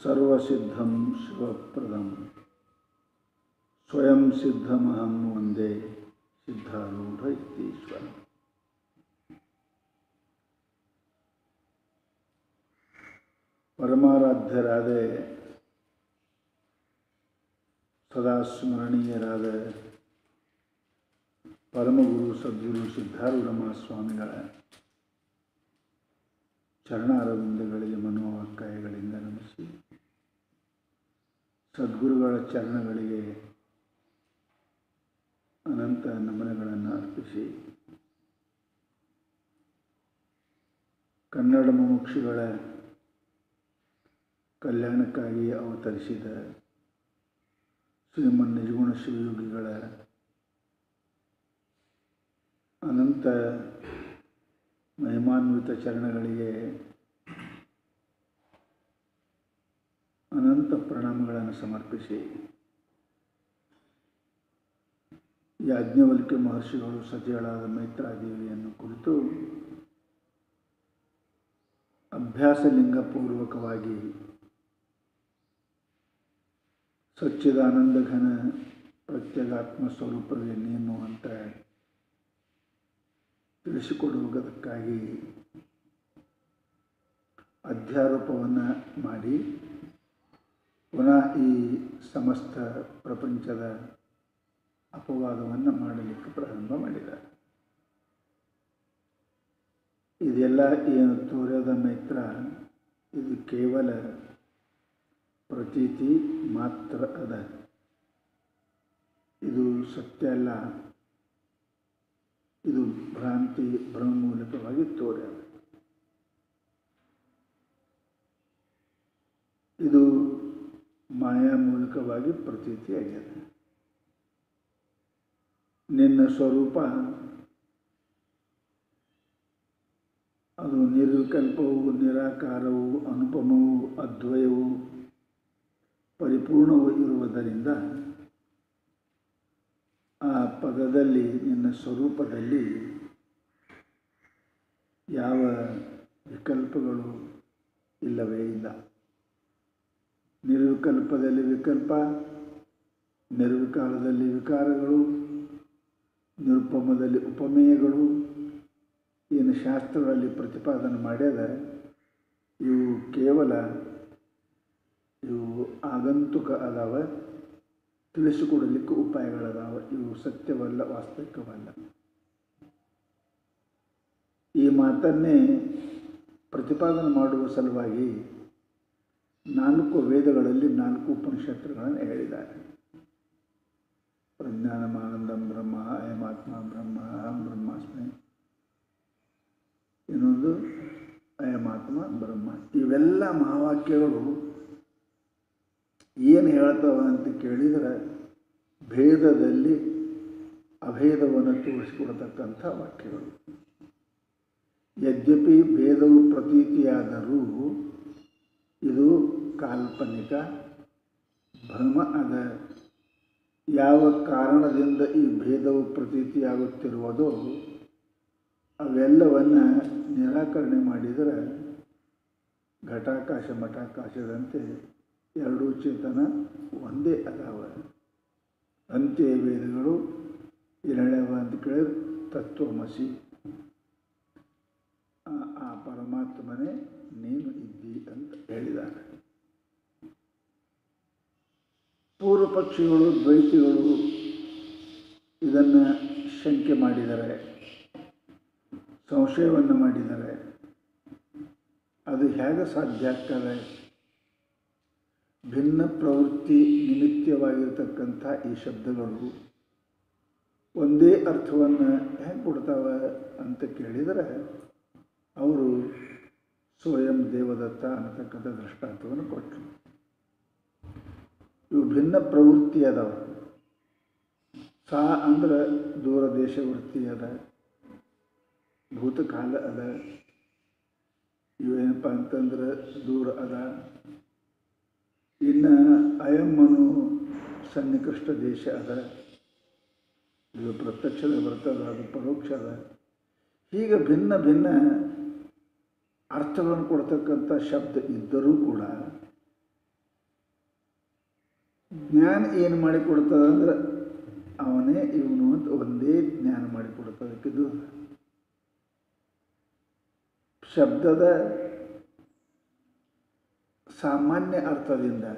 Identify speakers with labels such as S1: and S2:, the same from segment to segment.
S1: ಸರ್ವಸಿದ್ಧಂ ಶಿವಪ್ರದಂ ಸ್ವಯಂ ಸಿದ್ಧಮಹಂ ವಂದೇ ಸಿದ್ಧಾರೂಢ ಇತ್ತೀಶ್ವರ ಪರಮಾರಾಧ್ಯರಾದ ಸದಾ ಸ್ಮರಣೀಯರಾದ ಪರಮಗುರು ಸದ್ಗುರು ಸಿದ್ಧಾರೂಢ ಮಹಾಸ್ವಾಮಿಗಳ ಚರಣಾರವಿಂದಗಳಿಗೆ ಮನೋವಾಕ್ಕಾಯಗಳಿಂದ ನಮಿಸಿ ಸದ್ಗುರುಗಳ ಚರಣಗಳಿಗೆ ಅನಂತ ನಮನಗಳನ್ನು ಅರ್ಪಿಸಿ ಕನ್ನಡ ಮುಮುಕ್ಷುಗಳ ಕಲ್ಯಾಣಕ್ಕಾಗಿ ಅವತರಿಸಿದ ಶ್ರೀಮನ್ ನಿಜಗುಣ ಶಿವಯೋಗಿಗಳ ಅನಂತ ಮಹಿಮಾನ್ವಿತ ಚರಣಗಳಿಗೆ ಅನಂತ ಪ್ರಣಾಮಗಳನ್ನು ಸಮರ್ಪಿಸಿ ಯಾಜ್ಞವಲ್ಕ್ಯ ಮಹರ್ಷಿಗಳು ಸತಿಗಳಾದ ಮೈತ್ರಾದೇವಿಯನ್ನು ಕುರಿತು ಅಭ್ಯಾಸಲಿಂಗಪೂರ್ವಕವಾಗಿ ಸಚ್ಚಿದಾನಂದ ಘನ ಪ್ರತ್ಯಗಾತ್ಮ ಸ್ವರೂಪವೇ ನೀನು ಅಂತ ತಿಳಿಸಿಕೊಡುವುದಕ್ಕಾಗಿ ಅಧ್ಯಾರೋಪವನ್ನು ಮಾಡಿ ಪುನಃ ಈ ಸಮಸ್ತ ಪ್ರಪಂಚದ ಅಪವಾದವನ್ನು ಮಾಡಲಿಕ್ಕೆ ಪ್ರಾರಂಭ ಮಾಡಿದ್ದಾರೆ ಇದೆಲ್ಲ ಏನು ತೋರ್ಯದ ಮೈತ್ರ ಇದು ಕೇವಲ ಪ್ರತೀತಿ ಮಾತ್ರ ಅದ ಇದು ಸತ್ಯ ಅಲ್ಲ ಇದು ಭ್ರಾಂತಿ ಭ್ರಮಮೂಲಕವಾಗಿ ತೋರ್ಯದ ಇದು ಮಾಯಾ ಮೂಲಕವಾಗಿ ಪ್ರತೀತಿಯಾಗಿದೆ ನಿನ್ನ ಸ್ವರೂಪ ಅದು ನಿರ್ವಿಕಲ್ಪವು ನಿರಾಕಾರವು ಅನುಪಮವು ಅದ್ವಯವು ಪರಿಪೂರ್ಣವೂ ಇರುವುದರಿಂದ ಆ ಪದದಲ್ಲಿ ನಿನ್ನ ಸ್ವರೂಪದಲ್ಲಿ ಯಾವ ವಿಕಲ್ಪಗಳು ಇಲ್ಲವೇ ಇಲ್ಲ ನಿರ್ವಿಕಲ್ಪದಲ್ಲಿ ವಿಕಲ್ಪ ನಿರ್ವಿಕಾರದಲ್ಲಿ ವಿಕಾರಗಳು ನಿರುಪಮದಲ್ಲಿ ಉಪಮೇಯಗಳು ಏನು ಶಾಸ್ತ್ರಗಳಲ್ಲಿ ಪ್ರತಿಪಾದನೆ ಮಾಡ್ಯದ ಇವು ಕೇವಲ ಇವು ಆಗಂತುಕ ಅದಾವ ತಿಳಿಸಿಕೊಡಲಿಕ್ಕೆ ಉಪಾಯಗಳದಾವ ಇವು ಸತ್ಯವಲ್ಲ ವಾಸ್ತವಿಕವಲ್ಲ ಈ ಮಾತನ್ನೇ ಪ್ರತಿಪಾದನೆ ಮಾಡುವ ಸಲುವಾಗಿ ನಾಲ್ಕು ವೇದಗಳಲ್ಲಿ ನಾಲ್ಕು ಉಪನಿಷತ್ತುಗಳನ್ನು ಹೇಳಿದ್ದಾರೆ ಪ್ರಜ್ಞಾನಮಾನಂದಂ ಬ್ರಹ್ಮ ಅಯಮಾತ್ಮ ಬ್ರಹ್ಮ ಅಹಂ ಬ್ರಹ್ಮಾಸ್ಮಿ ಇನ್ನೊಂದು ಅಯಮಾತ್ಮ ಬ್ರಹ್ಮ ಇವೆಲ್ಲ ಮಹಾವಾಕ್ಯಗಳು ಏನು ಹೇಳ್ತವ ಅಂತ ಕೇಳಿದರೆ ಭೇದದಲ್ಲಿ ಅಭೇದವನ್ನು ತೋರಿಸಿಕೊಡ್ತಕ್ಕಂಥ ವಾಕ್ಯಗಳು ಯದ್ಯಪಿ ಭೇದವು ಪ್ರತೀತಿಯಾದರೂ ಇದು ಕಾಲ್ಪನಿಕ ಭ್ರಮ ಅದ ಯಾವ ಕಾರಣದಿಂದ ಈ ಭೇದವು ಪ್ರತೀತಿಯಾಗುತ್ತಿರುವುದೋ ಅವೆಲ್ಲವನ್ನು ನಿರಾಕರಣೆ ಮಾಡಿದರೆ ಘಟಾಕಾಶ ಮಠಾಕಾಶದಂತೆ ಎರಡೂ ಚೇತನ ಒಂದೇ ಅದಾವ ಅಂತ್ಯ ವೇದಗಳು ಎರಡವ ಅಂತ ಕೇಳಿದ್ರೆ ತತ್ವಮಸಿ ಆ ಪರಮಾತ್ಮನೇ ನೀನು ಇದ್ದಿ ಅಂತ ಹೇಳಿದ್ದಾರೆ ಪೂರ್ವ ಪಕ್ಷಿಗಳು ದ್ವೈತಿಗಳು ಇದನ್ನು ಶಂಕೆ ಮಾಡಿದ್ದಾರೆ ಸಂಶಯವನ್ನು ಮಾಡಿದ್ದಾರೆ ಅದು ಹೇಗೆ ಸಾಧ್ಯ ಆಗ್ತದೆ ಭಿನ್ನ ಪ್ರವೃತ್ತಿ ನಿಮಿತ್ತವಾಗಿರ್ತಕ್ಕಂಥ ಈ ಶಬ್ದಗಳು ಒಂದೇ ಅರ್ಥವನ್ನು ಹೇಗೆ ಕೊಡ್ತಾವ ಅಂತ ಕೇಳಿದರೆ ಅವರು ಸ್ವಯಂ ದೇವದತ್ತ ಅನ್ನತಕ್ಕಂಥ ದೃಷ್ಟಾಂತವನ್ನು ಕೊಟ್ಟರು ಇವು ಭಿನ್ನ ಪ್ರವೃತ್ತಿ ಅದಾವ ಸಾ ಅಂದ್ರೆ ದೂರ ದೇಶ ವೃತ್ತಿ ಅದ ಭೂತಕಾಲ ಅದ ಇವೇನಪ್ಪ ಅಂತಂದ್ರೆ ದೂರ ಅದ ಇನ್ನು ಅಯಮ್ಮನು ಸನ್ನಿಕೃಷ್ಟ ದೇಶ ಅದ ಇದು ಪ್ರತ್ಯಕ್ಷದ ಬರ್ತದ ಅದು ಪರೋಕ್ಷ ಅದ ಹೀಗೆ ಭಿನ್ನ ಭಿನ್ನ ಅರ್ಥಗಳನ್ನು ಕೊಡ್ತಕ್ಕಂಥ ಶಬ್ದ ಇದ್ದರೂ ಕೂಡ ಜ್ಞಾನ ಏನು ಮಾಡಿಕೊಡ್ತದೆ ಅಂದ್ರೆ ಅವನೇ ಇವನು ಅಂತ ಒಂದೇ ಜ್ಞಾನ ಮಾಡಿಕೊಡ್ತದಕ್ಕಿದು ಶಬ್ದದ ಸಾಮಾನ್ಯ ಅರ್ಥದಿಂದ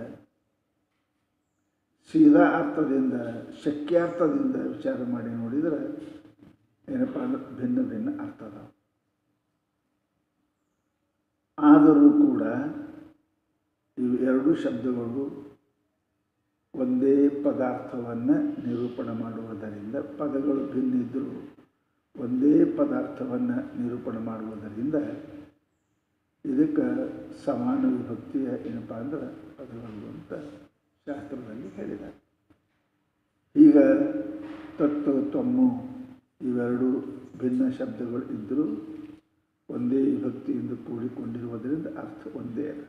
S1: ಸೀದಾ ಅರ್ಥದಿಂದ ಶಕ್ಯಾರ್ಥದಿಂದ ವಿಚಾರ ಮಾಡಿ ನೋಡಿದರೆ ಏನಪ್ಪ ಅಂದ್ರೆ ಭಿನ್ನ ಭಿನ್ನ ಅರ್ಥ ಅದಾವ ಆದರೂ ಕೂಡ ಇವು ಎರಡು ಶಬ್ದಗಳು ಒಂದೇ ಪದಾರ್ಥವನ್ನು ನಿರೂಪಣೆ ಮಾಡುವುದರಿಂದ ಪದಗಳು ಭಿನ್ನ ಇದ್ದರೂ ಒಂದೇ ಪದಾರ್ಥವನ್ನು ನಿರೂಪಣೆ ಮಾಡುವುದರಿಂದ ಇದಕ್ಕೆ ಸಮಾನ ವಿಭಕ್ತಿಯ ಏನಪ್ಪ ಅಂದ್ರೆ ಪದಗಳು ಅಂತ ಶಾಸ್ತ್ರದಲ್ಲಿ ಹೇಳಿದ್ದಾರೆ ಈಗ ತತ್ತು ತೊಮ್ಮು ಇವೆರಡು ಭಿನ್ನ ಶಬ್ದಗಳು ಇದ್ದರೂ ಒಂದೇ ವಿಭಕ್ತಿಯಿಂದ ಕೂಡಿಕೊಂಡಿರುವುದರಿಂದ ಅರ್ಥ ಒಂದೇ ಅದ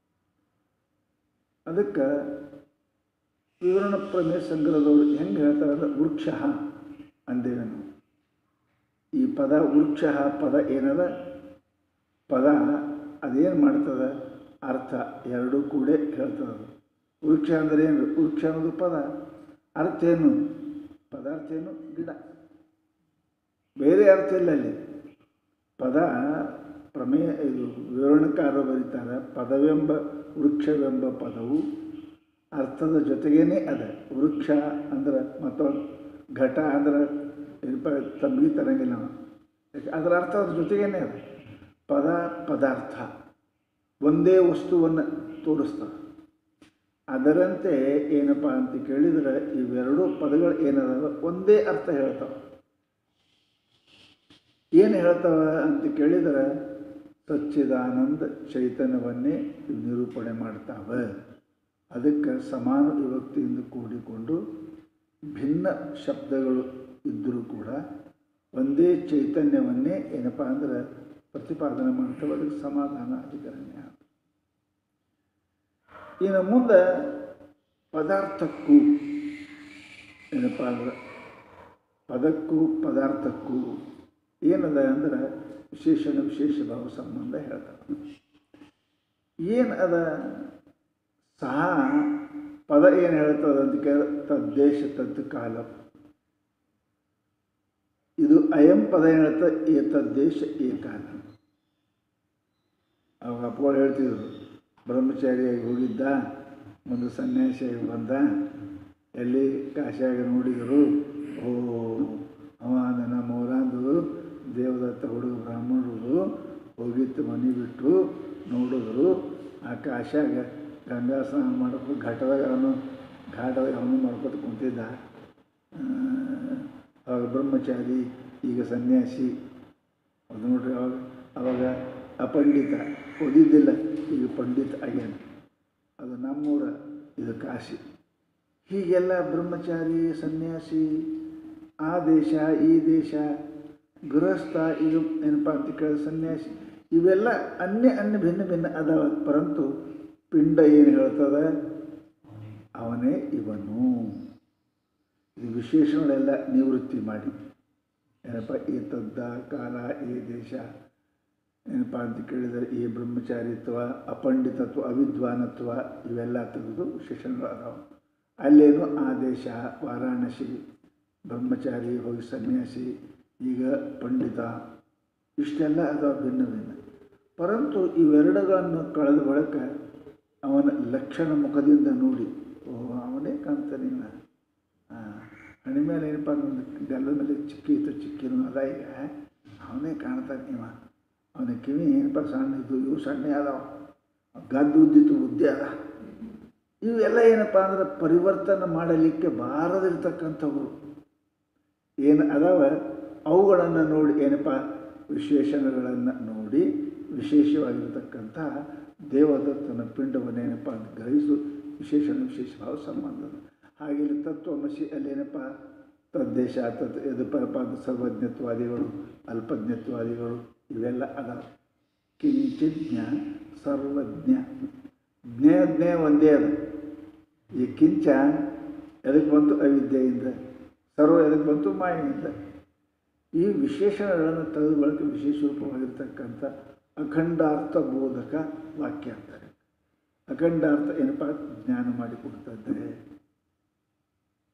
S1: ಅದಕ್ಕೆ ವಿವರಣ ಪ್ರಮೇಯ ಸಂಗ್ರಹದವರು ಹೆಂಗೆ ಹೇಳ್ತಾರೆ ಅಂದ್ರೆ ವೃಕ್ಷ ಅಂದೇವೆ ನಾವು ಈ ಪದ ವೃಕ್ಷ ಪದ ಏನದ ಪದ ಅದೇನು ಮಾಡ್ತದೆ ಅರ್ಥ ಎರಡೂ ಕೂಡ ಹೇಳ್ತದೆ ಅದು ವೃಕ್ಷ ಅಂದರೆ ಏನು ವೃಕ್ಷ ಅನ್ನೋದು ಪದ ಅರ್ಥ ಏನು ಪದಾರ್ಥ ಏನು ಗಿಡ ಬೇರೆ ಅರ್ಥ ಇಲ್ಲ ಅಲ್ಲಿ ಪದ ಪ್ರಮೇಯ ಇದು ವಿವರಣಕಾರ ಬರೀತಾರೆ ಪದವೆಂಬ ವೃಕ್ಷವೆಂಬ ಪದವು ಅರ್ಥದ ಜೊತೆಗೇನೆ ಅದ ವೃಕ್ಷ ಅಂದ್ರೆ ಮತ್ತೊಂದು ಘಟ ಅಂದ್ರೆ ಏನಪ್ಪ ತಮ್ಗೆ ತರಂಗಿಲ್ಲ ನಾವು ಯಾಕೆ ಅದರ ಅರ್ಥದ ಜೊತೆಗೇನೆ ಅದ ಪದ ಪದಾರ್ಥ ಒಂದೇ ವಸ್ತುವನ್ನು ತೋರಿಸ್ತದೆ ಅದರಂತೆ ಏನಪ್ಪ ಅಂತ ಕೇಳಿದರೆ ಇವೆರಡು ಪದಗಳು ಏನದಾವ ಒಂದೇ ಅರ್ಥ ಹೇಳ್ತಾವೆ ಏನು ಹೇಳ್ತಾವ ಅಂತ ಕೇಳಿದರೆ ಸಚ್ಚಿದಾನಂದ ಚೈತನ್ಯವನ್ನೇ ಇವು ನಿರೂಪಣೆ ಮಾಡ್ತಾವೆ ಅದಕ್ಕೆ ಸಮಾನ ವಿಭಕ್ತಿಯಿಂದ ಕೂಡಿಕೊಂಡು ಭಿನ್ನ ಶಬ್ದಗಳು ಇದ್ದರೂ ಕೂಡ ಒಂದೇ ಚೈತನ್ಯವನ್ನೇ ಏನಪ್ಪ ಅಂದ್ರೆ ಪ್ರತಿಪಾದನೆ ಮಾಡ್ತವೆ ಅದಕ್ಕೆ ಸಮಾಧಾನ ಅಧಿಕರಣ್ಯ ಇನ್ನು ಮುಂದೆ ಪದಾರ್ಥಕ್ಕೂ ಏನಪ್ಪ ಅಂದ್ರೆ ಪದಕ್ಕೂ ಪದಾರ್ಥಕ್ಕೂ ಏನದ ಅಂದ್ರೆ ವಿಶೇಷಣ ವಿಶೇಷ ಭಾವ ಸಂಬಂಧ ಹೇಳ್ತಾರೆ ಏನು ಅದ ಸಹ ಪದ ಏನು ಹೇಳ್ತದೆ ಅಂತ ಕೇಳ ತದ್ದೇಶ ತದ್ ಕಾಲ ಇದು ಅಯಂ ಪದ ಏನು ಹೇಳ್ತದೆ ಏ ತದ್ದೇಶ ಏ ಕಾಲ ಅವಾಗ ಅಪ್ಪಗಳು ಹೇಳ್ತಿದ್ರು ಬ್ರಹ್ಮಚಾರಿಯಾಗಿ ಹೋಗಿದ್ದ ಒಂದು ಸನ್ಯಾಸಿಯಾಗಿ ಬಂದ ಎಲ್ಲಿ ಕಾಶಿಯಾಗ ನೋಡಿದರು ಓ ಅವ ನಮ್ಮ ಊರಂದು ದೇವದತ್ತ ಹುಡುಗ ಬ್ರಾಹ್ಮಣರು ಹೋಗಿತ್ತು ಮನೆ ಬಿಟ್ಟು ನೋಡಿದ್ರು ಆ ಕಾಶಿಯಾಗ ಗಂಗಾ ಸ್ನಾನ ಮಾಡ್ಕೊಂಡು ಘಾಟದಾಗ ಅವನು ಘಾಟದಾಗ ಅವನು ಮಾಡ್ಕೊತ ಕುಂತಿದ್ದ ಅವಾಗ ಬ್ರಹ್ಮಚಾರಿ ಈಗ ಸನ್ಯಾಸಿ ಅದು ನೋಡ್ರಿ ಅವಾಗ ಅವಾಗ ಅಪಂಡಿತ ಓದಿದ್ದಿಲ್ಲ ಈಗ ಪಂಡಿತ ಆಗ್ಯಾನ ಅದು ನಮ್ಮೂರ ಇದು ಕಾಶಿ ಹೀಗೆಲ್ಲ ಬ್ರಹ್ಮಚಾರಿ ಸನ್ಯಾಸಿ ಆ ದೇಶ ಈ ದೇಶ ಗೃಹಸ್ಥ ಇದು ಏನಪ್ಪ ಅಂತ ಕೇಳಿದ ಸನ್ಯಾಸಿ ಇವೆಲ್ಲ ಅನ್ಯ ಅನ್ಯ ಭಿನ್ನ ಭಿನ್ನ ಅದಾವ ಪರಂತು ಪಿಂಡ ಏನು ಹೇಳ್ತದ ಅವನೇ ಇವನು ಇದು ವಿಶೇಷಗಳೆಲ್ಲ ನಿವೃತ್ತಿ ಮಾಡಿ ಏನಪ್ಪ ಈ ತದ್ದ ಕಾಲ ಈ ದೇಶ ಏನಪ್ಪ ಅಂತ ಕೇಳಿದರೆ ಈ ಬ್ರಹ್ಮಚಾರಿತ್ವ ಅಪಂಡಿತತ್ವ ಅವಿದ್ವಾನತ್ವ ಇವೆಲ್ಲ ತೆಗೆದು ವಿಶೇಷಣಗಳು ಅದಾವ ಅಲ್ಲೇನು ಆದೇಶ ವಾರಾಣಸಿ ಬ್ರಹ್ಮಚಾರಿ ಹೋಗಿ ಸನ್ಯಾಸಿ ಈಗ ಪಂಡಿತ ಇಷ್ಟೆಲ್ಲ ಅದಾವ ಭಿನ್ನ ಭಿನ್ನ ಪರಂತು ಇವೆರಡುಗಳನ್ನು ಕಳೆದ ಬಳಿಕ ಅವನ ಲಕ್ಷಣ ಮುಖದಿಂದ ನೋಡಿ ಓ ಅವನೇ ಕಾಣ್ತಾನೆ ಇನ್ನ ಹಣಿ ಮೇಲೆ ಏನಪ್ಪ ಒಂದು ಗಲ್ಲದ ಮೇಲೆ ಚಿಕ್ಕಿ ಇತ್ತು ಚಿಕ್ಕಿನೂ ಅದ ಈಗ ಅವನೇ ಕಾಣ್ತಾನೆ ಇವ ಅವನ ಕಿವಿ ಏನಪ್ಪ ಸಣ್ಣ ಇದ್ದು ಇವು ಸಣ್ಣ ಅದಾವ ಗದ್ದು ಉದ್ದಿತ್ತು ಉದ್ದೆ ಅದ ಇವೆಲ್ಲ ಏನಪ್ಪ ಅಂದ್ರೆ ಪರಿವರ್ತನೆ ಮಾಡಲಿಕ್ಕೆ ಬಾರದಿರ್ತಕ್ಕಂಥವ್ರು ಏನು ಅದಾವ ಅವುಗಳನ್ನು ನೋಡಿ ಏನಪ್ಪ ವಿಶೇಷಣಗಳನ್ನು ನೋಡಿ ವಿಶೇಷವಾಗಿರ್ತಕ್ಕಂಥ ದೇವದತ್ತನ ಪಿಂಡವನ್ನೇನಪ್ಪ ಅಂತ ಗ್ರಹಿಸು ವಿಶೇಷಣ ವಿಶೇಷ ಭಾವ ಸಂಬಂಧ ಹಾಗೆ ಇಲ್ಲಿ ತತ್ವಮಸಿ ಅಲ್ಲೇನಪ್ಪ ತದ್ದೇಶ ತತ್ ಇದು ಪರಪ ಸರ್ವಜ್ಞತ್ವಾದಿಗಳು ಅಲ್ಪಜ್ಞತ್ವಾದಿಗಳು ಇವೆಲ್ಲ ಅದಾವ ಕಿಂಚಿಜ್ಞ ಸರ್ವಜ್ಞ ಜ್ಞೇಯ ಜ್ಞೇಯ ಒಂದೇ ಅದ ಈ ಕಿಂಚ ಎದಕ್ಕೆ ಬಂತು ಅವಿದ್ಯೆಯಿಂದ ಸರ್ವ ಎದಕ್ಕೆ ಬಂತು ಮಾಯೆಯಿಂದ ಈ ವಿಶೇಷಣಗಳನ್ನು ತೆಗೆದು ಬಳಕ ವಿಶೇಷ ರೂಪವಾಗಿರ್ತಕ್ಕಂಥ ಅಖಂಡಾರ್ಥ ಬೋಧಕ ವಾಕ್ಯ ಅಂತಾರೆ ಅಖಂಡಾರ್ಥ ಏನಪ್ಪ ಜ್ಞಾನ ಮಾಡಿಕೊಡ್ತಾ ಇದ್ದಾರೆ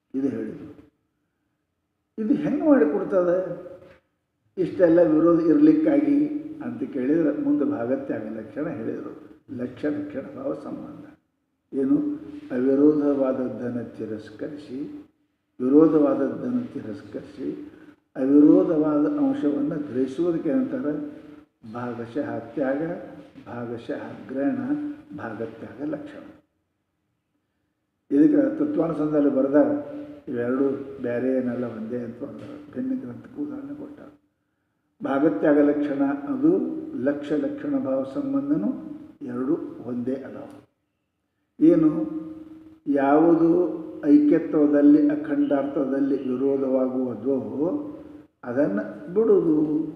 S1: ಇದು ಹೇಳಿದರು ಇದು ಹೆಂಗೆ ಮಾಡಿಕೊಡ್ತದೆ ಇಷ್ಟೆಲ್ಲ ವಿರೋಧ ಇರಲಿಕ್ಕಾಗಿ ಅಂತ ಕೇಳಿದರೆ ಮುಂದೆ ಭಾಗತ್ಯಾಗ ಲಕ್ಷಣ ಹೇಳಿದರು ಲಕ್ಷ ಲಕ್ಷಣ ಭಾವ ಸಂಬಂಧ ಏನು ಅವಿರೋಧವಾದದ್ದನ್ನು ತಿರಸ್ಕರಿಸಿ ವಿರೋಧವಾದದ್ದನ್ನು ತಿರಸ್ಕರಿಸಿ ಅವಿರೋಧವಾದ ಅಂಶವನ್ನು ಗ್ರಹಿಸುವುದಕ್ಕೆ ಏನಂತಾರೆ ಭಾಗಶಃ ತ್ಯಾಗ ಭಾಗಶಃ ಗ್ರಹಣ ಭಾಗತ್ಯಾಗ ಲಕ್ಷಣ ಇದಕ್ಕೆ ತತ್ವಾನುಸಂಧಾನದಲ್ಲಿ ಬರೆದಾಗ ಇವೆರಡು ಬೇರೆ ಏನಲ್ಲ ಒಂದೇ ಅಂತ ಬರ್ದಾರ ಭಿನ್ನ ಗ್ರಂಥಕ್ಕೆ ಉದಾಹರಣೆ ಕೊಟ್ಟ ಭಾಗತ್ಯಾಗ ಲಕ್ಷಣ ಅದು ಲಕ್ಷ ಲಕ್ಷಣ ಭಾವ ಸಂಬಂಧನೂ ಎರಡು ಒಂದೇ ಅದಾವ ಏನು ಯಾವುದು ಐಕ್ಯತ್ವದಲ್ಲಿ ಅಖಂಡಾರ್ಥದಲ್ಲಿ ವಿರೋಧವಾಗುವುದೋ ಅದನ್ನು ಬಿಡುವುದು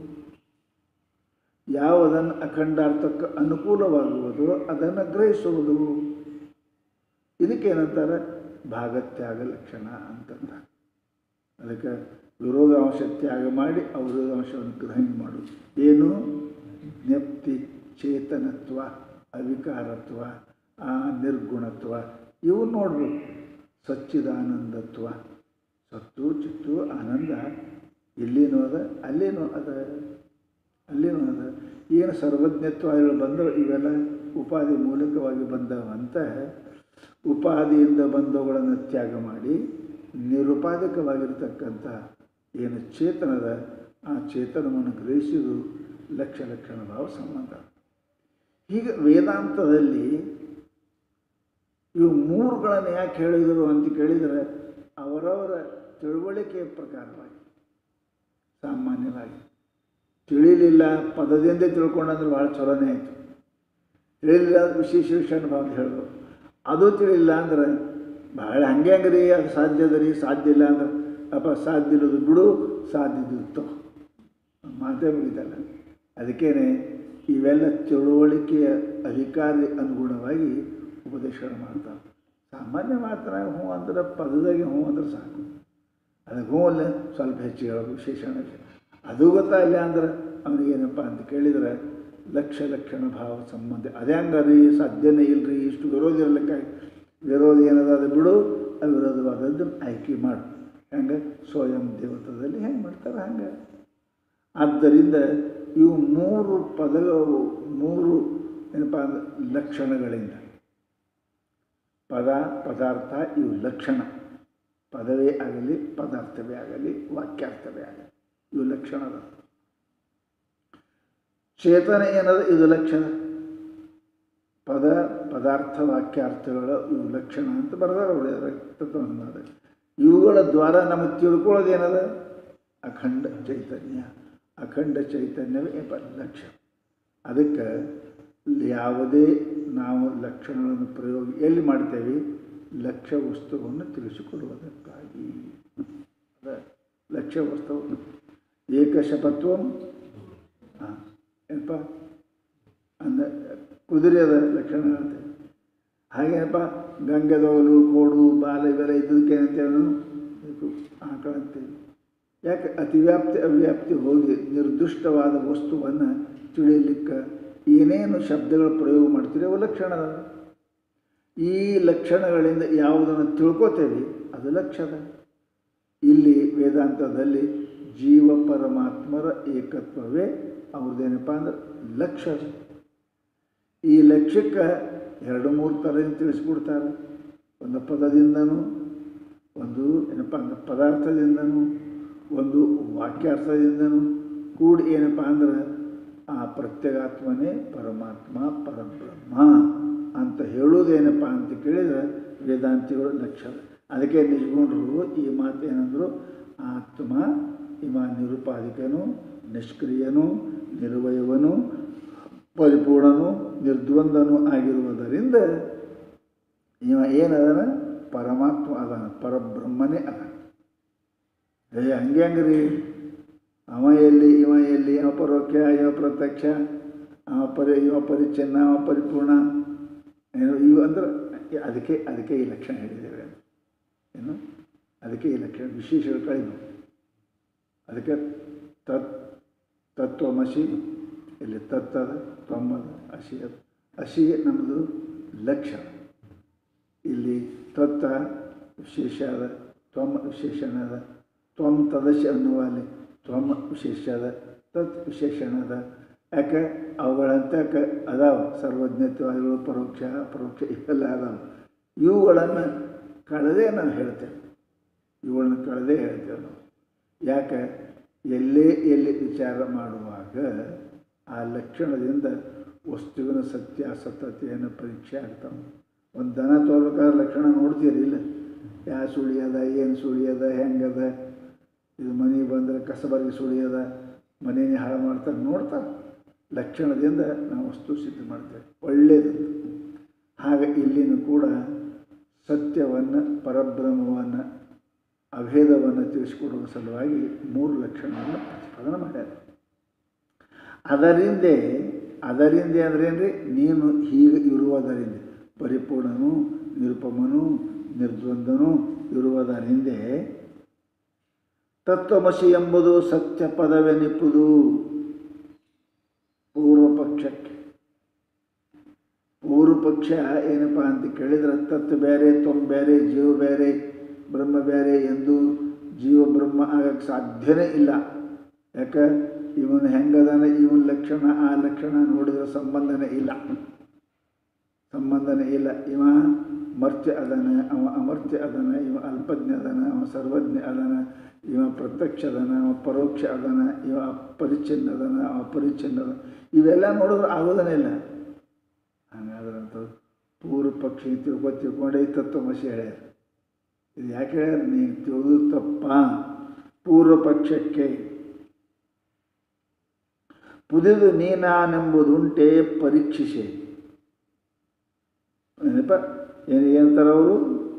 S1: ಯಾವುದನ್ನು ಅಖಂಡಾರ್ಥಕ್ಕೆ ಅನುಕೂಲವಾಗುವುದೋ ಅದನ್ನು ಗ್ರಹಿಸುವುದು ಇದಕ್ಕೇನಂತಾರೆ ಭಾಗತ್ಯಾಗ ಲಕ್ಷಣ ಅಂತಂದ ಅದಕ್ಕೆ ವಿರೋಧಾಂಶ ತ್ಯಾಗ ಮಾಡಿ ಅವಿರೋಧಾಂಶವನ್ನು ಗ್ರಹಣ ಮಾಡುವುದು ಏನು ಜ್ಞಪ್ತಿ ಚೇತನತ್ವ ಅವಿಕಾರತ್ವ ಆ ನಿರ್ಗುಣತ್ವ ಇವು ನೋಡಬೇಕು ಸಚ್ಚಿದಾನಂದತ್ವ ಸತ್ತು ಚಿತ್ತು ಆನಂದ ಇಲ್ಲಿನೂ ಅದ ಅಲ್ಲೇನೂ ಅದ ಅಲ್ಲೇನೂ ಅದ ಏನು ಸರ್ವಜ್ಞತ್ವ ಇವೆಲ್ಲ ಬಂದವು ಇವೆಲ್ಲ ಉಪಾಧಿ ಮೂಲಕವಾಗಿ ಬಂದವಂತ ಉಪಾದಿಯಿಂದ ಬಂದವುಗಳನ್ನು ತ್ಯಾಗ ಮಾಡಿ ನಿರುಪಾಧಿಕವಾಗಿರ್ತಕ್ಕಂಥ ಏನು ಚೇತನದ ಆ ಚೇತನವನ್ನು ಗ್ರಹಿಸಿದು ಲಕ್ಷ ಲಕ್ಷಣ ಭಾವ ಸಂಬಂಧ ಹೀಗೆ ವೇದಾಂತದಲ್ಲಿ ಇವು ಮೂರುಗಳನ್ನು ಯಾಕೆ ಹೇಳಿದರು ಅಂತ ಕೇಳಿದರೆ ಅವರವರ ತಿಳುವಳಿಕೆಯ ಪ್ರಕಾರವಾಗಿ ಸಾಮಾನ್ಯವಾಗಿ ತಿಳಿಲಿಲ್ಲ ಪದದಿಂದ ತಿಳ್ಕೊಂಡಂದ್ರೆ ಭಾಳ ಚಲೋನೇ ಆಯಿತು ತಿಳಿಲಿಲ್ಲ ಅಂದ್ರೆ ವಿಶೇಷ ವಿಷಯ ಭಾವ ಹೇಳೋದು ಅದು ತಿಳಿಲಿಲ್ಲ ಅಂದ್ರೆ ಭಾಳ ಹಂಗೆ ಹಂಗೆ ರೀ ಅದು ಸಾಧ್ಯ ಅದ ರೀ ಸಾಧ್ಯ ಇಲ್ಲ ಅಂದ್ರೆ ಅಪ್ಪ ಸಾಧ್ಯ ಇರೋದು ಬಿಡು ಸಾಧ್ಯ ಇದ್ದು ಮಾತೇ ಮುಗಿತಲ್ಲ ಅದಕ್ಕೇನೆ ಇವೆಲ್ಲ ತಿಳುವಳಿಕೆಯ ಅಧಿಕಾರಿ ಅನುಗುಣವಾಗಿ ಉಪದೇಶಗಳು ಮಾಡ್ತಾರೆ ಸಾಮಾನ್ಯ ಮಾತ್ರ ಹ್ಞೂ ಅಂದ್ರೆ ಪದದಾಗೆ ಹ್ಞೂ ಅಂದ್ರೆ ಸಾಕು ಅದಕ್ಕೆ ಹ್ಞೂ ಅಲ್ಲ ಸ್ವಲ್ಪ ಹೆಚ್ಚು ಹೇಳೋದು ವಿಶೇಷಣ ಅದು ಗೊತ್ತಾಗಿಲ್ಲ ಅಂದ್ರೆ ಅವನಿಗೇನಪ್ಪ ಅಂತ ಕೇಳಿದರೆ ಲಕ್ಷ ಲಕ್ಷಣ ಭಾವ ಸಂಬಂಧ ಅದೇ ಹಂಗಾರಿ ಸಾಧ್ಯನೇ ಇಲ್ಲರಿ ಇಷ್ಟು ವಿರೋಧ ಇರಲಿಕ್ಕಾಗಿ ವಿರೋಧ ಏನದ ಅದು ಬಿಡು ಅವಿರೋಧವಾದದ್ದನ್ನು ಆಯ್ಕೆ ಮಾಡು ಹೆಂಗೆ ಸ್ವಯಂ ದೇವತದಲ್ಲಿ ಹೆಂಗೆ ಮಾಡ್ತಾರೆ ಹಂಗೆ ಆದ್ದರಿಂದ ಇವು ಮೂರು ಪದಗಳು ಮೂರು ಏನಪ್ಪ ಅಂದ್ರೆ ಲಕ್ಷಣಗಳಿಂದ ಪದ ಪದಾರ್ಥ ಇವು ಲಕ್ಷಣ ಪದವೇ ಆಗಲಿ ಪದಾರ್ಥವೇ ಆಗಲಿ ವಾಕ್ಯಾರ್ಥವೇ ಆಗಲಿ ಇವು ಲಕ್ಷಣದ ಚೇತನ ಏನದ ಇದು ಲಕ್ಷಣ ಪದ ಪದಾರ್ಥ ವಾಕ್ಯಾರ್ಥಗಳು ಇವು ಲಕ್ಷಣ ಅಂತ ಬರೆದಾರ ಹೊಡೆದಾರ ತತ್ವನಾದ ಇವುಗಳ ದ್ವಾರ ನಮಗೆ ತಿಳ್ಕೊಳ್ಳೋದು ಏನದ ಅಖಂಡ ಚೈತನ್ಯ ಅಖಂಡ ಚೈತನ್ಯವೇ ಪ ಲಕ್ಷಣ ಅದಕ್ಕೆ ಯಾವುದೇ ನಾವು ಲಕ್ಷಣಗಳನ್ನು ಪ್ರಯೋಗ ಎಲ್ಲಿ ಮಾಡ್ತೇವೆ ಲಕ್ಷ್ಯ ವಸ್ತುವನ್ನು ತಿಳಿಸಿಕೊಡುವುದಕ್ಕಾಗಿ ಅದ ಲಕ್ಷ್ಯ ವಸ್ತುವನ್ನು ಏಕಶಪತ್ವಂ ಹಾಂ ಏನಪ್ಪ ಅಂದ ಕುದುರೆ ಅದ ಲಕ್ಷಣ ಹೇಳ್ತೇವೆ ಹಾಗೇನಪ್ಪ ಗಂಗೆದವಲು ಕೋಡು ಬಾಲ ಇವೆಲ್ಲ ಇದ್ದದಕ್ಕೆ ಏನಂತೇವೆ ನಾವು ಇದು ಆಕಳ ಅಂತೇವೆ ಯಾಕೆ ಅತಿವ್ಯಾಪ್ತಿ ಅವ್ಯಾಪ್ತಿ ಹೋಗಿ ನಿರ್ದಿಷ್ಟವಾದ ವಸ್ತುವನ್ನು ತಿಳಿಯಲಿಕ್ಕೆ ಏನೇನು ಶಬ್ದಗಳ ಪ್ರಯೋಗ ಮಾಡ್ತೀರಿ ಅವು ಲಕ್ಷಣ ಅದಾವ. ಈ ಲಕ್ಷಣಗಳಿಂದ ಯಾವುದನ್ನು ತಿಳ್ಕೊತೇವೆ ಅದು ಲಕ್ಷಣ ಇಲ್ಲಿ ವೇದಾಂತದಲ್ಲಿ ಜೀವ ಪರಮಾತ್ಮರ ಏಕತ್ವವೇ ಅವ್ರದ್ದೇನಪ್ಪ ಅಂದ್ರೆ ಲಕ್ಷ್ಯ ಈ ಲಕ್ಷ್ಯಕ್ಕೆ ಎರಡು ಮೂರು ಥರ ತಿಳಿಸ್ಬಿಡ್ತಾರೆ ಒಂದು ಪದದಿಂದನೂ ಒಂದು ಏನಪ್ಪ ಅಂದ್ರೆ ಪದಾರ್ಥದಿಂದನೂ ಒಂದು ವಾಕ್ಯಾರ್ಥದಿಂದನೂ ಕೂಡಿ ಏನಪ್ಪ ಅಂದ್ರೆ ಆ ಪ್ರತ್ಯಗಾತ್ಮನೇ ಪರಮಾತ್ಮ ಪರಬ್ರಹ್ಮ ಅಂತ ಹೇಳೋದೇನಪ್ಪ ಅಂತ ಕೇಳಿದರೆ ವೇದಾಂತಿಗಳು ಲಕ್ಷ್ಯ ಅದಕ್ಕೆ ನಿಜಗುಂಡ್ರು ಈ ಮಾತೇನೆಂದರು ಆತ್ಮ ಇವ ನಿರುಪಾಧಿಕನು ನಿಷ್ಕ್ರಿಯನು ನಿರ್ವಯವನು ಪರಿಪೂರ್ಣನು ನಿರ್ದ್ವಂದನು ಆಗಿರುವುದರಿಂದ ಇವ ಏನದನ ಪರಮಾತ್ಮ ಅದಾನ ಪರಬ್ರಹ್ಮನೇ ಅದ ಏ ಹಂಗೆ ಹಂಗ್ರಿ ಅವ ಎಲ್ಲಿ ಇವ ಎಲ್ಲಿ ಅವ ಪರೋಕ್ಷ ಇವ ಪ್ರತ್ಯಕ್ಷ ಅವ ಪರಿ ಇವ ಪರಿಚ್ಛನ್ನ ಅವ ಪರಿಪೂರ್ಣ ಏನು ಇವು ಅಂದ್ರೆ ಅದಕ್ಕೆ ಅದಕ್ಕೆ ಈ ಲಕ್ಷಣ ಹೇಳಿದ್ದೇವೆ ಏನು ಅದಕ್ಕೆ ಈ ಲಕ್ಷಣ ವಿಶೇಷ ಕಳಿಮೆ ಅದಕ್ಕೆ ತತ್ ತತ್ವಮಸಿ ಇಲ್ಲಿ ತತ್ತದ ತೊಂಬದ ಅಸಿ ಅದು ಅಸಿ ನಮ್ಮದು ಲಕ್ಷಣ ಇಲ್ಲಿ ತತ್ತ ವಿಶೇಷ ಅದ ತ್ವಂ ವಿಶೇಷಣ ಅದ ತ್ವಂ ತದಶ ಅನ್ನುವಲ್ಲಿ ತ್ವಂ ವಿಶೇಷ ಅದ ತತ್ ವಿಶೇಷಣ ಅದ ಯಾಕೆ ಅವುಗಳಂತಕ್ಕೆ ಅದಾವ ಸರ್ವಜ್ಞತ್ವಾದಿಗಳು ಪರೋಕ್ಷ ಅಪರೋಕ್ಷ ಇವೆಲ್ಲ ಅದಾವ ಇವುಗಳನ್ನು ಕಳೆದೇ ನಾವು ಹೇಳ್ತೇವೆ ಇವುಗಳನ್ನ ಕಳೆದೇ ಹೇಳ್ತೇವೆ ನಾವು ಯಾಕೆ ಎಲ್ಲೇ ಎಲ್ಲಿ ವಿಚಾರ ಮಾಡುವಾಗ ಆ ಲಕ್ಷಣದಿಂದ ವಸ್ತುವಿನ ಸತ್ಯಾಸತ್ಯತೆಯನ್ನು ಪರೀಕ್ಷೆ ಆಗ್ತಾವೆ ಒಂದು ದನ ತೋರ್ಬೇಕಾದ್ರೆ ಲಕ್ಷಣ ನೋಡ್ತೀರಿ ಇಲ್ಲ ಯಾವ ಸುಳಿ ಅದ ಏನು ಸುಳಿ ಅದ ಹೆಂಗದ ಇದು ಮನೆಗೆ ಬಂದರೆ ಕಸಬರಿಗೆ ಸುಳಿ ಅದ ಮನೇನೆ ಹಾಳು ಮಾಡ್ತಾರೆ ನೋಡ್ತಾರೆ ಲಕ್ಷಣದಿಂದ ನಾವು ವಸ್ತು ಸಿದ್ಧ ಮಾಡ್ತೇವೆ ಒಳ್ಳೆಯದು ಹಾಗೆ ಇಲ್ಲಿನೂ ಕೂಡ ಸತ್ಯವನ್ನು ಪರಬ್ರಹ್ಮವನ್ನು ಅಭೇದವನ್ನು ತಿಳಿಸಿಕೊಡುವ ಸಲುವಾಗಿ ಮೂರು ಲಕ್ಷಣವನ್ನು ಪ್ರತಿಪಾದನೆ ಮಾಡ್ಯಾರ ಅದರಿಂದ ಅದರಿಂದ ಅಂದ್ರೇನ್ರಿ ನೀನು ಹೀಗೆ ಇರುವುದರಿಂದ ಪರಿಪೂರ್ಣನು ನಿರುಪಮನು ನಿರ್ದ್ವಂದನು ಇರುವುದರಿಂದ ತತ್ವಮಸಿ ಎಂಬುದು ಸತ್ಯ ಪದವೆನಿಪ್ಪುದು ಪೂರ್ವ ಪಕ್ಷಕ್ಕೆ ಪೂರ್ವ ಪಕ್ಷ ಏನಪ್ಪ ಅಂತ ಕೇಳಿದ್ರೆ ತತ್ವ ಬೇರೆ ತ್ವಂ ಬೇರೆ ಜೀವ ಬೇರೆ ಬ್ರಹ್ಮ ಬೇರೆ ಎಂದು ಜೀವ ಬ್ರಹ್ಮ ಆಗಕ್ಕೆ ಸಾಧ್ಯನೇ ಇಲ್ಲ ಯಾಕೆ ಇವನು ಹೆಂಗದಾನ ಇವನ ಲಕ್ಷಣ ಆ ಲಕ್ಷಣ ನೋಡಿದ್ರೆ ಸಂಬಂಧನೇ ಇಲ್ಲ ಸಂಬಂಧನೇ ಇಲ್ಲ ಇವ ಮರ್ತ್ಯ ಅದಾನ ಅವ ಅಮರ್ತ್ಯ ಅದಾನ ಇವ ಅಲ್ಪಜ್ಞ ಅದಾನ ಅವ ಸರ್ವಜ್ಞ ಅದಾನ ಇವ ಪ್ರತ್ಯಕ್ಷ ಅದಾನ ಅವ ಪರೋಕ್ಷ ಅದಾನ ಇವ ಪರಿಚ್ಛಿನ್ನ ಅದಾನ ಅವ ಪರಿಚ್ಛಿನ್ನ ಅದಾನ ಇವೆಲ್ಲ ನೋಡಿದ್ರೆ ಆಗೋದನೇ ಇಲ್ಲ ಹಂಗಾದ್ರಂತ ಪೂರ್ವ ಪಕ್ಷಿ ತಿಳ್ಕೊ ತಿಳ್ಕೊಂಡೇ ತತ್ವಮಸಿ ಹೇಳ್ಯಾರ ಇದು ಯಾಕೆ ಹೇಳ್ಯಾರ ನೀನು ತಿಳಿದು ತಪ್ಪ ಪೂರ್ವ ಪಕ್ಷಕ್ಕೆ ಪುದಿದು ನೀನಾನೆಂಬುದುಂಟೆ ಪರೀಕ್ಷಿಸೆ ಏನಪ್ಪ ಏನು ಏನಂತಾರೆ ಅವರು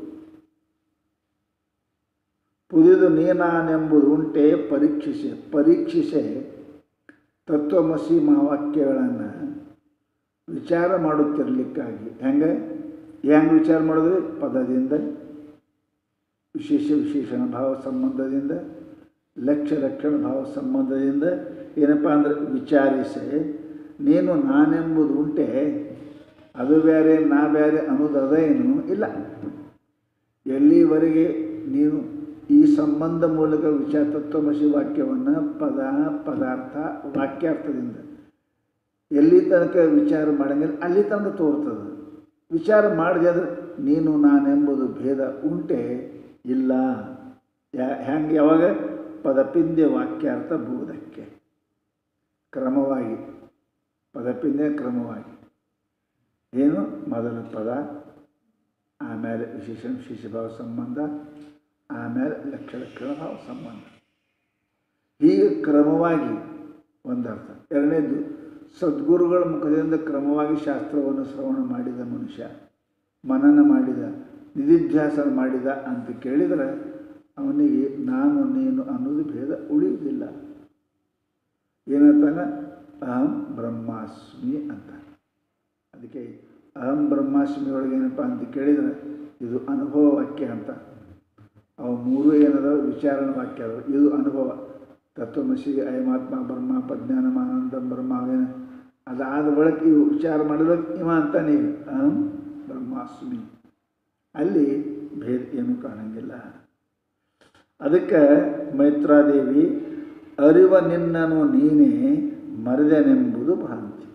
S1: ಪುದಿದು ನೀನಾನೆಂಬುದು ಉಂಟೆ ಪರೀಕ್ಷಿಸೆ ಪರೀಕ್ಷಿಸೆ ತತ್ವಮಸಿ ಮಹಾವಾಕ್ಯಗಳನ್ನು ವಿಚಾರ ಮಾಡುತ್ತಿರಲಿಕ್ಕಾಗಿ ಹೆಂಗೆ ಹೆಂಗೆ ವಿಚಾರ ಮಾಡಿದ್ರಿ ಪದದಿಂದ ವಿಶೇಷ ವಿಶೇಷಣ ಭಾವ ಸಂಬಂಧದಿಂದ ಲಕ್ಷ ಲಕ್ಷಣ ಭಾವ ಸಂಬಂಧದಿಂದ ಏನಪ್ಪ ಅಂದರೆ ವಿಚಾರಿಸಿ ನೀನು ನಾನೆಂಬುದು ಉಂಟೆ ಅದು ಬೇರೆ ನಾ ಬೇರೆ ಅನ್ನೋದು ಅದೇನು ಇಲ್ಲ ಎಲ್ಲಿವರೆಗೆ ನೀನು ಈ ಸಂಬಂಧ ಮೂಲಕ ವಿಚಾರ ತತ್ವಮಸಿ ವಾಕ್ಯವನ್ನು ಪದ ಪದಾರ್ಥ ವಾಕ್ಯಾರ್ಥದಿಂದ ಎಲ್ಲಿ ತನಕ ವಿಚಾರ ಮಾಡಂಗಿಲ್ಲ ಅಲ್ಲಿ ತನಕ ತೋರ್ತದೆ ವಿಚಾರ ಮಾಡಿದೆ ಅಂದರೆ ನೀನು ನಾನೆಂಬುದು ಭೇದ ಉಂಟೆ ಇಲ್ಲ ಯಾ ಹೆಂಗೆ ಯಾವಾಗ ಪದಪಿಂದ್ಯ ವಾಕ್ಯಾರ್ಥ ಬೋಧಕ್ಕೆ ಕ್ರಮವಾಗಿ ಪದಪಿಂದ್ಯ ಕ್ರಮವಾಗಿ ಏನು ಮೊದಲ ಪದ ಆಮೇಲೆ ವಿಶೇಷ ವಿಶೇಷ ಭಾವ ಸಂಬಂಧ ಆಮೇಲೆ ಲಕ್ಷ ಲಕ್ಷಣ ಭಾವ ಸಂಬಂಧ ಹೀಗೆ ಕ್ರಮವಾಗಿ ಒಂದರ್ಥ ಎರಡನೇದು ಸದ್ಗುರುಗಳ ಮುಖದಿಂದ ಕ್ರಮವಾಗಿ ಶಾಸ್ತ್ರವನ್ನು ಶ್ರವಣ ಮಾಡಿದ ಮನುಷ್ಯ ಮನನ ಮಾಡಿದ ನಿಧಿಧ್ಯಾಸನ ಮಾಡಿದ ಅಂತ ಕೇಳಿದರೆ ಅವನಿಗೆ ನಾನು ನೀನು ಅನ್ನೋದು ಭೇದ ಉಳಿಯುವುದಿಲ್ಲ ಏನಂತಾನೆ ಅಹಂ ಬ್ರಹ್ಮಾಸ್ಮಿ ಅಂತ ಅದಕ್ಕೆ ಅಹಂ ಬ್ರಹ್ಮಾಸ್ಮಿ ಒಳಗೆ ಏನಪ್ಪ ಅಂತ ಕೇಳಿದರೆ ಇದು ಅನುಭವ ವಾಕ್ಯ ಅಂತ ಅವು ಮೂರು ಏನದ ವಿಚಾರಣ ವಾಕ್ಯ ಅದಾವ ಇದು ಅನುಭವ ತತ್ವಮಸಿ ಅಯಮಾತ್ಮ ಬ್ರಹ್ಮ ಪ್ರಜ್ಞಾನಮಾನಂದ ಬ್ರಹ್ಮ ಅವೇನು ಅದಾದ ಬಳಿಕ ಇವು ವಿಚಾರ ಮಾಡಿದಾಗ ಇವ ಅಂತಾನೆ ಈಗ ಅಹಂ ಬ್ರಹ್ಮಾಸ್ಮಿ ಅಲ್ಲಿ ಭೇದ ಏನೂ ಕಾಣಂಗಿಲ್ಲ ಅದಕ್ಕೆ ಮೈತ್ರಾದೇವಿ ಅರಿವ ನಿನ್ನನು ನೀನೇ ಮರೆದೆನೆಂಬುದು ಭ್ರಾಂತಿ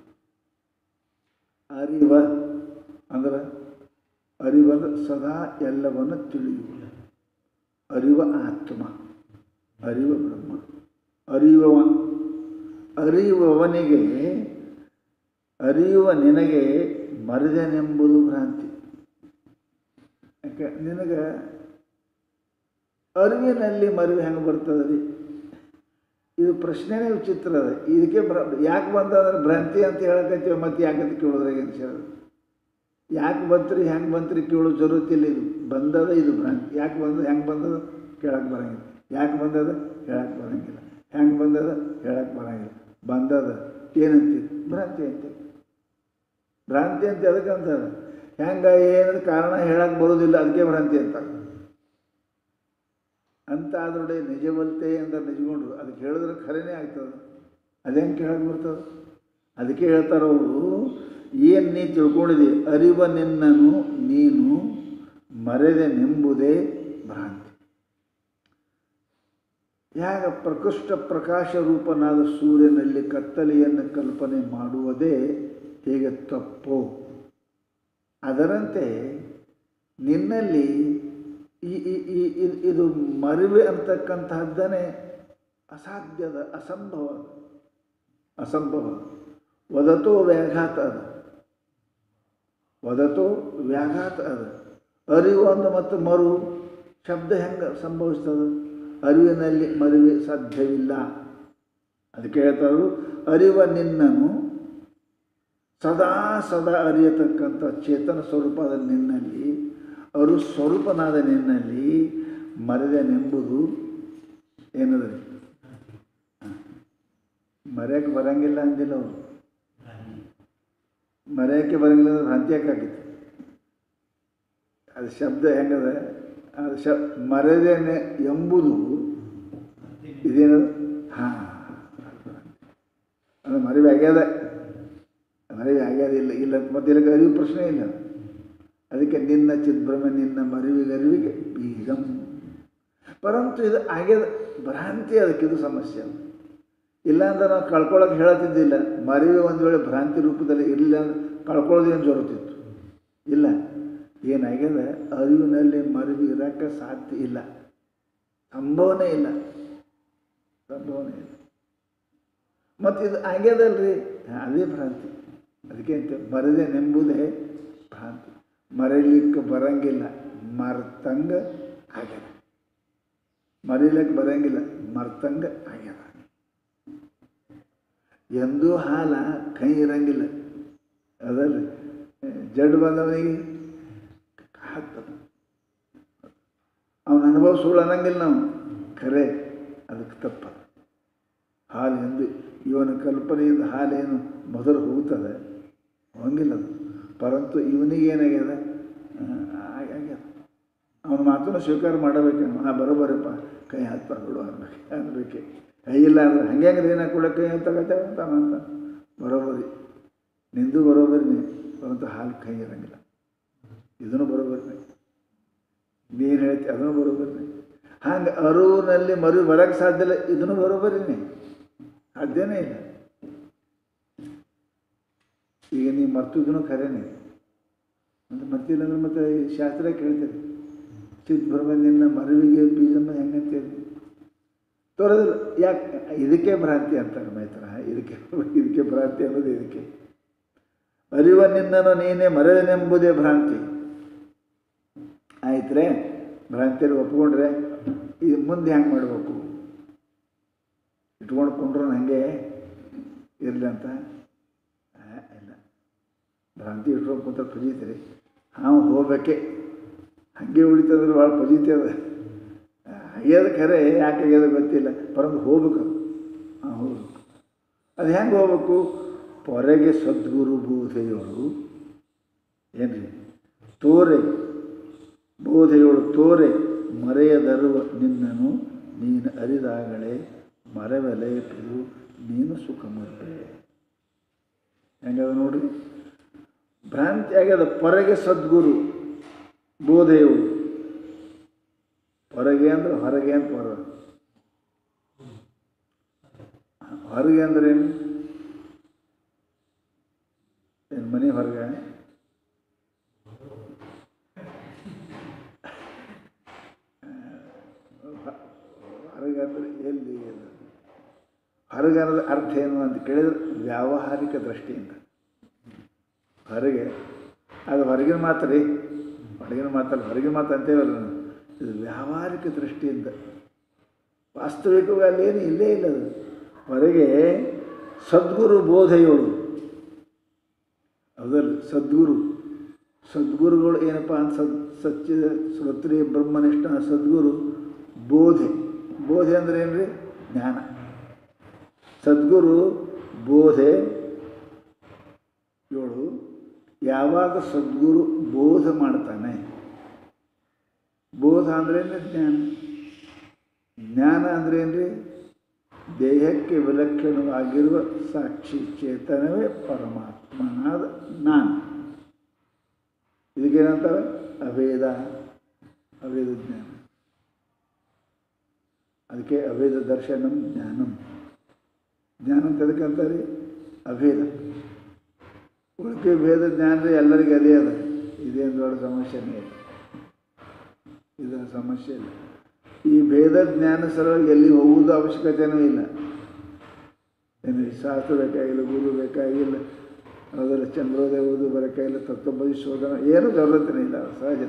S1: ಅರಿವ ಅಂದ್ರೆ ಅರಿವಂದ್ರೆ ಸದಾ ಎಲ್ಲವನ್ನು ತಿಳಿಯುವುದು ಅರಿವ ಆತ್ಮ ಅರಿವ ಬ್ರಹ್ಮ ಅರಿಯುವ ಅರಿಯುವವನಿಗೆ ಅರಿಯುವ ನಿನಗೆ ಮರೆದೆನೆಂಬುದು ಭ್ರಾಂತಿ ಯಾಕೆ ನಿನಗೆ ಅರಿವಿನಲ್ಲಿ ಮರಿವು ಹೆಂಗೆ ಬರ್ತದೆ ರೀ ಇದು ಪ್ರಶ್ನೆನೇ ವಿಚಿತ್ರ ಅದ ಇದಕ್ಕೆ ಬ್ರ ಯಾಕೆ ಬಂತಂದ್ರೆ ಭ್ರಾಂತಿ ಅಂತ ಹೇಳಕತ್ತೀವಿ ಮತ್ತು ಯಾಕಂತ ಕೇಳೋದ್ರಾಗ ಏನು ಯಾಕೆ ಬಂತ್ರಿ ಹೆಂಗೆ ಬಂತ್ರಿ ಕೇಳೋ ಜರುರತಿಲ್ಲ ಇದು ಬಂದದ ಇದು ಭ್ರಾಂತಿ ಯಾಕೆ ಬಂದದ ಹೆಂಗೆ ಬಂದದ ಕೇಳಕ್ಕೆ ಬರಂಗಿಲ್ಲ ಯಾಕೆ ಬಂದದ ಹೇಳಕ್ಕೆ ಬರಂಗಿಲ್ಲ ಹೆಂಗೆ ಬಂದದ ಹೇಳಕ್ಕೆ ಬರಂಗಿಲ್ಲ ಬಂದದ ಏನಂತೀವಿ ಭ್ರಾಂತಿ ಅಂತೆ ಭ್ರಾಂತಿ ಅಂತ ಅದಕ್ಕೆ ಅಂತಾರೆ ಹೆಂಗೆ ಏನದ ಕಾರಣ ಹೇಳಕ್ಕೆ ಬರೋದಿಲ್ಲ ಅದಕ್ಕೆ ಭ್ರಾಂತಿ ಅಂತಾರೆ ಅಂತ ಆದ್ರೊಡೆ ನಿಜವಲ್ತೆ ಅಂತ ನಿಜಗೊಂಡು ಅದಕ್ಕೆ ಹೇಳಿದ್ರೆ ಖರೇನೇ ಆಗ್ತದೆ ಅದೇನು ಕೇಳಕ್ಕೆ ಬರ್ತದೆ ಅದಕ್ಕೆ ಹೇಳ್ತಾರೆ ಅವರು ಏನು ನೀ ತಿಳ್ಕೊಂಡಿದಿ ಅರಿವ ನಿನ್ನನು ನೀನು ಮರೆದೆ ನೆಂಬುದೇ ಭ್ರಾಂತಿ ಯಾಗ ಪ್ರಕೃಷ್ಟ ಪ್ರಕಾಶ ರೂಪನಾದ ಸೂರ್ಯನಲ್ಲಿ ಕತ್ತಲೆಯನ್ನು ಕಲ್ಪನೆ ಮಾಡುವುದೇ ಹೇಗೆ ತಪ್ಪು ಅದರಂತೆ ನಿನ್ನಲ್ಲಿ ಈ ಈ- ಈ ಇ- ಇದು ಮರಿವೆ ಅಂತಕ್ಕಂತಹದ್ದನೇ ಅಸಾಧ್ಯದ ಅಸಂಭವ ಅಸಂಭವ ವದತೋ ವ್ಯಾಘಾತ ಅದು ವದತೋ ವ್ಯಾಘಾತ ಅದು ಅರಿವು ಒಂದು ಮತ್ತು ಮರು ಶಬ್ದ ಹೆಂಗೆ ಸಂಭವಿಸ್ತದೆ ಅರಿವಿನಲ್ಲಿ ಮರಿವೆ ಸಾಧ್ಯವಿಲ್ಲ ಅದಕ್ಕೆ ಹೇಳ್ತಾರು ಅರಿವ ನಿನ್ನನು ಸದಾ ಸದಾ ಅರಿಯತಕ್ಕಂಥ ಚೇತನ ಸ್ವರೂಪದ ನಿನ್ನಲ್ಲಿ ಅವರು ಸ್ವರೂಪನಾದ ನಿನ್ನಲ್ಲಿ ಮರೆದನೆಂಬುದು ಏನದ್ರಿ ಮರೆಯಕ್ಕೆ ಬರಂಗಿಲ್ಲ ಅಂದಿಲ್ಲ ಅವರು ಮರೆಯಕ್ಕೆ ಬರಂಗಿಲ್ಲ ಅಂದ್ರೆ ಭ್ರಾಂತಿ ಯಾಕಾಗಿತ್ತು ಅದು ಶಬ್ದ ಹೆಂಗದ ಅದು ಶ ಮರೆದೇನೆ ಎಂಬುದು ಇದೇನದು ಹಾಂ ಅದು ಮರಿವೆ ಆಗ್ಯದ ಮರಿವೆ ಆಗ್ಯದ ಇಲ್ಲ ಇಲ್ಲ ಮತ್ತೆ ಇದಕ್ಕೆ ಅರಿವು ಪ್ರಶ್ನೆ ಇಲ್ಲ ಅದಕ್ಕೆ ನಿನ್ನ ಚಿದ್ಭ್ರಮೆ ನಿನ್ನ ಮರಿವಿಗೆ ಅರಿವಿಗೆ ಬೀಗಂ ಪರಂತು ಇದು ಆಗ್ಯದ ಭ್ರಾಂತಿ ಅದಕ್ಕೆ ಇದು ಸಮಸ್ಯೆ ಇಲ್ಲಾಂದ್ರೆ ನಾವು ಕಳ್ಕೊಳ್ಳೋಕೆ ಹೇಳತ್ತಿದ್ದಿಲ್ಲ ಮರಿವೆ ಒಂದು ವೇಳೆ ಭ್ರಾಂತಿ ರೂಪದಲ್ಲಿ ಇರಲಿಲ್ಲ ಅಂದ್ರೆ ಕಳ್ಕೊಳ್ಳೋದೇನು ಜರುತ್ತಿತ್ತು ಇಲ್ಲ ಏನಾಗ್ಯದ ಅರಿವಿನಲ್ಲಿ ಮರಿವಿ ಇರೋಕ್ಕೆ ಸಾಧ್ಯ ಇಲ್ಲ ಸಂಭವನೆ ಇಲ್ಲ ಸಂಭವನೆ ಇಲ್ಲ ಮತ್ತು ಇದು ಆಗ್ಯದಲ್ರಿ ಅದೇ ಭ್ರಾಂತಿ ಅದಕ್ಕೆ ಅಂತ ಮರದೆ ನೆಂಬುದೇ ಭ್ರಾಂತಿ ಮರೀಲಿಕ್ಕೆ ಬರಂಗಿಲ್ಲ ಮರ್ತಂಗ ಆಗ್ಯದ ಮರೀಲಿಕ್ಕೆ ಬರಂಗಿಲ್ಲ ಮರ್ತಂಗ ಆಗ್ಯದ ಎಂದೂ ಹಾಲ ಕೈ ಇರಂಗಿಲ್ಲ ಅದಲ್ರಿ ಜಡ್ ಬಂದವನಿಗೆ ಹಾಕ್ತದೆ ಅವನ ಅನುಭವ ಸುಳ್ಳು ಅನ್ನಂಗಿಲ್ಲ ನಾವು ಖರೆ ಅದಕ್ಕೆ ತಪ್ಪ ಹಾಲು ಎಂದು ಇವನ ಕಲ್ಪನೆಯಿಂದ ಹಾಲೇನು ಮೊದಲು ಹೋಗ್ತದೆ ಹೋಗಿಲ್ಲ ಅದು ಪರಂತು ಇವನಿಗೆ ಏನಾಗ್ಯದ ಆ, ಆಗ್ಯದ ಅವನ ಮಾತನ್ನು ಸ್ವೀಕಾರ ಮಾಡಬೇಕು ಹಾಂ ಬರೋಬರಪ್ಪ ಕೈ ಹಾಕ್ತಾ ಬಿಡು ಅನ್ಬೇಕು ಅನ್ಬೇಕೆ ಕೈ ಇಲ್ಲ ಅಂದ್ರೆ ಹಂಗೆ ಹಂಗೆ ಏನ ಕೂಡ ಕೈ ತಗೋತೇವೆ ಅಂತ ಅಂತ ಬರೋಬರಿ ನಿಂದು ಬರೋಬರಿನೇ ಪರಂತು ಹಾಲು ಕೈ ಇರಂಗಿಲ್ಲ ಇದನ್ನು ಬರೋಬರಿನೇ ನೀನು ಹೇಳ್ತಿ ಅದನ್ನು ಬರೋಬರಿನೇ ಹಂಗೆ ಅರುವಿನಲ್ಲಿ ಮರು ಬರೋಕ್ಕೆ ಸಾಧ್ಯ ಇಲ್ಲ ಇದನ್ನು ಬರೋಬರಿನೇ ಸಾಧ್ಯನೇ ಇಲ್ಲ ಈಗ ನೀವು ಮರ್ತಿದ್ದೂ ಖರೇನೆ ಮತ್ತು ಮರ್ತಿಲ್ಲ ಅಂದ್ರೆ ಮತ್ತೆ ಈ ಶಾಸ್ತ್ರ ಕೇಳ್ತೀರಿ ಚಿದ್ಭ್ರಮ ನಿನ್ನ ಮರುವಿಗೆ ಬೀಜಮ್ಮ ಹೆಂಗಂತೀರಿ ತೋರೋದಿಲ್ಲ ಯಾಕೆ ಇದಕ್ಕೆ ಭ್ರಾಂತಿ ಅಂತಾರೆ ಮೈತ್ರ ಇದಕ್ಕೆ ಇದಕ್ಕೆ ಭ್ರಾಂತಿ ಅನ್ನೋದು ಇದಕ್ಕೆ ಅರಿವ ನಿನ್ನನ್ನು ನೀನೇ ಮರೆಯನೆಂಬುದೇ ಭ್ರಾಂತಿ ಆಯ್ತ್ರೆ ಭ್ರಾಂತಿಯಲ್ಲಿ ಒಪ್ಕೊಂಡ್ರೆ ಇದು ಮುಂದೆ ಹೆಂಗೆ ಮಾಡಬೇಕು ಇಟ್ಕೊಂಡು ಕೊಂಡ್ರು ಹಾಗೆ ಇರಲಿ ಅಂತ ಆ, ಇಲ್ಲ ಭ್ರಾಂತಿ ಇಟ್ಕೊಂಡು ಕುಂತ ಪಜೀತೀರಿ ಹಾಂ ಹೋಗ್ಬೇಕೆ ಹಾಗೆ ಉಳಿತಂದ್ರೆ ಭಾಳ ಪಜೀತಿ ಅದ ಆಗ್ಯದ ಖರೆ ಯಾಕೆ ಆಗ್ಯದ ಗೊತ್ತಿಲ್ಲ ಪರಂದು ಹೋಗ್ಬೇಕು ಹಾಂ ಹೋಗ್ಬೇಕು ಅದು ಹೆಂಗೆ ಹೋಗ್ಬೇಕು ಪೊರೆಗೆ ಸದ್ಗುರು ಬೋಧೆಯೋಳು ಏನ್ರಿ ತೋರೆ ಬೋಧೆಯೋಳು ತೋರೆ ಮರೆಯದರುವ ನಿನ್ನನು ನೀನು ಅರಿದಾಗಲೇ ಮರವೆಲೆಯಿತು ನೀನು ಸುಖ ಮುರ್ಬೆ ಹೆಂಗದ ನೋಡ್ರಿ ಭ್ರಾಂತಿ ಆಗ್ಯದ ಪೊರೆಗೆ ಸದ್ಗುರು ಬೋಧೆಯೋಳು ಹೊರಗೆ ಅಂದ್ರೆ ಹೊರಗೆ ಅಂತ ಹೊರ ಹೊರಗೆ ಅಂದ್ರೆ ಏನು ಏನು ಮನೆ ಹೊರಗೆ ಹೊರಗೆ ಅಂದ್ರೆ ಎಲ್ಲಿ ಏನು ಹೊರಗೆ ಅನ್ನೋದು ಅರ್ಥ ಏನು ಅಂತ ಕೇಳಿದ್ರೆ ವ್ಯಾವಹಾರಿಕ ದೃಷ್ಟಿಯಿಂದ ಹೊರಗೆ ಅದು ಹೊರಗಿನ ಮಾತು ರೀ ಹೊರಗಿನ ಮಾತಲ್ಲ ಹೊರಗಿನ ಮಾತು ಅಂತೇವಲ್ಲ ನಾವು ಇದು ವ್ಯಾವಹಾರಿಕ ದೃಷ್ಟಿಯಿಂದ ವಾಸ್ತವಿಕವಾಗಿ ಅಲ್ಲೇನು ಇಲ್ಲೇ ಇಲ್ಲ ಅದು ಹೊರಗೆ ಸದ್ಗುರು ಬೋಧೆಯೋಳು ಹೌದಲ್ಲ ಸದ್ಗುರು ಸದ್ಗುರುಗಳು ಏನಪ್ಪ ಅಂತ ಸದ್ ಸಚ್ಚಿದ ಶ್ರೋತ್ರಿಯ ಬ್ರಹ್ಮನಿಷ್ಠ ಸದ್ಗುರು ಬೋಧೆ ಬೋಧೆ ಅಂದ್ರೆ ಏನ್ರಿ ಜ್ಞಾನ ಸದ್ಗುರು ಬೋಧೆ ಏಳು ಯಾವಾಗ ಸದ್ಗುರು ಬೋಧ ಮಾಡ್ತಾನೆ ಬೋಧ ಅಂದ್ರೇನು ಜ್ಞಾನ ಜ್ಞಾನ ಅಂದ್ರೇನ್ರಿ ದೇಹಕ್ಕೆ ವಿಲಕ್ಷಣವಾಗಿರುವ ಸಾಕ್ಷಿ ಚೇತನವೇ ಪರಮಾತ್ಮನಾದ ನಾನು ಇದಕ್ಕೇನಂತಾರೆ ಅಭೇದ ಅಭೇದ ಜ್ಞಾನ ಅದಕ್ಕೆ ಅಭೇದ ದರ್ಶನಂ ಜ್ಞಾನಂ ಜ್ಞಾನ ಅಂತ ಎದಕ್ಕೆ ಅಂತಾರೆ ಅಭೇದ ಉಳಿಕೆ ಭೇದ ಜ್ಞಾನ ರೀ ಎಲ್ಲರಿಗೂ ಅದೇ ಅದ ಇದೇನು ದೊಡ್ಡ ಸಮಸ್ಯೆನೇ ಇಲ್ಲ ಇದರ ಸಮಸ್ಯೆ ಇಲ್ಲ ಈ ಭೇದ ಜ್ಞಾನ ಸಲುವಾಗಿ ಎಲ್ಲಿ ಹೋಗುವುದು ಅವಶ್ಯಕತೆಯೂ ಇಲ್ಲ ಏನು ಶಾಸ್ತ್ರ ಬೇಕಾಗಿಲ್ಲ ಗುರು ಬೇಕಾಗಿಲ್ಲ ಅದರ ಚಂದ್ರೋದಯ ಓದು ಬೇಕಾಗಿಲ್ಲ ತತ್ವಬದಿ ಶೋಧನ ಏನೂ ಜರುರತನೇ ಇಲ್ಲ ಸಹಜ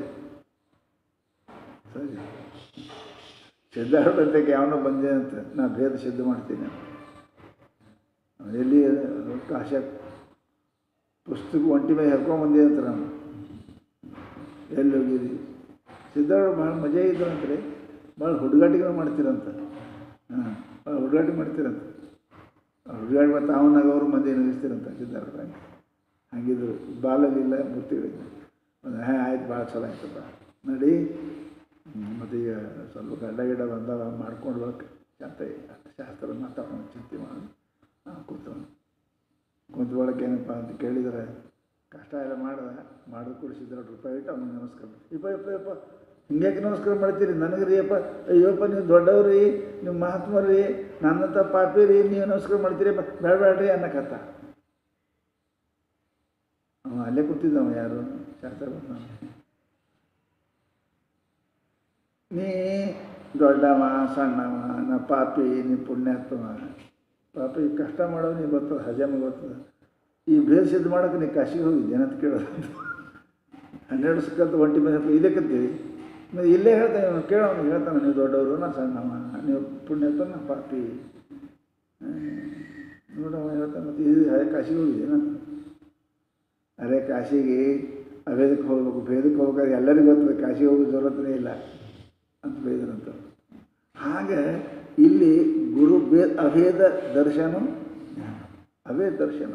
S1: ಸಹಜ ಸಿದ್ಧಾರ್ಥಕ್ಕೆ ಯಾವನೋ ಬಂದೆ ಅಂತ ನಾ ಭೇದ ಸಿದ್ಧ ಮಾಡ್ತೀನಿ ಅಂತ ಅವ್ನು ಎಲ್ಲಿ ಕಾಶ ಪುಸ್ತಕ ಒಂಟಿ ಮೇಲೆ ಹರ್ಕೊಂಬಂದಿ ಅಂತ ನಾನು ಎಲ್ಲಿ ಹೋಗಿರಿ ಸಿದ್ಧಾರ್ಥ ಭಾಳ ಮಜಾ ಇದ್ರಂತ್ರಿ ಭಾಳ ಹುಡುಗಾಟಿಗಳು ಮಾಡ್ತೀರಂತ ಹಾಂ ಭಾಳ ಹುಡುಗಾಟ ಮಾಡ್ತೀರಂತ ಹುಡುಗಾಟ ಮತ್ತು ಅವನಾಗ ಅವರು ಮಂದಿ ನಗಿಸ್ತೀರಂತ ಸಿದ್ಧಾರ್ಥ ಹಂಗಿದ್ರು ಬಾಲಲಿಲ್ಲ ಮುತ್ತಿಗಳಿಲ್ಲ ಒಂದು ಹ್ಯಾ ಆಯ್ತು ಭಾಳ ಚಲೋ ಆಯ್ತಪ್ಪ ನಡಿ ಮತ್ತು ಈಗ ಸ್ವಲ್ಪ ಗಡ್ಡ ಗಿಡ ಬಂದವ ಮಾಡ್ಕೊಂಡು ಹೋಗಕ್ಕೆ ಶಾಂತ ಶಾಸ್ತ್ರ ಮಾತಾಡೋಣ ಚಿಂತೆ ಮಾಡೋಣ ಹಾಂ ಕೂತವನು ಕುಂತ ಒಳಗೆ ಏನಪ್ಪ ಅಂತ ಕೇಳಿದರೆ ಕಷ್ಟ ಎಲ್ಲ ಮಾಡ್ದ ಮಾಡೋದು ಕೊಡಿಸಿದ್ರೆ ರೂಪಾಯಿ ಇಟ್ಟು ಅವನಿಗೆ ನಮಸ್ಕಾರ ಇಪ್ಪ ಇಪ್ಪ ಇಪ್ಪ ಹಿಂಗ್ಯಾಕೆ ನಮಸ್ಕಾರ ಮಾಡ್ತೀರಿ ನನಗೆ ರೀ ಅಪ್ಪ ಅಯ್ಯಪ್ಪ ನೀವು ದೊಡ್ಡವ್ರಿ ನೀವು ಮಹಾತ್ಮರಿ ನನ್ನಂತ ಪಾಪಿ ರೀ ನೀವು ನಮಸ್ಕಾರ ಮಾಡ್ತೀರಿ ಬೇಡ ಬೇಡ್ರಿ ಅನ್ನಕತ್ತ ಅವ ಅಲ್ಲೇ ಕೂತಿದ್ದವ ಯಾರು ಶಾಸ್ತ್ರ ಬಂದವ ನೀ ದೊಡ್ಡವ ಸಣ್ಣವ ನಾ ಪಾಪಿ ನೀ ಪುಣ್ಯಾತ್ಮ ಪಾಪಿ ಕಷ್ಟ ಮಾಡೋದು ನೀ ಗೊತ್ತದ ಹಜಮ ಗೊತ್ತದ ಈ ಬೇರೆ ಸಿದ್ಧ ಮಾಡೋಕೆ ನೀ ಕಾಶಿಗೆ ಹೋಗಿದ್ದೆ ಏನಂತ ಕೇಳೋದು ಹನ್ನೆರಡು ಸಕ್ಕಂತ ಒಂಟಿ ಮೇಲೆ ಇದಕ್ಕಂತೀವಿ ನೀವು ಇಲ್ಲೇ ಹೇಳ್ತಾನೆ ಅವ್ನು ಕೇಳೋನು ಹೇಳ್ತಾನೆ ನೀವು ದೊಡ್ಡವರು ನಾ ಸಣ್ಣವ ನೀವು ಪುಣ್ಯಾತ್ಮ ನಾ ಪಾಪಿ ನೋಡವ ಹೇಳ್ತಾನೆ ಮತ್ತು ಇದು ಹಳೆ ಕಾಶಿಗೆ ಹೋಗಿದ್ದೇನೆ ಅರೆ ಕಾಶಿಗೆ ಅಭೇದಕ್ಕೆ ಹೋಗ್ಬೇಕು ಭೇದಕ್ಕೆ ಹೋಗ್ಬೇಕಾದ್ರೆ ಎಲ್ಲರಿಗೂ ಗೊತ್ತದ ಕಾಶಿಗೆ ಹೋಗೋ ಜರೂರತನೇ ಇಲ್ಲ ಅಂತ ಬೈದ್ರಂತ ಹಾಗೆ ಇಲ್ಲಿ ಗುರು ಭೇ ಅಭೇದ ದರ್ಶನ ಅಭೇದ ದರ್ಶನ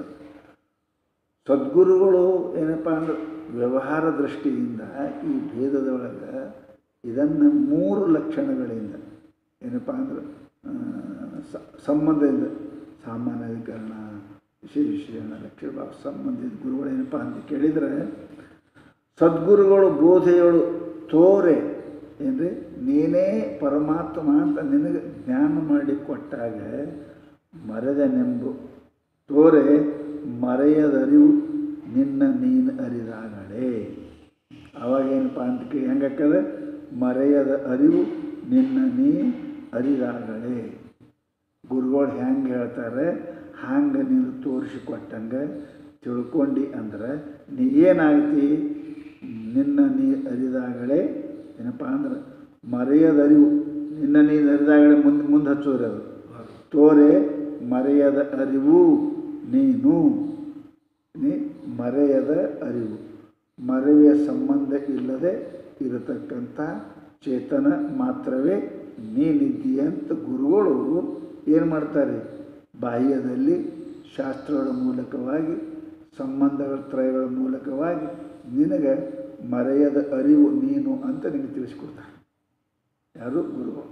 S1: ಸದ್ಗುರುಗಳು ಏನಪ್ಪ ಅಂದ್ರೆ ವ್ಯವಹಾರ ದೃಷ್ಟಿಯಿಂದ ಈ ಭೇದದ ಒಳಗೆ ಇದನ್ನು ಮೂರು ಲಕ್ಷಣಗಳಿಂದ ಏನಪ್ಪ ಅಂದ್ರೆ ಆ, ಸ- ಸಂಬಂಧದಿಂದ ಸಾಮಾನ್ಯೀಕರಣ ವಿಶೇಷ ವಿಶೇಷಣ ಲಕ್ಷಣ ಭಾವ ಸಂಬಂಧಿತ ಗುರುಗಳೇನಪ್ಪ ಅಂತ ಕೇಳಿದರೆ ಸದ್ಗುರುಗಳು ಬೋಧೆಗಳು ತೋರೆ ಏನ್ರಿ ನೀನೇ ಪರಮಾತ್ಮ ಅಂತ ನಿನಗೆ ಜ್ಞಾನ ಮಾಡಿ ಕೊಟ್ಟಾಗ ಮರೆದನೆಂಬು ತೋರೆ ಮರೆಯದರಿವು ನಿನ್ನ ನೀನು ಅರಿದಾಗಲೇ ಅವಾಗೇನಪ್ಪ ಅಂತ ಕೇ ಹೆಂಗಾಕದ ಮರೆಯದ ಅರಿವು ನಿನ್ನ ನೀ ಅರಿದಾಗಲೇ ಗುರುಗಳು ಹೆಂಗೆ ಹೇಳ್ತಾರೆ ಹಂಗೆ ನೀನು ತೋರಿಸಿಕೊಟ್ಟಂಗೆ ತಿಳ್ಕೊಂಡು ಅಂದ್ರೆ ನೀ ಏನಾಗ್ತಿ ನಿನ್ನ ನೀ ಅರಿದಾಗಲೇ ಏನಪ್ಪ ಅಂದ್ರೆ ಮರೆಯದ ಅರಿವು ನಿನ್ನ ನೀನು ಅರಿದಾಗಲೇ ಮುಂದೆ ಮುಂದೆ ಹಚ್ಚೋರಿ ಅದು ತೋರೆ ಮರೆಯದ ಅರಿವು ನೀನು ನೀ ಮರೆಯದ ಅರಿವು ಮರೆಯುವ ಸಂಬಂಧ ಇಲ್ಲದೆ ಇರತಕ್ಕಂಥ ಚೇತನ ಮಾತ್ರವೇ ನೀನಿದ್ದೀಯ ಅಂತ ಗುರುಗಳು ಏನು ಮಾಡ್ತಾರೆ ಬಾಹ್ಯದಲ್ಲಿ ಶಾಸ್ತ್ರಗಳ ಮೂಲಕವಾಗಿ ಸಂಬಂಧಗಳ ತ್ರಯಗಳ ಮೂಲಕವಾಗಿ ನಿನಗೆ ಮರೆಯದ ಅರಿವು ನೀನು ಅಂತ ನಿನಗೆ ತಿಳಿಸ್ಕೊಡ್ತಾರೆ ಯಾರು ಗುರುಗಳು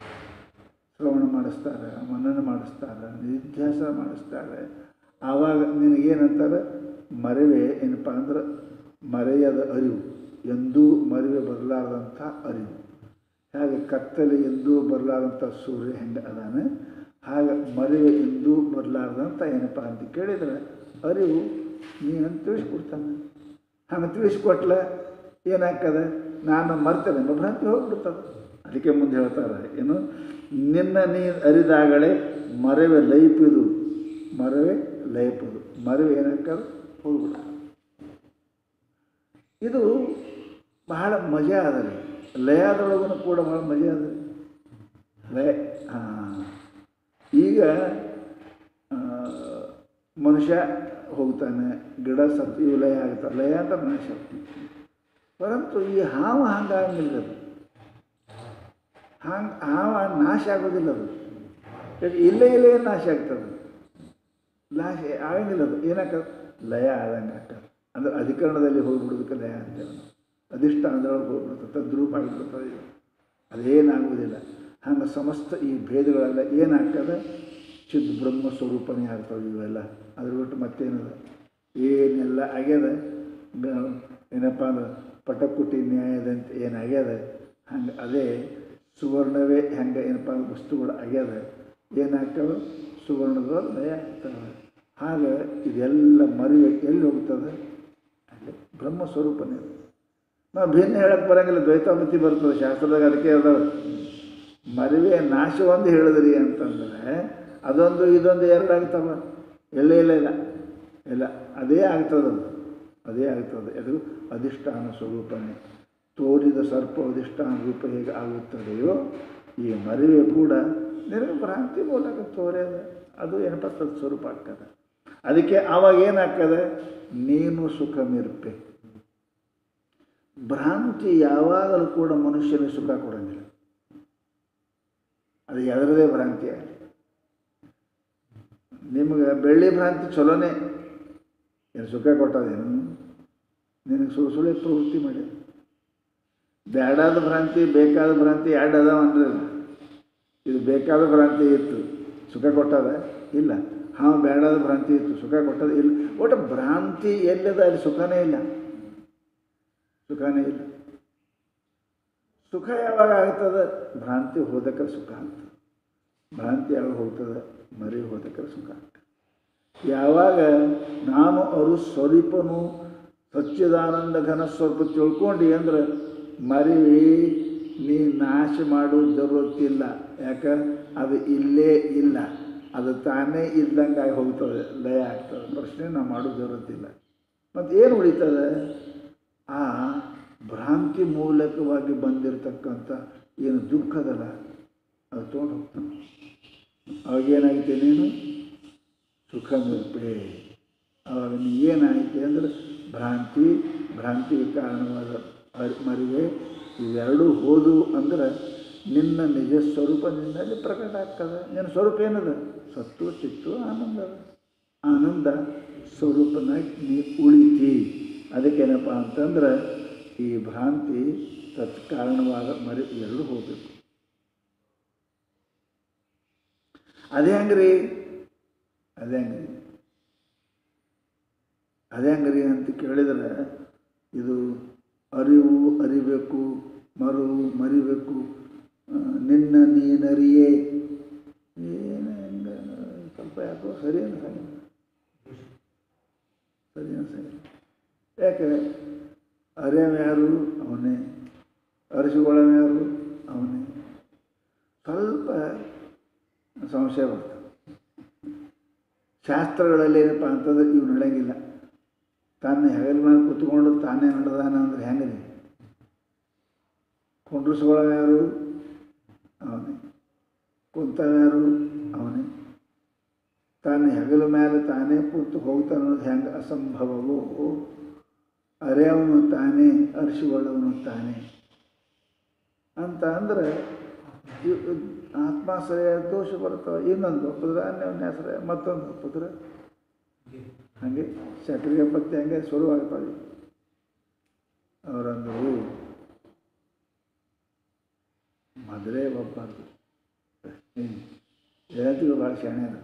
S1: ಶ್ರವಣ ಮಾಡಿಸ್ತಾರೆ ಮನನ ಮಾಡಿಸ್ತಾರೆ ನಿಧ್ಯಾಸ ಮಾಡಿಸ್ತಾರೆ ಆವಾಗ ನಿನಗೇನಂತಾರೆ ಮರೆವೆ ಏನಪ್ಪ ಅಂದ್ರೆ ಮರೆಯದ ಅರಿವು ಎಂದೂ ಮರೆವೆ ಬರಲಾರದಂಥ ಅರಿವು ಹಾಗೆ ಕತ್ತಲೆ ಎಂದೂ ಬರಲಾರಂಥ ಸೂರ್ಯ ಹೆಂಗೆ ಅದಾನೆ ಹಾಗೆ ಮರೆವೆ ಎಂದೂ ಬರಲಾರ್ದಂಥ ಏನಪ್ಪ ಅಂತ ಕೇಳಿದರೆ ಅರಿವು ನೀನಂತ ತಿಳಿಸ್ಕೊಡ್ತಾನೆ ಹಂಗೆ ತಿಳಿಸ್ಕೊಟ್ಲ ಏನಾಗ್ತದ ನಾನು ಮರ್ತೇನೆ ಭ್ರಾಂತಿ ಹೋಗ್ಬಿಡ್ತದೆ ಅದಕ್ಕೆ ಮುಂದೆ ಹೇಳ್ತಾರೆ ಏನು ನಿನ್ನ ನೀ ಅರಿದಾಗಲೇ ಮರವೆ ಲೈಪಿದು ಮರವೆ ಲೈಪದು ಮರವೆ ಏನಾಗ್ತದೆ ಹೋಗ್ಬಿಡ ಇದು ಬಹಳ ಮಜಾ ಅದ ರೀ ಲಯದೊಳಗೂ ಕೂಡ ಭಾಳ ಮಜಾ ಅದ ರೀ ಲಯ ಹಾಂ ಈಗ ಆ, ಮನುಷ್ಯ ಹೋಗ್ತಾನೆ ಗಿಡ ಸತ್ತು ಇವು ಲಯ ಆಗ್ತದೆ ಲಯ ಅಂತ ಮನುಷ್ಯ ಪರಂತು ಈ ಹಾವು ಹಂಗಾಗಿಲ್ಲ ಅದು ಹಂಗೆ ಹಾವ ನಾಶ ಆಗೋದಿಲ್ಲ ಅದು ಯಾಕೆ ಇಲ್ಲೇ ಇಲ್ಲೇ ನಾಶ ಆಗ್ತದೆ ನಾಶ ಆಗಂಗಿಲ್ಲ ಅದು ಏನಾಗ್ತದೆ ಲಯ ಆದಂಗೆ ಆಗ್ತದೆ ಅಂದ್ರೆ ಅಧಿಕರಣದಲ್ಲಿ ಹೋಗ್ಬಿಡೋದಕ್ಕೆ ಲಯ ಅಂತೇವೆ ನಾವು ಅಧಿಷ್ಠಾನದೊಳಗೆ ಹೋಗ್ಬಿಡ್ತದೆ ತದ್ರೂಪ ಆಗಿಬಿಡ್ತದೆ ಇದು ಅದೇನಾಗುವುದಿಲ್ಲ ಹಂಗೆ ಸಮಸ್ತ ಈ ಭೇದಗಳೆಲ್ಲ ಏನಾಗ್ತದೆ ಚಿದ್ ಬ್ರಹ್ಮ ಸ್ವರೂಪನೇ ಆಗ್ತವೆ ಇವೆಲ್ಲ ಅದ್ರ ಬಿಟ್ಟು ಮತ್ತೇನದ ಏನೆಲ್ಲ ಆಗ್ಯದ ಗ- ಏನಪ್ಪ ಅಂದ್ರೆ ಪಟಕುಟಿ ನ್ಯಾಯದಂತೆ ಏನಾಗ್ಯದ ಹಂಗೆ ಅದೇ ಸುವರ್ಣವೇ ಹೆಂಗೆ ಏನಪ್ಪ ವಸ್ತುಗಳು ಆಗ್ಯದ ಏನಾಗ್ತವೆ ಸುವರ್ಣದೊಳಗೆ ಲಯ ಆಗ್ತವೆ ಹಾಗೆ ಇದೆಲ್ಲ ಮರಿವೆ ಎಲ್ಲಿ ಹೋಗ್ತದೆ ಅಲ್ಲಿ ಬ್ರಹ್ಮ ಸ್ವರೂಪನೇ ಅದು. ನಾವು ಭಿನ್ನ ಹೇಳಕ್ಕೆ ಬರಂಗಿಲ್ಲ ದ್ವೈತಾಮತಿ ಬರ್ತದೆ ಶಾಸ್ತ್ರದಾಗ ಅದಕ್ಕೆ ಅದಾವ ಮರಿವೆ ನಾಶ ಒಂದು ಹೇಳಿದ್ರಿ ಅಂತಂದರೆ ಅದೊಂದು ಇದೊಂದು ಎರಡು ಆಗ್ತವ ಎಲ್ಲ ಇಲ್ಲ ಇಲ್ಲ ಇಲ್ಲ ಅದೇ ಆಗ್ತದೆ ಅದು ಅದೇ ಆಗ್ತದೆ ಅದು ಅಧಿಷ್ಠಾನ ಸ್ವರೂಪನೇ ತೋರಿದ ಸರ್ಪ ಅಧಿಷ್ಠಾನ ರೂಪ ಹೇಗೆ ಆಗುತ್ತದೆಯೋ ಈ ಮರಿವೆ ಕೂಡ ನಿನಗೆ ಭ್ರಾಂತಿ ಮೂಲಕ ತೋರ್ಯದ ಅದು ಏನಪ್ಪ ತತ್ ಸ್ವರೂಪ ಆಗ್ತದೆ ಅದಕ್ಕೆ ಆವಾಗ ಏನಾಗ್ತದೆ ನೀನು ಸುಖ ಮಿರ್ಪೆ ಭ್ರಾಂತಿ ಯಾವಾಗಲೂ ಕೂಡ ಮನುಷ್ಯನಿಗೆ ಸುಖ ಕೊಡಂಗಿಲ್ಲ ಅದು ಎದರದೇ ಭ್ರಾಂತಿ ಆಗಲಿ ನಿಮ್ಗೆ ಬೆಳ್ಳಿ ಭ್ರಾಂತಿ ಚಲೋನೇ ಏನು ಸುಖ ಕೊಟ್ಟದೇನು ನಿನಗೆ ಸುಳ್ಳು ಸುಳ್ಳೆ ಪ್ರವೃತ್ತಿ ಮಾಡಿ ಬೇಡಾದ ಭ್ರಾಂತಿ ಬೇಕಾದ ಭ್ರಾಂತಿ ಎರಡು ಅದಾವ ಅಂದ್ರಲ್ಲ ಇದು ಬೇಕಾದ ಭ್ರಾಂತಿ ಇತ್ತು ಸುಖ ಕೊಟ್ಟದ ಇಲ್ಲ ಹಾಂ ಬೇಡಾದ ಭ್ರಾಂತಿ ಇತ್ತು ಸುಖ ಕೊಟ್ಟದ ಇಲ್ಲ ಒಟ್ಟು ಭ್ರಾಂತಿ ಎಲ್ಲದ ಅಲ್ಲಿ ಸುಖನೇ ಇಲ್ಲ ಸುಖನೇ ಇಲ್ಲ ಸುಖ ಯಾವಾಗ ಆಗ್ತದೆ ಭ್ರಾಂತಿ ಹೋದಕ್ಕೆ ಸುಖ ಆಗ್ತದೆ ಭ್ರಾಂತಿ ಯಾವಾಗ ಹೋಗ್ತದೆ ಮರಿ ಹೋದಕ್ಕೆ ಸುಖ ಆಗ್ತದೆ ಯಾವಾಗ ನಾನು ಅವರು ಸ್ವರೂಪನು ಸಚ್ಚಿದಾನಂದ ಘನ ಸ್ವರೂಪ ತಿಳ್ಕೊಂಡು ಅಂದ್ರೆ ಮರಿವಿ ನೀ ನಾಶ ಮಾಡೋ ಜರುರತ್ತಿಲ್ಲ ಯಾಕೆ ಅದು ಇಲ್ಲೇ ಇಲ್ಲ ಅದು ತಾನೇ ಇದ್ದಂಗೆ ಆಗಿ ಹೋಗ್ತದೆ ಲಯ ಆಗ್ತದೆ ಪ್ರಶ್ನೆ ನಾವು ಮಾಡೋ ಜರುರತ್ತಿಲ್ಲ ಮತ್ತು ಏನು ಉಳಿತದೆ ಆ ಭ್ರಾಂತಿ ಮೂಲಕವಾಗಿ ಬಂದಿರತಕ್ಕಂಥ ಏನು ದುಃಖದಲ್ಲ ಅದು ತೊಗೊಂಡು ಹೋಗ್ತಾನೆ ಅವಾಗೇನಾಗಿದೆ ನೀನು ಸುಖ ಮಿರ್ಪೆ ಅವಾಗ ನೀ ಏನಾಯಿತು ಅಂದರೆ ಭ್ರಾಂತಿ ಭ್ರಾಂತಿಗೆ ಕಾರಣವಾದ ಅರ್- ಮರಿವೆ ಇವೆರಡೂ ಹೋದು ಅಂದ್ರೆ ನಿನ್ನ ನಿಜ ಸ್ವರೂಪ ನಿನ್ನಲ್ಲಿ ಪ್ರಕಟ ಆಗ್ತದೆ ನಿನ್ನ ಸ್ವರೂಪ ಏನದ ಸತ್ತು ಚಿತ್ತು ಆನಂದ ಅದ. ಆನಂದ ಸ್ವರೂಪನಾಗಿ ನೀ ಉಳಿತಿ ಅದಕ್ಕೇನಪ್ಪ ಅಂತಂದ್ರೆ ಈ ಭ್ರಾಂತಿ ತತ್ ಕಾರಣವಾದ ಮರಿ ಎರಡು ಹೋಗಬೇಕು ಅದೇ ಹಂಗ್ರಿ ಅದೇ ಹಂಗ್ರಿ ಅದೇ ಹಂಗ್ರಿ ಅಂತ ಕೇಳಿದರೆ ಇದು ಅರಿವು ಅರಿಬೇಕು ಮರುವು ಮರಿಬೇಕು ಆ, ನಿನ್ನ ನೀನರಿಯೇ ಏನು ಹೆಂಗೆ ಸ್ವಲ್ಪ ಯಾಕೋ ಸರಿ ಅನ್ಸಂಗಿಲ್ಲ ಸರಿ ಅನ್ಸಂಗಿಲ್ಲ ಯಾಕೆ ಅರಿಯವ ಯಾರು ಅವನೇ ಅರಿಸಿಕೊಳ್ಳವ ಯಾರು ಅವನೇ ಸ್ವಲ್ಪ ಸಂಶಯ ಬರ್ತದೆ ಶಾಸ್ತ್ರಗಳಲ್ಲಿ ಏನಪ್ಪ ಅಂತಂದ್ರೆ ಇವು ನಡೆಯಂಗಿಲ್ಲ ತಾನೇ ಹೆಗಲ ಮೇಲೆ ಕೂತ್ಕೊಂಡು ತಾನೇ ನಡೆದಾನ ಅಂದ್ರೆ ಹೆಂಗೆ ಕುಂಡ್ರಿಸ್ಕೊಳ್ಳೋ ಯಾರು ಅವನೇ ಕುಂತವ ಯಾರು ಅವನೇ ತಾನು ಹೆಗಲ ಮೇಲೆ ತಾನೇ ಕೂತು ಹೋಗ್ತಾನೆ ಅನ್ನೋದು ಹೆಂಗೆ ಅಸಂಭವವೋ ಅರೆಯವನು ತಾನೇ ಅರಿಸಿಕೊಳ್ಳವನು ತಾನೇ ಅಂತ ಅಂದರೆ ಇವ್- ಆತ್ಮಾಶ್ರಯ ದೋಷ ಬರ್ತವೆ ಇನ್ನೊಂದು ಒಪ್ಪಿದ್ರೆ ಅನ್ಯೋನ್ಯಾಶ್ರಯ ಮತ್ತೊಂದು ಒಪ್ಪಿದ್ರೆ ಹಾಗೆ ಸಕ್ರಿಯ ಪತ್ತೆ ಹಂಗೆ ಶುರುವಾಗ್ತಾವೆ ಅವರಂದರು ಮೊದಲೇ ಒಬ್ಬಾರ್ದು ಜಯಂತಿಗೂ ಭಾಳ ಶಾಣೆ ಅದ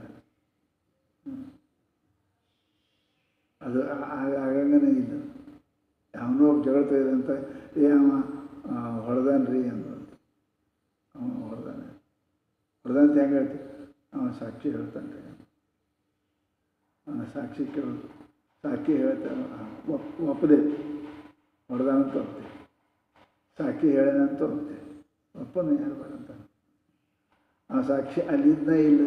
S1: ಅದು ಆ- ಆ- ಆಗಂಗನೇ ಇಲ್ಲ ಅವನೋ ಒಬ್ಬ ಜಗಳ ತೆಗೆದಂತ ಏ ಅವ ಹೊಡೆದಾನ್ರಿ ಅಂದ ಅವ ಹೊಡೆದಾನೆ ಹೊಡೆದಂತ ಹೆಂಗೆ ಹೇಳ್ತಿ ಅವ ಸಾಕ್ಷಿ ಹೇಳ್ತಾನೆ ರೀ ಅವನ ಸಾಕ್ಷಿ ಕೇಳೋದು ಸಾಕ್ಷಿ ಹೇಳ್ತಾನೆ ಒಪ್ ಒಪ್ಪದೆ ಹೊಡೆದಾನಂತ ಒಪ್ತೆ ಸಾಕ್ಷಿ ಹೇಳನಂತ ಒಪ್ತೆ ಒಪ್ಪನೆ ಯಾರು ಬೇಡಂತ ಆ ಸಾಕ್ಷಿ ಅಲ್ಲಿದ್ದೇ ಇಲ್ಲ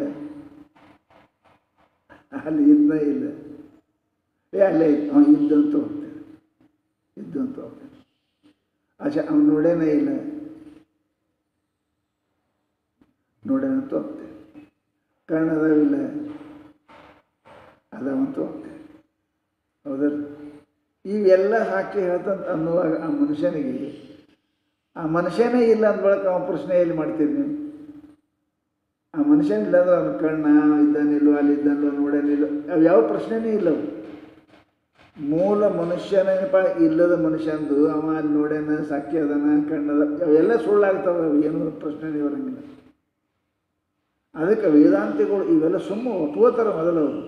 S1: ಅಲ್ಲಿ ಇದ್ದೇ ಇಲ್ಲ ಏ ಅಲ್ಲೇ ಇದ್ದ ಅವ್ನು ಇದ್ದಂತ ಹೋಗ್ತೇನೆ ಇದ್ದಂತ ಹೋಗ್ತೇನೆ ಆಚೆ ಅವ್ನು ನೋಡೇನೇ ಇಲ್ಲ ನೋಡೇನಂತ ಹೋಗ್ತೇನೆ ಕಾರಣದಾವಿಲ್ಲ ಅದಾವಂತ ಹೋಗ್ತೇನೆ ಹೌದಲ್ಲ ಇವೆಲ್ಲ ಸಾಕ್ಷಿ ಹೇಳ್ತಂತ ಅನ್ನುವಾಗ ಆ ಮನುಷ್ಯನಿಗೆ ಆ ಮನುಷ್ಯನೇ ಇಲ್ಲ ಅಂದ ಬಳಿಕ ಅವನ ಪ್ರಶ್ನೆ ಎಲ್ಲಿ ಮಾಡ್ತೀರಿ ನೀವು ಆ ಮನುಷ್ಯ ಇಲ್ಲ ಅಂದ್ರೆ ಅವನ ಕಣ್ಣ ಇದ್ದಾನಿಲ್ಲೋ ಅಲ್ಲಿ ಇದ್ದಾನೋ ನೋಡೇನಿಲ್ಲೋ ಅವು ಯಾವ ಪ್ರಶ್ನೆನೇ ಇಲ್ಲ ಅವು ಮೂಲ ಮನುಷ್ಯನೇನಪ್ಪ ಇಲ್ಲದ ಮನುಷ್ಯಂದು ಅವ ಅಲ್ಲಿ ನೋಡ್ಯಾನ ಸಾಕ್ಷಿ ಅದಾನ ಕಣ್ಣದ ಅವೆಲ್ಲ ಸುಳ್ಳಾಗ್ತವೆ ಅವು ಏನೂ ಪ್ರಶ್ನೆನೇ ಬರಂಗಿಲ್ಲ ಅದಕ್ಕೆ ವೇದಾಂತಿಗಳು ಇವೆಲ್ಲ ಸುಮ್ಮ ಒಪ್ಪುವತ್ತಾರ ಮೊದಲು ಅವರು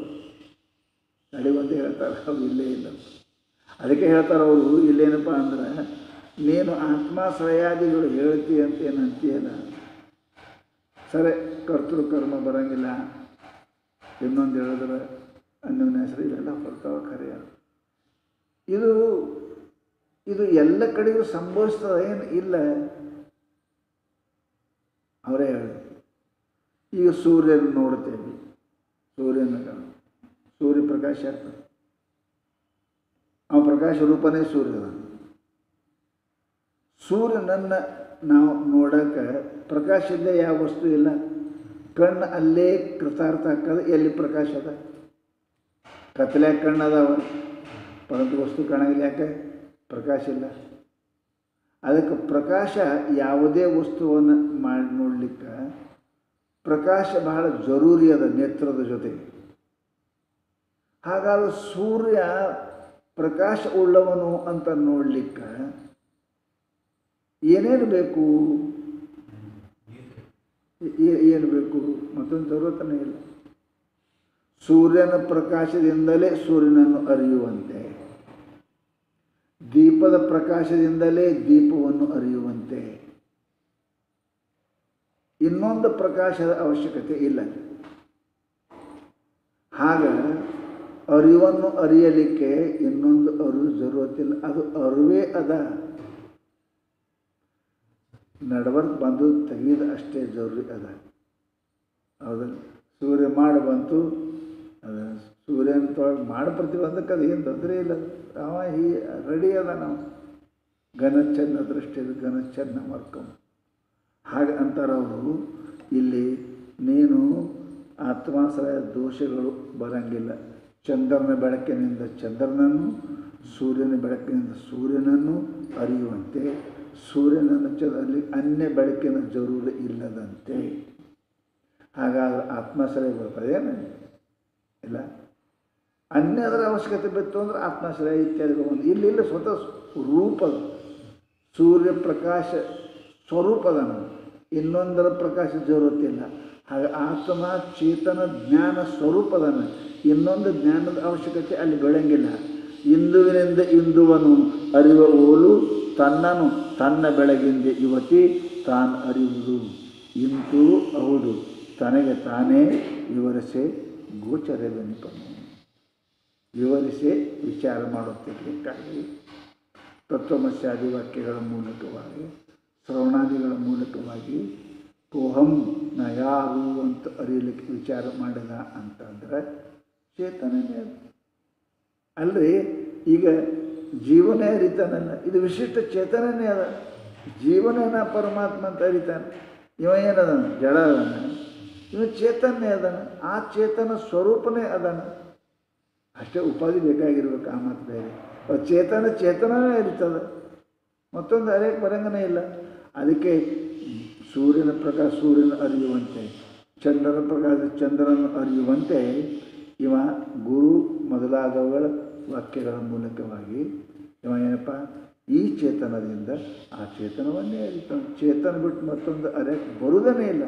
S1: ತಡೆಗೊಂದು ಹೇಳ್ತಾರೆ ಅವು ಇಲ್ಲೇ ಇಲ್ಲ ಅದಕ್ಕೆ ಹೇಳ್ತಾರೆ ಅವರು ಇಲ್ಲೇನಪ್ಪ ಅಂದ್ರೆ ನೀನು ಆತ್ಮಾಶ್ರಯಾದಿಗಳು ಹೇಳ್ತಿ ಅಂತ ಏನು ಅಂತೀಯಲ್ಲ ಸರಿ ಕರ್ತೃ ಕರ್ಮ ಬರಂಗಿಲ್ಲ ಇನ್ನೊಂದು ಹೇಳಿದ್ರೆ ಅನ್ನೋನ ಹೆಸರು ಇವೆಲ್ಲ ಬರ್ತಾವ ಖರೆ ಇದು ಇದು ಎಲ್ಲ ಕಡೆಗೂ ಸಂಭವಿಸ್ತದ ಏನು ಇಲ್ಲ ಅವರೇ ಹೇಳಿದ್ರು ಈಗ ಸೂರ್ಯನ ನೋಡ್ತೇವೆ ಸೂರ್ಯನ ಸೂರ್ಯ ಪ್ರಕಾಶ ಆಗ್ತದೆ ಆ ಪ್ರಕಾಶ ರೂಪನೇ ಸೂರ್ಯನ ಸೂರ್ಯನನ್ನು ನಾವು ನೋಡೋಕೆ ಪ್ರಕಾಶದ ಯಾವ ವಸ್ತು ಇಲ್ಲ ಕಣ್ಣು ಅಲ್ಲೇ ಕೃತಾರ್ಥ ಹಾಕೋದು ಎಲ್ಲಿ ಪ್ರಕಾಶ ಅದ ಕತ್ಲ್ಯಾಗ ಕಣ್ಣು ಅದಾವ ಪರಂತು ವಸ್ತು ಕಾಣಂಗಿಲ್ಲ ಯಾಕೆ ಪ್ರಕಾಶ ಇಲ್ಲ ಅದಕ್ಕೆ ಪ್ರಕಾಶ ಯಾವುದೇ ವಸ್ತುವನ್ನು ಮಾಡಿ ನೋಡ್ಲಿಕ್ಕೆ ಪ್ರಕಾಶ ಬಹಳ ಜರೂರಿ ಅದ ನೇತ್ರದ ಜೊತೆಗೆ ಹಾಗಾದ್ರೆ ಸೂರ್ಯ ಪ್ರಕಾಶ ಉಳ್ಳವನು ಅಂತ ನೋಡ್ಲಿಕ್ಕೆ ಏನೇನು ಬೇಕು ಏ- ಏನು ಬೇಕು ಮತ್ತೊಂದು ಜರುರತನೇ ಇಲ್ಲ ಸೂರ್ಯನ ಪ್ರಕಾಶದಿಂದಲೇ ಸೂರ್ಯನನ್ನು ಅರಿಯುವಂತೆ ದೀಪದ ಪ್ರಕಾಶದಿಂದಲೇ ದೀಪವನ್ನು ಅರಿಯುವಂತೆ ಇನ್ನೊಂದು ಪ್ರಕಾಶದ ಅವಶ್ಯಕತೆ ಇಲ್ಲ ಆಗ ಅರಿವನ್ನು ಅರಿಯಲಿಕ್ಕೆ ಇನ್ನೊಂದು ಅರಿವು ಜರುರತ್ತಿಲ್ಲ ಅದು ಅರಿವೇ ಅದ ನಡವರ್ಕ್ ಬಂದು ತೆಗೆದು ಅಷ್ಟೇ ಜರೂರಿ ಅದ ಹೌದಲ್ಲ ಸೂರ್ಯ ಮಾಡಿ ಬಂತು ಅದ ಸೂರ್ಯನ ತೊಳಗೆ ಮಾಡಿ ಪ್ರತಿಬಂಧಕ್ಕೆ ಅದು ಏನು ತೊಂದರೆ ಇಲ್ಲ ಅವ ಈ ರೆಡಿ ಅದ ನಾವು ಘನಚ್ಛನ್ನ ದೃಷ್ಟಿಯಲ್ಲಿ ಘನಚ್ಛನ್ನ ಮರ್ಕಂ ಹಾಗೆ ಅಂತಾರವರು ಇಲ್ಲಿ ನೀನು ಆತ್ಮಾಶ್ರಯ ದೋಷಗಳು ಬರಂಗಿಲ್ಲ ಚಂದ್ರನ ಬೆಳಕಿನಿಂದ ಚಂದ್ರನನ್ನು ಸೂರ್ಯನ ಬೆಳಕಿನಿಂದ ಸೂರ್ಯನನ್ನು ಅರಿಯುವಂತೆ ಸೂರ್ಯನನ್ನು ಚ- ಅಲ್ಲಿ ಅನ್ಯ ಬೆಳಕಿನ ಜರೂರು ಇಲ್ಲದಂತೆ ಹಾಗಾದ್ರೆ ಆತ್ಮಾಶ್ರಯ ಬರ್ತದೇನು ಇಲ್ಲ ಅನ್ಯದರ ಅವಶ್ಯಕತೆ ಬಿತ್ತು ಅಂದ್ರೆ ಆತ್ಮಾಶ್ರಯ ಇತ್ಯಾದಿಗಳು ಒಂದು ಇಲ್ಲಿ ಇಲ್ಲ ಸ್ವತಃ ರೂಪದ ಸೂರ್ಯ ಪ್ರಕಾಶ ಸ್ವರೂಪದ ನಾವು ಇನ್ನೊಂದರ ಪ್ರಕಾಶ ಜರುತ್ತಿಲ್ಲ ಹಾಗೆ ಆತ್ಮ ಚೇತನ ಜ್ಞಾನ ಸ್ವರೂಪದನ ಇನ್ನೊಂದು ಜ್ಞಾನದ ಅವಶ್ಯಕತೆ ಅಲ್ಲಿ ಬೆಳಂಗಿಲ್ಲ ಇಂದುವಿನಿಂದ ಇಂದುವನು ಅರಿವ ಓಲು ತನ್ನನು ತನ್ನ ಬೆಳಗಿಂದ ಯುವತಿ ತಾನು ಅರಿಯುವುದು ಇಂತೂ ಹೌದು ತನಗೆ ತಾನೇ ವಿವರಿಸಿ ಗೋಚರವೆನಿಪನು ವಿವರಿಸಿ ವಿಚಾರ ಮಾಡುತ್ತಿರಲಿಕ್ಕಾಗಿ ತತ್ವಮಸ್ಯಾದಿ ವಾಕ್ಯಗಳ ಮೂಲಕವಾಗಿ ಶ್ರವಣಾದಿಗಳ ಮೂಲಕವಾಗಿ ಕೋಹಂ ನ ಯಾರು ಅಂತ ಅರಿಯಲಿಕ್ಕೆ ವಿಚಾರ ಮಾಡಿದ ಅಂತಂದ್ರೆ ಚೇತನನೇ ಅದು. ಅಲ್ರಿ ಈಗ ಜೀವನೇ ಅರಿತಾನಲ್ಲ ಇದು ವಿಶಿಷ್ಟ ಚೇತನನೇ ಅದ ಜೀವನೇನ ಪರಮಾತ್ಮ ಅಂತ ಅರಿತಾನೆ ಇವ ಏನದಾನ ಜಡ ಅದಾನ ಇವ ಚೇತನ್ನೇ ಅದಾನ ಆ ಚೇತನ ಸ್ವರೂಪನೇ ಅದಾನ ಅಷ್ಟೇ ಉಪಾಧಿ ಬೇಕಾಗಿರ್ಬೇಕು ಆ ಮಾತು ಬೇರೆ ಅವ್ ಚೇತನ ಚೇತನನೇ ಇರ್ತದೆ ಮತ್ತೊಂದು ಅರೇಕ್ ಬರಂಗನೇ ಇಲ್ಲ ಅದಕ್ಕೆ ಸೂರ್ಯನ ಪ್ರಕಾಶ ಸೂರ್ಯನ ಅರಿಯುವಂತೆ ಚಂದ್ರನ ಪ್ರಕಾಶ ಚಂದ್ರನ ಅರಿಯುವಂತೆ ಇವ ಗುರು ಮೊದಲಾದವುಗಳ ವಾಕ್ಯಗಳ ಮೂಲಕವಾಗಿ ಇವ ಏನಪ್ಪ ಈ ಚೇತನದಿಂದ ಆ ಚೇತನವನ್ನೇ ಅರಿತಾನೆ ಚೇತನ ಬಿಟ್ಟು ಮತ್ತೊಂದು ಅರ್ಯಕ್ಕೆ ಬರುವುದೇ ಇಲ್ಲ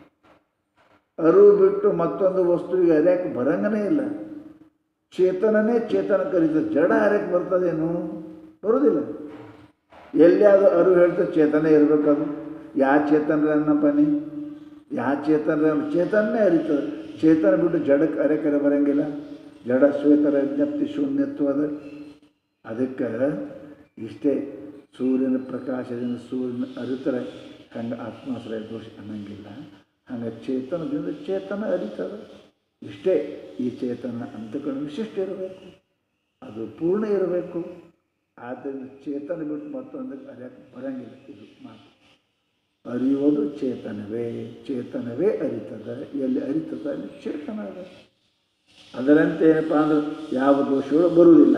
S1: ಅರಿವು ಬಿಟ್ಟು ಮತ್ತೊಂದು ವಸ್ತುವಿಗೆ ಅರ್ಯಕ್ಕೆ ಬರಂಗನೇ ಇಲ್ಲ ಚೇತನನೇ ಚೇತನ ಕರೀತ ಜಡ ಅರ್ಯಕ್ಕೆ ಬರ್ತದೇನು ಬರುವುದಿಲ್ಲ ಎಲ್ಲಿಯಾದರೂ ಅರಿವು ಹೇಳ್ತಾ ಚೇತನ ಇರಬೇಕದು ಯಾವ ಚೇತನರನ್ನಪ್ಪ ನೀ ಯಾವ ಚೇತನ ಚೇತನನೇ ಅರಿತದೆ ಚೇತನ ಬಿಟ್ಟು ಜಡಕ್ಕೆ ಅರೆಕರೆ ಬರಂಗಿಲ್ಲ ಜಡ ಶ್ವೇತರ ವಿಜ್ಞಪ್ತಿ ಶೂನ್ಯತ್ವದ ಅದಕ್ಕೆ ಇಷ್ಟೇ ಸೂರ್ಯನ ಪ್ರಕಾಶದಿಂದ ಸೂರ್ಯನ ಅರಿತರೆ ಹಂಗೆ ಆತ್ಮಾಶ್ರಯ ದೋಷ ಅನ್ನಂಗಿಲ್ಲ ಹಂಗೆ ಚೇತನದಿಂದ ಚೇತನ ಅರಿತದೆ ಇಷ್ಟೇ ಈ ಚೇತನ ಅಂತಕೊಂಡು ವಿಶಿಷ್ಟ ಇರಬೇಕು ಅದು ಪೂರ್ಣ ಇರಬೇಕು ಆದ್ದರಿಂದ ಚೇತನ ಬಿಟ್ಟು ಮತ್ತೊಂದಕ್ಕೆ ಅರಿಯಕ್ಕೆ ಬರಂಗಿಲ್ಲ ಇದು ಮಾತು ಅರಿಯೋದು ಚೇತನವೇ ಚೇತನವೇ ಅರಿತದೆ ಎಲ್ಲಿ ಅರಿತದೆ ಅಲ್ಲಿ ಚೇತನ ಅದ ಅದರಂತೆ ಏನಪ್ಪ ಅಂದ್ರೆ ಯಾವ ದೋಷಗಳು ಬರುವುದಿಲ್ಲ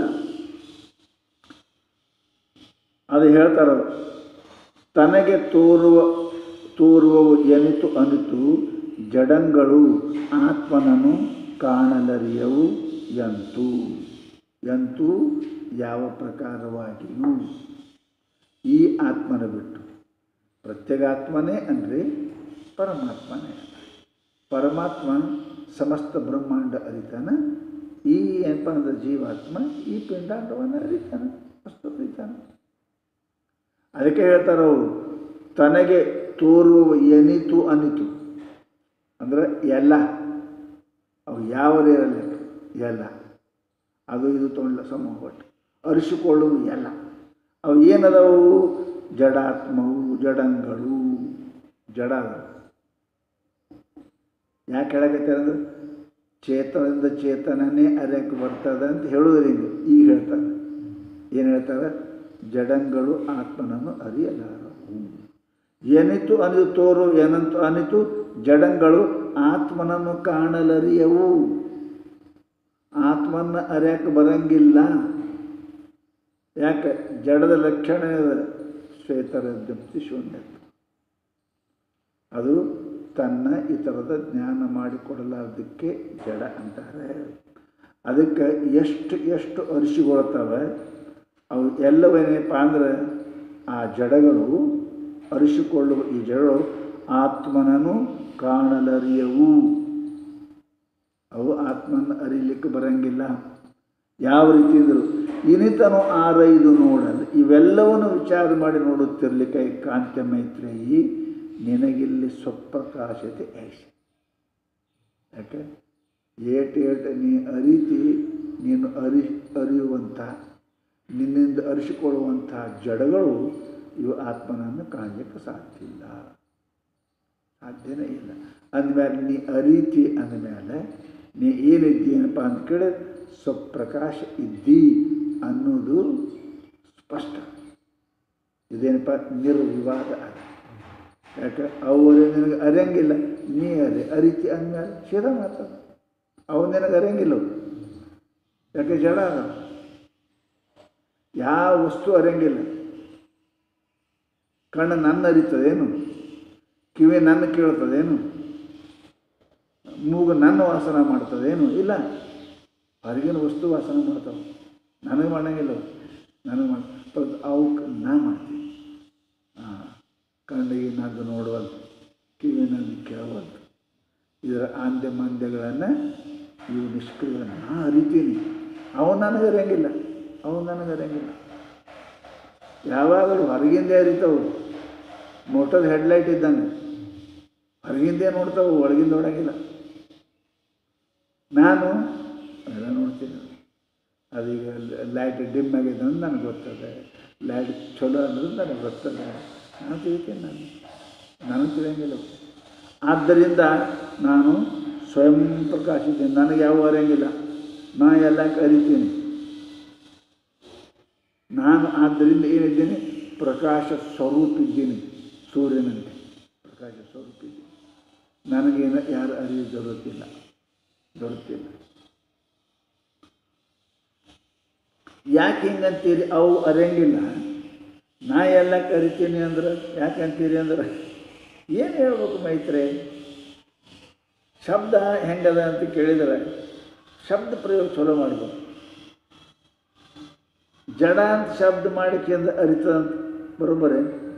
S1: ಅದು ಹೇಳ್ತಾರೆ ತನಗೆ ತೋರುವ ತೋರುವವು ಎನಿತು ಅನಿತು ಜಡಂಗಳು ಆತ್ಮನನ್ನು ಕಾಣಲರಿಯವು ಎಂತು ಎಂತೂ ಯಾವ ಪ್ರಕಾರವಾಗಿಯೂ ಈ ಆತ್ಮನ ಬಿಟ್ಟು ಪ್ರತ್ಯಗಾತ್ಮನೇ ಅಂದರೆ ಪರಮಾತ್ಮನೇ ಪರಮಾತ್ಮ ಸಮಸ್ತ ಬ್ರಹ್ಮಾಂಡ ಅರಿತಾನ ಈ ಏನಪ್ಪ ಅಂದ್ರೆ ಜೀವಾತ್ಮ ಈ ಪಿಂಡಾಂಡವನ್ನು ಅರಿತಾನೆ ಅಷ್ಟು ಅರಿತಾನೆ ಅದಕ್ಕೆ ಹೇಳ್ತಾರೆ ಅವರು ತನಗೆ ತೋರುವ ಎನಿತು ಅನಿತು ಅಂದರೆ ಎಲ್ಲ ಅವು ಯಾವದಿರಲ್ಲ ಎಲ್ಲ ಅದು ಇದು ತೊಗೊಂಡ್ಲ ಸಮೂಹ ಒಟ್ಟು ಅರಿಸಿಕೊಳ್ಳುವು ಎಲ್ಲ ಅವು ಏನದವು ಜಡಾತ್ಮವು ಜಡಂಗಳು ಜಡ ಅದಾವು ಯಾಕೆ ಹೇಳಕತ್ತೆ ಅಂದ್ರೆ ಚೇತನದಿಂದ ಚೇತನನೇ ಅರ್ಯಕ್ಕೆ ಬರ್ತದೆ ಅಂತ ಹೇಳೋದ್ರಿಂದ ಈಗ ಹೇಳ್ತಾರೆ ಏನು ಹೇಳ್ತಾರೆ ಜಡಂಗಳು ಆತ್ಮನನ್ನು ಅರಿಯಲಾರವು ಏನಿತು ಅನಿತು ತೋರು ಏನಂತು ಅನಿತು ಜಡಂಗಳು ಆತ್ಮನನ್ನು ಕಾಣಲರಿಯವು ಆತ್ಮನ ಅರ್ಯಕ್ಕೆ ಬರಂಗಿಲ್ಲ ಯಾಕೆ ಜಡದ ಲಕ್ಷಣ ಶ್ವೇತರ ದಪ್ತಿ ಶೂನ್ಯ ಅದು ತನ್ನ ಇತರದ ಜ್ಞಾನ ಮಾಡಿಕೊಡಲಾರ್ದಕ್ಕೆ ಜಡ ಅಂತಾರೆ ಅದಕ್ಕೆ ಎಷ್ಟು ಎಷ್ಟು ಅರಿಸಿಕೊಳ್ತವೆ ಅವು ಎಲ್ಲವೇನಪ್ಪ ಅಂದ್ರೆ ಆ ಜಡಗಳು ಅರಿಸಿಕೊಳ್ಳುವ ಈ ಜಡಗಳು ಆತ್ಮನನ್ನು ಕಾಣಲರಿಯವು ಅವು ಆತ್ಮನ ಅರಿಲಿಕ್ಕೆ ಬರಂಗಿಲ್ಲ ಯಾವ ರೀತಿ ಇದ್ರು ಇನಿತನು ಆರೈದು ನೋಡಲು ಇವೆಲ್ಲವನ್ನು ವಿಚಾರ ಮಾಡಿ ನೋಡುತ್ತಿರಲಿಕ್ಕೆ ಕಾಂತ್ಯ ಮೈತ್ರೇಯಿ ನಿನಗಿಲ್ಲಿ ಸ್ವಪ್ರಕಾಶತೆ ಐಷ ಯಾಕೆ ಏಟ್ ಏಟ್ ನೀ ಅರಿತಿ ನೀನು ಅರಿ ಅರಿಯುವಂಥ ನಿನ್ನಿಂದ ಅರಿಸಿಕೊಳ್ಳುವಂಥ ಜಡಗಳು ಇವು ಆತ್ಮನನ್ನು ಕಾಣಲಿಕ್ಕೆ ಸಾಧ್ಯ ಇಲ್ಲ ಸಾಧ್ಯನೇ ಇಲ್ಲ ಅಂದಮೇಲೆ ನೀ ಅರೀತಿ ಅಂದಮೇಲೆ ನೀ ಏನಿದ್ದೀನಪ್ಪ ಅಂತ ಕೇಳಿ ಸ್ವಪ್ರಕಾಶ ಇದ್ದಿ ಅನ್ನೋದು ಸ್ಪಷ್ಟ ಇದೇನಪ್ಪ ನಿರ್ವಿವಾದ ಅದ ಯಾಕೆ ಅವರು ನಿನಗೆ ಅರಿಯಂಗಿಲ್ಲ ನೀ ಅರಿ ಅರಿತಿ ಅಂದಮೇಲೆ ಸೀದಾ ಮಾತಾಡ ಅವು ನಿನಗೆ ಅರಿಯಂಗಿಲ್ಲ ಅವು. ಯಾಕೆ ಜಡ ಅದ ಯಾವ ವಸ್ತು ಅರಿಯಂಗಿಲ್ಲ ಕಣ್ಣು ನನ್ನ ಅರಿತದೇನು ಕಿವಿ ನನ್ನ ಕೇಳ್ತದೇನು ಮೂಗು ನನ್ನ ವಾಸನ ಮಾಡ್ತದೇನು ಇಲ್ಲ ಹೊರಗಿನ ವಸ್ತು ವಾಸನ ಮಾಡ್ತಾವೆ ನನಗೆ ಮಾಡಂಗಿಲ್ಲ ಅವು. ನನಗೆ ಮಾಡ ಅವಕ್ಕೆ ನಾ ಮಾಡ್ತೀನಿ ಹಾಂ ಕಣ್ಣಿಗೆ ನದ್ದು ನೋಡುವಲ್ತು ಕಿವಿನಲ್ಲಿ ಕೇಳುವಲ್ತು ಇದರ ಆಂದ್ಯ ಮಾಂದ್ಯಗಳನ್ನು ಇವು ನಿಷ್ಕ್ರಿಯ ನಾ ಅರಿತೀನಿ ಅವು ನನಗೆ ಅರಿಯಂಗಿಲ್ಲ ಅವು ನನಗೆ ಅರಿಯಂಗಿಲ್ಲ ಯಾವಾಗಲೂ ಹೊರಗಿಂದೇ ಅರಿತಾವು ಮೋಟರ್ ಹೆಡ್ಲೈಟ್ ಇದ್ದಂಗೆ ಹೊರಗಿಂದೇ ನೋಡ್ತಾವೆ ಒಳಗಿಂದ ನೋಡಂಗಿಲ್ಲ ನಾನು ಎಲ್ಲ ನೋಡ್ತೀನಿ ಅದೀಗ ಲೈಟ್ ಡಿಮ್ ಆಗಿದೆ ಅಂತ ನನಗೆ ಗೊತ್ತದೆ ಲೈಟ್ ಚಲೋ ಅನ್ನೋದು ನನಗೆ ಗೊತ್ತದೆ ನಾನು ತಿಳಿತೀನಿ ನಾನು ನನಗೆ ತಿಳಿಯಂಗಿಲ್ಲ ಆದ್ದರಿಂದ ನಾನು ಸ್ವಯಂ ಪ್ರಕಾಶಿದ್ದೀನಿ ನನಗೆ ಯಾವ ಅರಿಯಂಗಿಲ್ಲ ನಾ ಎಲ್ಲ ಕರಿತೀನಿ ನಾನು ಆದ್ದರಿಂದ ಏನಿದ್ದೀನಿ ಪ್ರಕಾಶ ಸ್ವರೂಪ ಇದ್ದೀನಿ ಸೂರ್ಯನಂತೆ ಪ್ರಕಾಶ ಸ್ವರೂಪ ಇದ್ದೀನಿ ನನಗೇನು ಯಾರು ಅರಿವು ದೊರಕಿಲ್ಲ ದೊರಕಿಲ್ಲ ಯಾಕೆ ಹಿಂಗಂತೀರಿ ಅವು ಅರಿಯಂಗಿಲ್ಲ ನಾ ಎಲ್ಲ ಕರಿತೀನಿ ಅಂದ್ರೆ ಯಾಕಂತೀರಿ ಅಂದ್ರೆ ಏನು ಹೇಳ್ಬೇಕು ಮೈತ್ರೆ ಶಬ್ದ ಹೆಂಗದ ಅಂತ ಕೇಳಿದರೆ ಶಬ್ದ ಪ್ರಯೋಗ ಚಲೋ ಮಾಡ್ಬೋದು ಜಡ ಅಂತ ಶಬ್ದ ಮಾಡಿಕೆಂದು ಅರಿತದಂತ ಬರೋಬ್ಬರೇ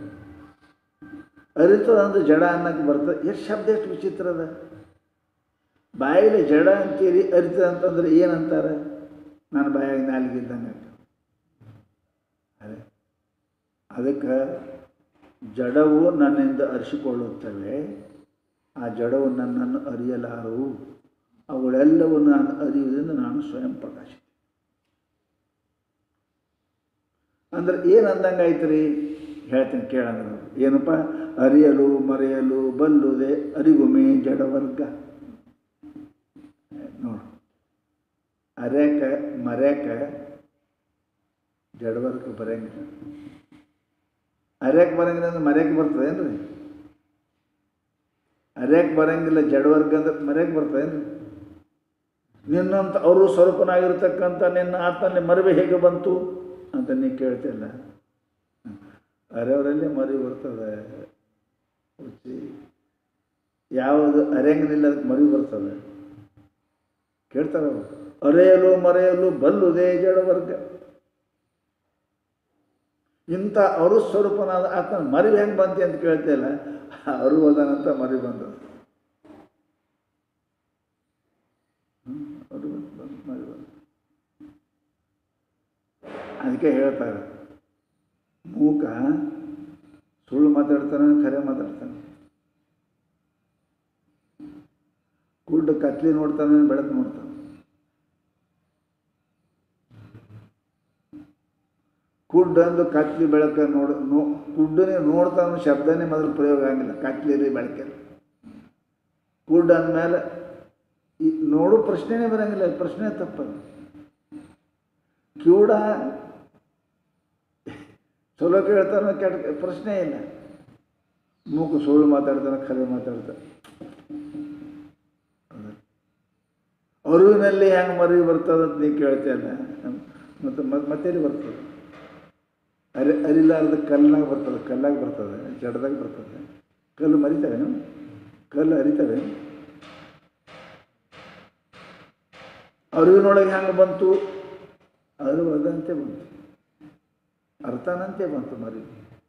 S1: ಅರಿತದಂತ ಜಡ ಅನ್ನಕ್ಕೆ ಬರ್ತದೆ ಎಷ್ಟು ಶಬ್ದ ಎಷ್ಟು ವಿಚಿತ್ರ ಅದ ಬಾಯಿಲಿ ಜಡ ಅಂತೀರಿ ಅರಿತದ ಅಂತಂದ್ರೆ ಏನಂತಾರೆ ನಾನು ಬಾಯಾಗ ನಾಲ್ಗಿದ್ದಂಗೆ ಅದೇ ಅದಕ್ಕೆ ಜಡವು ನನ್ನಿಂದ ಅರಿಸಿಕೊಳ್ಳುತ್ತವೆ ಆ ಜಡವು ನನ್ನನ್ನು ಅರಿಯಲಾರವು ಅವುಗಳೆಲ್ಲವೂ ನಾನು ಅರಿಯುವುದರಿಂದ ನಾನು ಸ್ವಯಂ ಪ್ರಕಾಶ ಅಂದ್ರೆ ಏನು ಅಂದಂಗೆ ಆಯ್ತು ರೀ ಹೇಳ್ತೀನಿ ಕೇಳಂದ್ರೆ ಅವ್ರು. ಏನಪ್ಪ ಅರಿಯಲು ಮರೆಯಲು ಬಲ್ಲುದೆ ಅರಿಗುಮೆ ಜಡವರ್ಗ ನೋಡು ಅರ್ಯಾಕ ಮರ್ಯಾಕ ಜಡವರ್ಗ ಬರಂಗಿಲ್ಲ ಅರ್ಯಾಕ ಬರಂಗಿಲ್ಲ ಅಂದ್ರೆ ಮರ್ಯಾಕ ಬರ್ತದೇನ್ರಿ ಅರ್ಯಾಕ ಬರಂಗಿಲ್ಲ ಜಡವರ್ಗ ಅಂದ್ರೆ ಮರ್ಯಾಕ ಬರ್ತದೇನ್ರಿ ನಿನ್ನಂತ ಅವರು ಸ್ವರೂಪನಾಗಿರ್ತಕ್ಕಂಥ ನಿನ್ನ ಆತ್ಮಲ್ಲಿ ಮರವೆ ಹೇಗೆ ಬಂತು ಅಂತ ನೀ ಕೇಳ್ತಿಲ್ಲ ಅರೆಯವರಲ್ಲಿ ಮರಿ ಬರ್ತದೆ ಹುಚ್ಚಿ ಯಾವುದು ಅರೆಂಗನಿಲ್ಲ ಅದಕ್ಕೆ ಮರಿ ಬರ್ತದೆ ಕೇಳ್ತಾರೆ ಅವರು ಅರೆಯಲು ಮರೆಯಲು ಬಲ್ಲುದೇ ಜಡವರ್ಗ ಇಂಥ ಅವರು ಸ್ವರೂಪನಾದ ಆತನ ಮರಿ ಹೆಂಗೆ ಬಂತಿ ಅಂತ ಕೇಳ್ತಿಲ್ಲ ಅವರು ಹೋದಾನಂತ ಮರಿ ಬಂದದ್ದು ಹ್ಮ್, ಅವರು ಬಂದು ಮರಿ ಬಂದು ಅದಕ್ಕೆ ಹೇಳ್ತಾರೆ ಮೂಕ ಸುಳ್ಳು ಮಾತಾಡ್ತಾನೆ ಖರೆ ಮಾತಾಡ್ತಾನೆ ಕುಡ್ಡು ಕತ್ಲಿ ನೋಡ್ತಾನೆ ಬೆಳಕು ನೋಡ್ತಾನೆ ಕುಡ್ಡು ಅಂದು ಕತ್ಲಿ ಬೆಳಕ ನೋಡ ನೋ ಕುಡ್ಡನೇ ನೋಡ್ತಾನೆ ಶಬ್ದನೇ ಮೊದಲು ಪ್ರಯೋಗ ಆಗಿಲ್ಲ ಕತ್ಲಿ ರೀ ಬೆಳಕಲ್ಲಿ ಕುಡ್ಡು ಅಂದಮೇಲೆ ಈ ನೋಡು ಪ್ರಶ್ನೆನೇ ಬರಂಗಿಲ್ಲ ಪ್ರಶ್ನೆ ತಪ್ಪದು ಕಿವುಡ ಚಲೋ ಕೇಳ್ತಾನೆ ಕೆಟ್ಟ ಪ್ರಶ್ನೆ ಇಲ್ಲ ಮೂಕು ಸುಳ್ಳು ಮಾತಾಡ್ತಾನೆ ಖರೆ ಮಾತಾಡ್ತಾನೆ ಅರಿವಿನಲ್ಲಿ ಹೆಂಗೆ ಮರಿ ಬರ್ತದೆ ಅಂತ ನೀ ಕೇಳ್ತೀಯಲ್ಲ ಮತ್ತು ಮತ್ತೇಲಿ ಬರ್ತದೆ ಅರಿ ಅರಿಲಾರ್ದ ಕಲ್ಲಾಗ ಬರ್ತದೆ ಕಲ್ಲಾಗ ಬರ್ತದೆ ಜಡದಾಗ ಬರ್ತದೆ ಕಲ್ಲು ಮರಿತವೆ ಕಲ್ಲು ಅರಿತವೆ ಅರಿವಿನೊಳಗೆ ಹೆಂಗೆ ಬಂತು ಅರಿವು ಅದಂತೆ ಬಂತು ಅರ್ಥನಂತೆ ಬಂತು ಮರಿ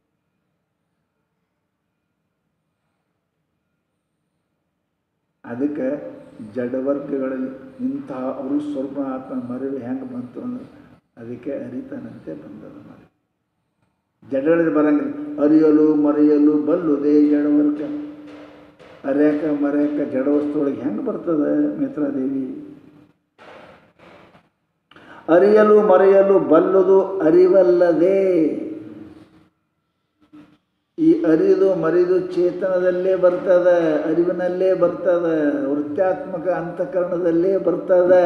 S1: ಅದಕ್ಕೆ ಜಡವರ್ಗಗಳಲ್ಲಿ ಇಂತಹ ಅವರು ಸ್ವಲ್ಪ ಆತ್ಮ ಮರವಿ ಹೆಂಗೆ ಬಂತು ಅಂದ್ರೆ ಅದಕ್ಕೆ ಅರಿತನಂತೆ ಬಂದದ ಮರಿ ಜಡಗಳಲ್ಲಿ ಬರಂಗಿಲ್ಲ ಅರಿಯಲು ಮರೆಯಲು ಬಲ್ಲುದೇ ಜಡವರ್ಗ ಅರ್ಯಾಕ ಮರ್ಯಾಕ ಜಡ ವಸ್ತುಗಳಿಗೆ ಹೆಂಗೆ ಬರ್ತದೆ ಮಿತ್ರಾದೇವಿ ಅರಿಯಲು ಮರೆಯಲು ಬಲ್ಲುದು ಅರಿವಲ್ಲದೆ ಈ ಅರಿದು ಮರಿದು ಚೇತನದಲ್ಲೇ ಬರ್ತದೆ ಅರಿವಿನಲ್ಲೇ ಬರ್ತದೆ ವೃತ್ತಾತ್ಮಕ ಅಂತಃಕರಣದಲ್ಲೇ ಬರ್ತದೆ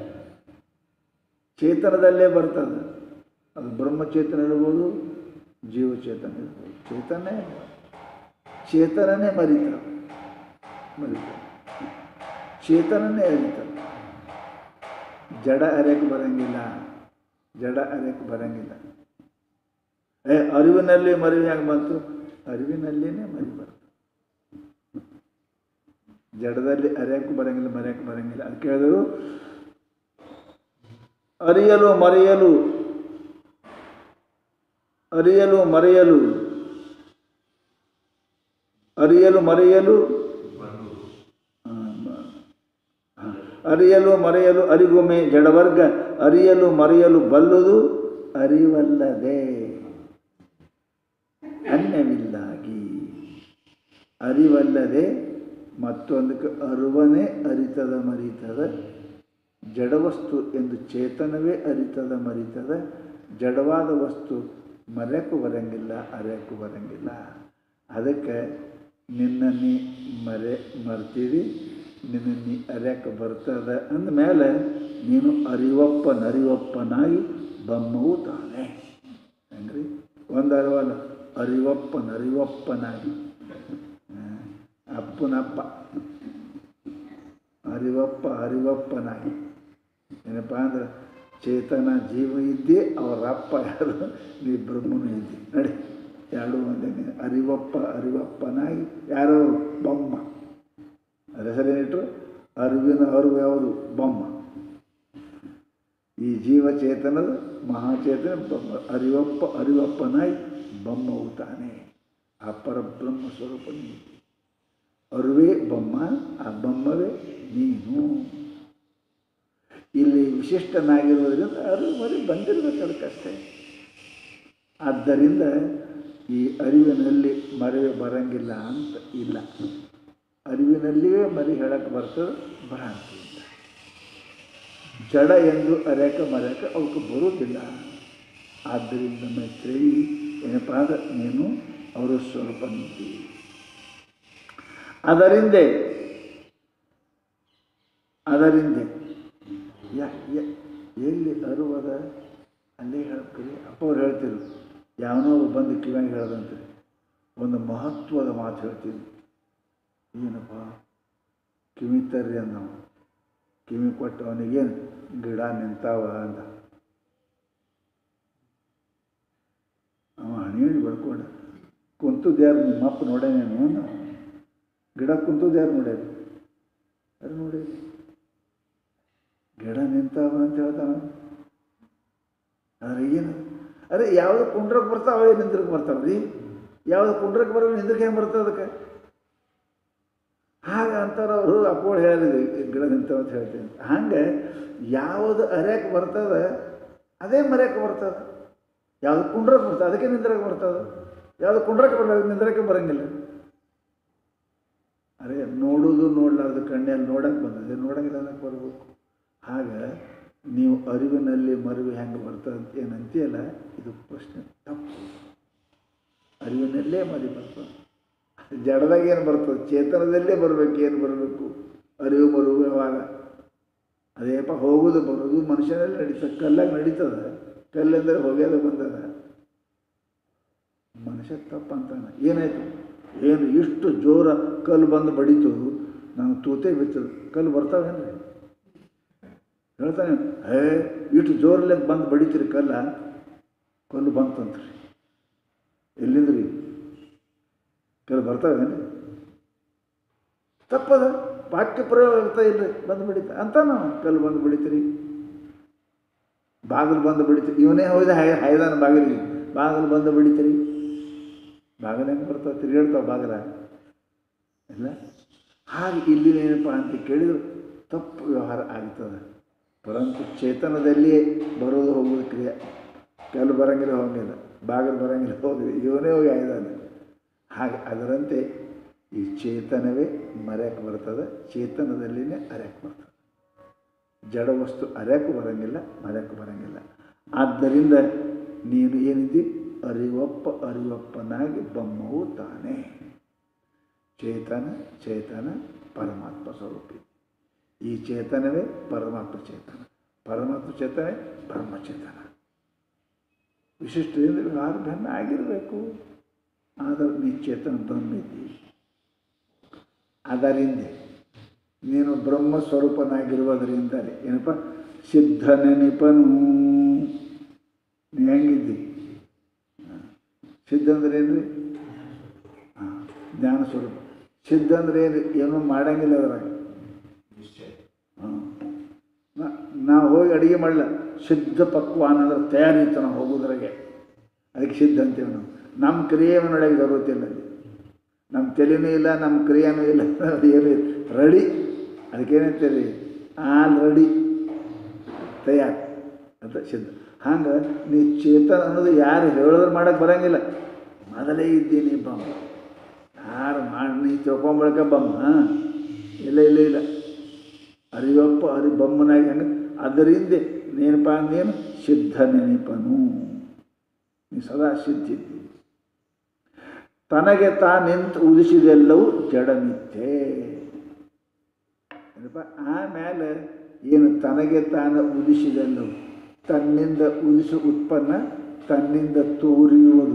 S1: ಚೇತನದಲ್ಲೇ ಬರ್ತದೆ ಅದು ಬ್ರಹ್ಮಚೇತನ ಇರ್ಬೋದು ಜೀವಚೇತನ ಇರ್ಬೋದು ಚೇತನೇ ಚೇತನನೇ ಮರಿತ ಮರಿತ ಚೇತನನೇ ಅರಿತ ಜಡ ಅರೆಕ್ಕೆ ಬರಂಗಿಲ್ಲ ಜಡ ಅರೆಕ್ಕೆ ಬರಂಗಿಲ್ಲ ಏ ಅರಿವಿನಲ್ಲಿ ಮರಿವು ಹೆಂಗೆ ಬಂತು ಅರಿವಿನಲ್ಲಿನೇ ಮರಿ ಬರ್ತದೆ ಜಡದಲ್ಲಿ ಅರೆಯಕ್ಕೂ ಬರಂಗಿಲ್ಲ ಮರೆಯಕ್ಕೂ ಬರಂಗಿಲ್ಲ ಅದಕ್ಕೆ ಹೇಳಿದ್ರು ಅರಿಯಲು ಮರೆಯಲು ಅರಿಯಲು ಮರೆಯಲು ಅರಿಯಲು ಮರೆಯಲು ಆ, ಮ- ಆ, ಅರಿಯಲು ಮರೆಯಲು ಅರಿಗೊಮ್ಮೆ ಜಡವರ್ಗ ಅರಿಯಲು ಮರೆಯಲು ಬಲ್ಲುದು ಅರಿವಲ್ಲದೆ ಅನ್ಯವಿಲ್ಲಾಗಿ ಅರಿವಲ್ಲದೆ ಮತ್ತೊಂದಕ್ಕೆ ಅರುವನೇ ಅರಿತದ ಮರಿತದ ಜಡವಸ್ತು ಎಂದು ಚೇತನವೇ ಅರಿತದ ಮರಿತದ ಜಡವಾದ ವಸ್ತು ಮರೆಯಕ್ಕೂ ಬರಂಗಿಲ್ಲ ಅರೆಯಕ್ಕೂ ಬರಂಗಿಲ್ಲ ಅದಕ್ಕೆ ನಿನ್ನ ನೀ ಮರೆ ಮರ್ತೀವಿ ನಿನ್ನ ನೀ ಅರೆಯಕ್ಕೆ ಬರ್ತದ ಅಂದಮೇಲೆ ನೀನು ಅರಿವಪ್ಪನರಿವಪ್ಪನಾಗಿ ಬಮ್ಮವು ತಾನೆ ಹೆಂಗ್ರಿ ಒಂದು ಅರಿವಲ್ಲ ಅರಿವಪ್ಪನರಿವಪ್ಪನಾಗಿ ಆ, ಅಪ್ಪನಪ್ಪ ಅರಿವಪ್ಪ ಅರಿವಪ್ಪನಾಗಿ ಏನಪ್ಪ ಅಂದ್ರೆ ಚೇತನ ಜೀವ ಇದ್ದೇ ಅವರ ಅಪ್ಪ ಯಾರು ನೀ ಬ್ರಹ್ಮನು ಇದ್ದಿ ನಡಿ ಎರಡು ಒಂದೇ ಅರಿವಪ್ಪ ಅರಿವಪ್ಪನಾಗಿ ಯಾರೋ ಬೊಮ್ಮ ಅದ್ರ ಹೆಸರೇನಿಟ್ರು ಅರಿವಿನ ಅರಿವು ಯಾವುದು ಬೊಮ್ಮ ಈ ಜೀವಚೇತನದ ಮಹಾಚೇತನ ಬೊಮ್ಮ ಅರಿವಪ್ಪ ಅರಿವಪ್ಪನಾಗಿ ಬೊಮ್ಮವು ತಾನೆ ಆ ಪರಬ್ರಹ್ಮ ಸ್ವರೂಪ ನೀನು ಅರುವೇ ಬೊಮ್ಮ ಆ ಬೊಮ್ಮವೇ ನೀನು ಇಲ್ಲಿ ವಿಶಿಷ್ಟನಾಗಿರೋದ್ರಿಂದ ಅರಿವು ಮರಿ ಬಂದಿರಬೇಕು ಅದಕ್ಕಷ್ಟೇ ಆದ್ದರಿಂದ ಈ ಅರಿವಿನಲ್ಲಿ ಮರೆ ಬರಂಗಿಲ್ಲ ಅಂತ ಇಲ್ಲ ಅರಿವಿನಲ್ಲಿಯೇ ಮರಿ ಹೇಳಕ್ಕೆ ಬರ್ತದೆ ಭ್ರಾಂತಿಯಿಂದ ಜಡ ಎಂದು ಅರೆಕ ಮರೆಕ ಅವಕ್ಕೆ ಬರುವುದಿಲ್ಲ ಆದ್ದರಿಂದ ಮೈತ್ರಿ ಏನಪ್ಪ ಅಂದ್ರೆ ನೀನು ಅವರು ಸ್ವರೂಪ ನಿಂತಿ ಅದರಿಂದ ಅದರಿಂದ ಯ ಯ- ಎಲ್ಲಿ ಅರುವದ ಅಲ್ಲೇ ಹೇಳ್ತೀರಿ ಅಪ್ಪ ಅವ್ರು ಹೇಳ್ತಿರು ಯಾವನೋ ಒಬ್ಬ ಬಂದು ಕಿವಿಯಾಗ ಹೇಳ್ದಂತೆ ಒಂದು ಮಹತ್ವದ ಮಾತು ಹೇಳ್ತೀನಿ ಏನಪ್ಪ ಕಿವಿ ತರ್ರಿ ಅಂದ ನಾವು ಕಿವಿ ಕೊಟ್ಟು ಅವನಿಗೇನು ಗಿಡ ನಿಂತಾವ ಅಂದ ಅವ ಹಣಿಯಣಿ ಬಡ್ಕೊಂಡ ಕುಂತದ್ದು ಯಾರು ನಿಮ್ಮಪ್ಪ ನೋಡೇನೇನು ಅಂದ ಅವ. ಗಿಡ ಕುಂತದ್ದು ಯಾರು ನೋಡ್ಯಾರ ಯಾರು ನೋಡಿ ಗಿಡ ನಿಂತಾವ ಅಂತ ಹೇಳ್ತಾನ ಆದ್ರೆ ಏನು ಅರೆ ಯಾವುದು ಕುಂಡ್ರಕ್ಕೆ ಬರ್ತಾವ ನಿಂದ್ರಕ್ಕೆ ಬರ್ತಾವ ರೀ ಯಾವುದು ಕುಂಡ್ರಕ್ಕೆ ಬರೋ ನಿಂದ್ರಕ್ಕೆ ಹೆಂಗೆ ಬರ್ತದೆ ಅದಕ್ಕೆ ಹಾಗೆ ಅಂತಾರೆ ಅವರು ಅಪ್ಪೋಳು ಹೇಳಿದ್ವಿ ಗಿಡ ನಿಂತಾವ ಅಂತ ಹೇಳ್ತೀನಿ ಹಂಗೆ ಯಾವುದು ಅರ್ಯಕ್ಕೆ ಬರ್ತದೆ ಅದೇ ಮರ್ಯಕ್ಕೆ ಬರ್ತದೆ ಯಾವುದು ಕುಂಡ್ರಕ್ಕೆ ಬರ್ತದೆ ಅದಕ್ಕೆ ನಿಂದ್ರಕ್ಕೆ ಬರ್ತದೆ ಯಾವುದು ಕುಂಡ್ರಕ್ಕೆ ಬರಲ್ಲ ನಿಂದ್ರಕ್ಕೆ ಬರಂಗಿಲ್ಲ ಅರೆ ನೋಡೋದು ನೋಡಲಾರ್ದು ಕಣ್ಣಲ್ಲಿ ನೋಡಕ್ಕೆ ಬಂದಿದೆ ನೋಡಂಗಿಲ್ಲ ಅನ್ನಕ್ಕೆ ಬರಬೇಕು ಆಗ ನೀವು ಅರಿವಿನಲ್ಲಿ ಮರುವು ಹೆಂಗೆ ಬರ್ತದೆ ಅಂತ ಏನಂತೀಯಲ್ಲ ಇದು ಪ್ರಶ್ನೆ ತಪ್ಪು ಅರಿವಿನಲ್ಲೇ ಮರಿ ಬರ್ತದೆ ಜಡದಾಗ ಏನು ಬರ್ತದೆ ಚೇತನದಲ್ಲೇ ಬರಬೇಕು ಏನು ಬರಬೇಕು ಅರಿವು ಮರುವು ವ್ಯವಹಾರ ಅದೇಪ್ಪ ಹೋಗೋದು ಬರೋದು ಮನುಷ್ಯನಲ್ಲಿ ನಡೀತದೆ ಕಲ್ಲಾಗ ನಡೀತದೆ ಕಲ್ಲೆಂದರೆ ಹೋಗ್ಯದ ಬಂದದ ಮನುಷ್ಯ ತಪ್ಪಂತಾನೆ ಏನಾಯಿತು ಏನು ಇಷ್ಟು ಜೋರ ಕಲ್ಲು ಬಂದು ಬಡೀತು ನಾನು ತೂತೆ ಬಿತ್ತದು ಕಲ್ಲು ಬರ್ತಾವೇನ್ರಿ ಹೇಳ್ತಾನೆ ಹೇ ಇಷ್ಟು ಜೋರಲ್ಲೇ ಬಂದು ಬಡಿತೀರಿ ಕಲ್ಲ ಕಲ್ಲು ಬಂತಂತ್ರಿ ಎಲ್ಲಿಂದ್ರಿ ಕಲ್ಲು ಬರ್ತಾವೇನ್ರಿ ತಪ್ಪದ ವಾಕ್ಯ ಪ್ರಯೋಗ ಆಗ್ತಾ ಇಲ್ಲ ಬಂದು ಬಿಡಿತ ಅಂತ ನಾವು ಕಲ್ಲು ಬಂದು ಬಿಡಿತೀರಿ ಬಾಗಿಲು ಬಂದು ಬಿಡಿತೀರಿ ಇವನೇ ಹೋಯ್ದ ಹೈ ಹೈದಾನ ಬಾಗಿಲಿಗೆ ಬಾಗಿಲು ಬಂದು ಬಿಡಿತೀರಿ ಬಾಗಿಲು ಹೆಂಗೆ ಬರ್ತಾವೆ ತಿರುಗಾಡ್ತಾವೆ ಬಾಗಿಲ ಇಲ್ಲ ಹಾಗೆ ಇಲ್ಲಿ ಏನಪ್ಪ ಅಂತ ಕೇಳಿದ್ರು ತಪ್ಪು ವ್ಯವಹಾರ ಆಗ್ತದೆ ಪರಂತು ಚೇತನದಲ್ಲಿಯೇ ಬರೋದು ಹೋಗೋದು ಕ್ರಿಯೆ ಕಲ್ಲು ಬರಂಗಿಲ್ಲ ಹೋಗಿಲ್ಲ ಬಾಗಿಲು ಬರಂಗಿಲ್ಲ ಹೋಗಿದೆ ಇವನೇ ಹೋಗಿ ಆಯ್ದಾನೆ ಹಾಗೆ ಅದರಂತೆ ಈ ಚೇತನವೇ ಮರೆಯಕ್ಕೆ ಬರ್ತದೆ ಚೇತನದಲ್ಲಿನೇ ಅರ್ಯಕ್ಕೆ ಬರ್ತದೆ ಜಡ ವಸ್ತು ಅರ್ಯಕ್ಕೂ ಬರಂಗಿಲ್ಲ ಮರೆಯಕ್ಕೂ ಬರಂಗಿಲ್ಲ ಆದ್ದರಿಂದ ನೀನು ಏನಿದ್ದಿ ಅರಿವಪ್ಪ ಅರಿವಪ್ಪನಾಗಿ ಬೊಮ್ಮವು ತಾನೇ ಚೇತನ ಚೇತನ ಪರಮಾತ್ಮ ಸ್ವರೂಪಿ ಈ ಚೇತನವೇ ಪರಮಾತ್ಮ ಚೇತನ ಪರಮಾತ್ಮ ಚೇತನೇ ಬ್ರಹ್ಮಚೇತನ ವಿಶಿಷ್ಟದಿಂದ ವ್ಯವಹಾರ ಭಿನ್ನ ಆಗಿರಬೇಕು ಆದರೆ ನೀ ಚೇತನ ಬ್ರಹ್ಮ ಇದ್ದಿ ಅದರಿಂದ ನೀನು ಬ್ರಹ್ಮ ಸ್ವರೂಪನಾಗಿರುವುದರಿಂದಲೇ ಏನಪ್ಪ ಸಿದ್ಧ ನೆನಪನು ನೀ ಹೆಂಗಿದ್ದಿ ಸಿದ್ಧ ಅಂದ್ರೆ ಏನ್ರಿ ಹಾಂ ಜ್ಞಾನ ಸ್ವರೂಪ ಸಿದ್ಧ ಅಂದ್ರೆ ಏನು ಏನೂ ಮಾಡಂಗಿಲ್ಲ ಅದ್ರಾಗ ಹಾಂ ನಾವು ಹೋಗಿ ಅಡುಗೆ ಮಾಡಲ್ಲ ಸಿದ್ಧ ಪಕ್ವಾನ ಅಂದ್ರೆ ತಯಾರಿತ್ತು ನಾವು ಹೋಗೋದ್ರಾಗೆ ಅದಕ್ಕೆ ಸಿದ್ಧ ಅಂತೀವಿ ನಾವು ನಮ್ಮ ಕ್ರಿಯೆ ನಡೆಯೋಕೆ ಜರುರತ್ತಿಲ್ಲ ಅಲ್ಲಿ ನಮ್ಮ ತಲೆನೂ ಇಲ್ಲ ನಮ್ಮ ಕ್ರಿಯೆನೂ ಇಲ್ಲ ಅದು ಏನು ರೆಡಿ ಅದಕ್ಕೇನಂತೀರಿ ಆಲ್ ರೆಡಿ ತಯಾರು ಅಂತ ಸಿದ್ಧ ಹಂಗೆ ನೀ ಚೇತನ ಅನ್ನೋದು ಯಾರು ಹೇಳಿದ್ರೆ ಮಾಡೋಕ್ಕೆ ಬರೋಂಗಿಲ್ಲ ಮೊದಲೇ ಇದ್ದೀನಿ ಬಮ್ಮ ಯಾರು ಮಾಡಿ ನೀ ತಿಳ್ಕೊಂಬಳಕ ಬಮ್ಮ ಹಾಂ ಇಲ್ಲ ಇಲ್ಲ ಇಲ್ಲ ಅರಿವಪ್ಪ ಅರಿ ಬಮ್ಮನಾಗಿ ಹಂಗೆ ಅದರಿಂದ ನೇನಪ್ಪ ಅಂದೇನು ಸಿದ್ಧ ನೆನಪನು ನೀ ಸದಾ ಸಿದ್ಧಿದ್ದಿ ತನಗೆ ತಾನೆಂತ ಉದಿಸಿದೆಲ್ಲವೂ ಜಡಮಿಥ್ಯೆ ಏನಪ್ಪ ಆಮೇಲೆ ಏನು ತನಗೆ ತಾನು ಉದಿಸಿದೆಲ್ಲವು ತನ್ನಿಂದ ಉದಿಸು ಉತ್ಪನ್ನ ತನ್ನಿಂದ ತೋರಿಯುವುದು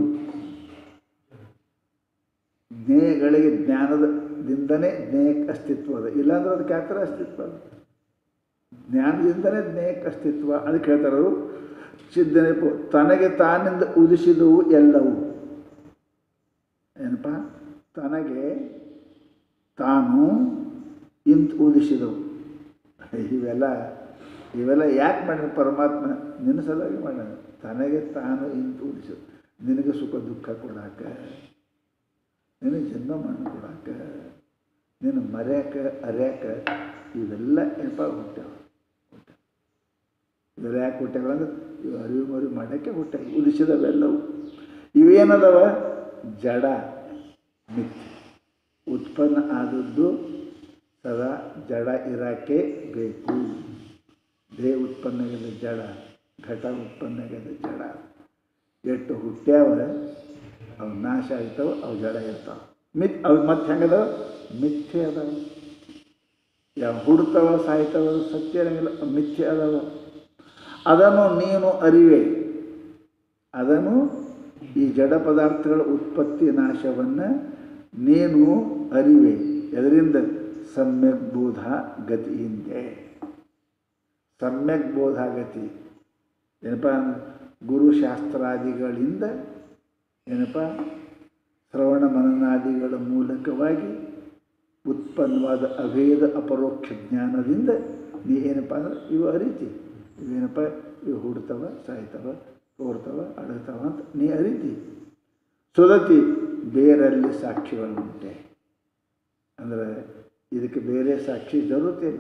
S1: ಜ್ಞೇಯಗಳಿಗೆ ಜ್ಞಾನದಿಂದನೇ ಜ್ಞೇಯಕ್ಕೆ ಅಸ್ತಿತ್ವ ಅದ ಇಲ್ಲಾಂದ್ರೆ ಅದಕ್ಕೆ ಯಾವ ಥರ ಅಸ್ತಿತ್ವ ಅದ ಜ್ಞಾನದಿಂದನೇ ಜ್ಞೇಯಕ್ಕೆ ಅಸ್ತಿತ್ವ ಅದಕ್ಕೆ ಹೇಳ್ತಾರೆ ಅವರು ಸಿದ್ಧನೆ ತನಗೆ ತಾನಿಂದ ಉದಿಸಿದವು ಎಲ್ಲವು ಏನಪ್ಪ ತನಗೆ ತಾನು ಇಂತ ಉದಿಸಿದವು ಇವೆಲ್ಲ ಇವೆಲ್ಲ ಯಾಕೆ ಮಾಡ್ಯಾನ ಪರಮಾತ್ಮ ನಿನ್ನ ಸಲುವಾಗಿ ಮಾಡ್ಯಾನ ತನಗೆ ತಾನು ಇಂತ ಉದಿಸಿದ ನಿನಗೆ ಸುಖ ದುಃಖ ಕೊಡಾಕ ನಿನಗೆ ಜನ್ಮ ಮಣ್ಣು ಕೊಡಾಕ ನಿನ್ನ ಮರ್ಯಾಕ ಅರ್ಯಾಕ ಇವೆಲ್ಲ ಏನಪ್ಪ ಹುಟ್ಟ್ಯಾವ ಹುಟ್ಟ್ಯಾವ ಇವೆಲ್ಲ ಯಾಕೆ ಹುಟ್ಟ್ಯಾವ ಅಂದ್ರೆ ಇವು ಅರಿವು ಮರಿವು ಮಾಡೋಕ್ಕೆ ಹುಟ್ಟ್ಯಾವ ಉದಿಸಿದವೆಲ್ಲವು ಇವೇನದವ ಜಡ ಮಿಥ್ಯೆ ಉತ್ಪನ್ನ ಆದದ್ದು ಸದಾ ಜಡ ಇರೋಕ್ಕೆ ಬೇಕು ದೇಹ ಉತ್ಪನ್ನ ಆಗ್ಯದ ಜಡ ಘಟ ಉತ್ಪನ್ನ ಆಗ್ಯದ ಜಡ ಎಷ್ಟು ಹುಟ್ಟ್ಯಾವ ಅವು ನಾಶ ಆಗ್ತಾವ ಅವು ಜಡ ಇರ್ತಾವೆ ಮಿತ್ ಅವು ಮತ್ತೆ ಹೆಂಗದಾವ ಮಿಥ್ಯೆ ಅದಾವ ಯಾವ ಹುಡ್ತಾವ ಸಾಯ್ತಾವ ಸತ್ಯ ಇರಂಗಿಲ್ಲ ಅವು ಮಿಥ್ಯೆ ಅದಾವ ಅದನ್ನು ನೀನು ಅರಿವೆ ಅದನ್ನು ಈ ಜಡ ಪದಾರ್ಥಗಳ ಉತ್ಪತ್ತಿ ನಾಶವನ್ನು ನೀನು ಅರಿವೆ ಇದರಿಂದ ಸಮ್ಯಕ್ ಬೋಧ ಗತಿ ಹಿಂದೆ ಸಮ್ಯಕ್ ಬೋಧ ಗತಿ ಏನಪ್ಪ ಗುರುಶಾಸ್ತ್ರಾದಿಗಳಿಂದ ಏನಪ್ಪ ಶ್ರವಣ ಮನನಾದಿಗಳ ಮೂಲಕವಾಗಿ ಉತ್ಪನ್ನವಾದ ಅಭೇದ ಅಪರೋಕ್ಷ ಜ್ಞಾನದಿಂದ ನೀ ಏನಪ್ಪ ಅಂದ್ರೆ ಇವು ಅರಿತಿ ಇವೇನಪ್ಪ ಇವು ಹುಡ್ತವ ಸಾಯ್ತವ ತೋರ್ತವ ಅಡಗ್ತವ ಅಂತ ನೀ ಅರಿತಿ ಸುದತಿ ಬೇರಲ್ಲಿ ಸಾಕ್ಷಿಗಳುಂಟೆ ಅಂದರೆ ಇದಕ್ಕೆ ಬೇರೆ ಸಾಕ್ಷಿ ಜರುತ್ತಿಲ್ಲ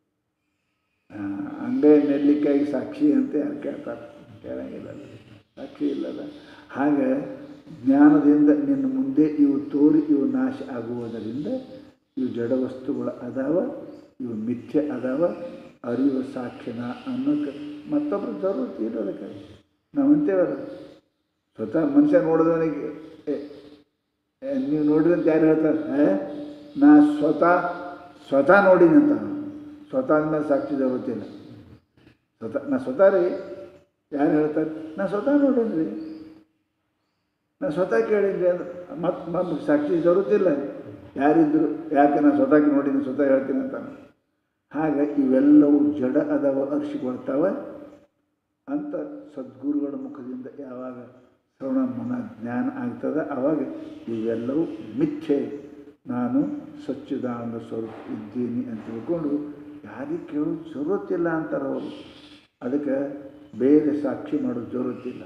S1: ಅಂಬೆ ನೆಲ್ಲಿಕಾಯಿ ಸಾಕ್ಷಿ ಅಂತ ಯಾರು ಕೇಳ್ತಾರೆ ಕೇಳಂಗಿಲ್ಲ ಸಾಕ್ಷಿ ಇಲ್ಲಲ್ಲ ಹಾಗೆ ಜ್ಞಾನದಿಂದ ನಿನ್ನ ಮುಂದೆ ಇವು ತೋರಿ ಇವು ನಾಶ ಆಗುವುದರಿಂದ ಇವು ಜಡ ವಸ್ತುಗಳು ಅದಾವ ಇವು ಮಿಥ್ಯೆ ಅದಾವ ಅರಿವು ಸಾಕ್ಷಿನ ಅನ್ನೋಕ್ಕೆ ಮತ್ತೊಬ್ಬರು ಜरूरत ಇಲ್ಲ ಅದಕ್ಕೆ ನಾವಂತೇವಲ್ಲ ಸ್ವತಃ ಮನುಷ್ಯ ನೋಡಿದವನಿಗೆ ಏ, ಏ, ನೀವು ನೋಡಿರಿ ಅಂತ ಯಾರು ಹೇಳ್ತಾರೆ ಏ ನಾ ಸ್ವತಃ ಸ್ವತಃ ನೋಡೀನಿ ಅಂತ ಸ್ವತಃ ಅಂದಮೇಲೆ ಸಾಕ್ಷಿ ಜರುತ್ತಿಲ್ಲ ಸ್ವತಃ ನಾ ಸ್ವತಃ ರೀ ಯಾರು ಹೇಳ್ತಾರೆ ನಾ ಸ್ವತಃ ನೋಡೀನಿ ರೀ ನಾ ಸ್ವತಃ ಕೇಳಿದ್ದೆ ಅದು ಮತ್ತೆ ಮತ್ತೆ ಸಾಕ್ಷಿ ಜರುತ್ತಿಲ್ಲ ಯಾರಿದ್ರು ಯಾಕೆ ನಾನು ಸ್ವತಃ ನೋಡೀನಿ ಸ್ವತಃ ಹೇಳ್ತೀನಿ ಅಂತ ಹಾಗೆ ಇವೆಲ್ಲವೂ ಜಡ ಅದಾವ ಅರ್ಶಿಕೊಳ್ತಾವ ಅಂತ ಸದ್ಗುರುಗಳ ಮುಖದಿಂದ ಯಾವಾಗ ಶ್ರವಣ ಮನ ಜ್ಞಾನ ಆಗ್ತದೆ ಆವಾಗ ಇವೆಲ್ಲವೂ ಮಿಥ್ಯೆ ನಾನು ಸಚ್ಚಿದಾನಂದ ಸ್ವರೂಪ ಇದ್ದೀನಿ ಅಂತ ತಿಳ್ಕೊಂಡು ಯಾರಿಗೆ ಕೇಳೋದು ಜರುತ್ತಿಲ್ಲ ಅಂತಾರೆ ಅವರು ಅದಕ್ಕೆ ಬೇರೆ ಸಾಕ್ಷಿ ಮಾಡೋದು ಜರುತ್ತಿಲ್ಲ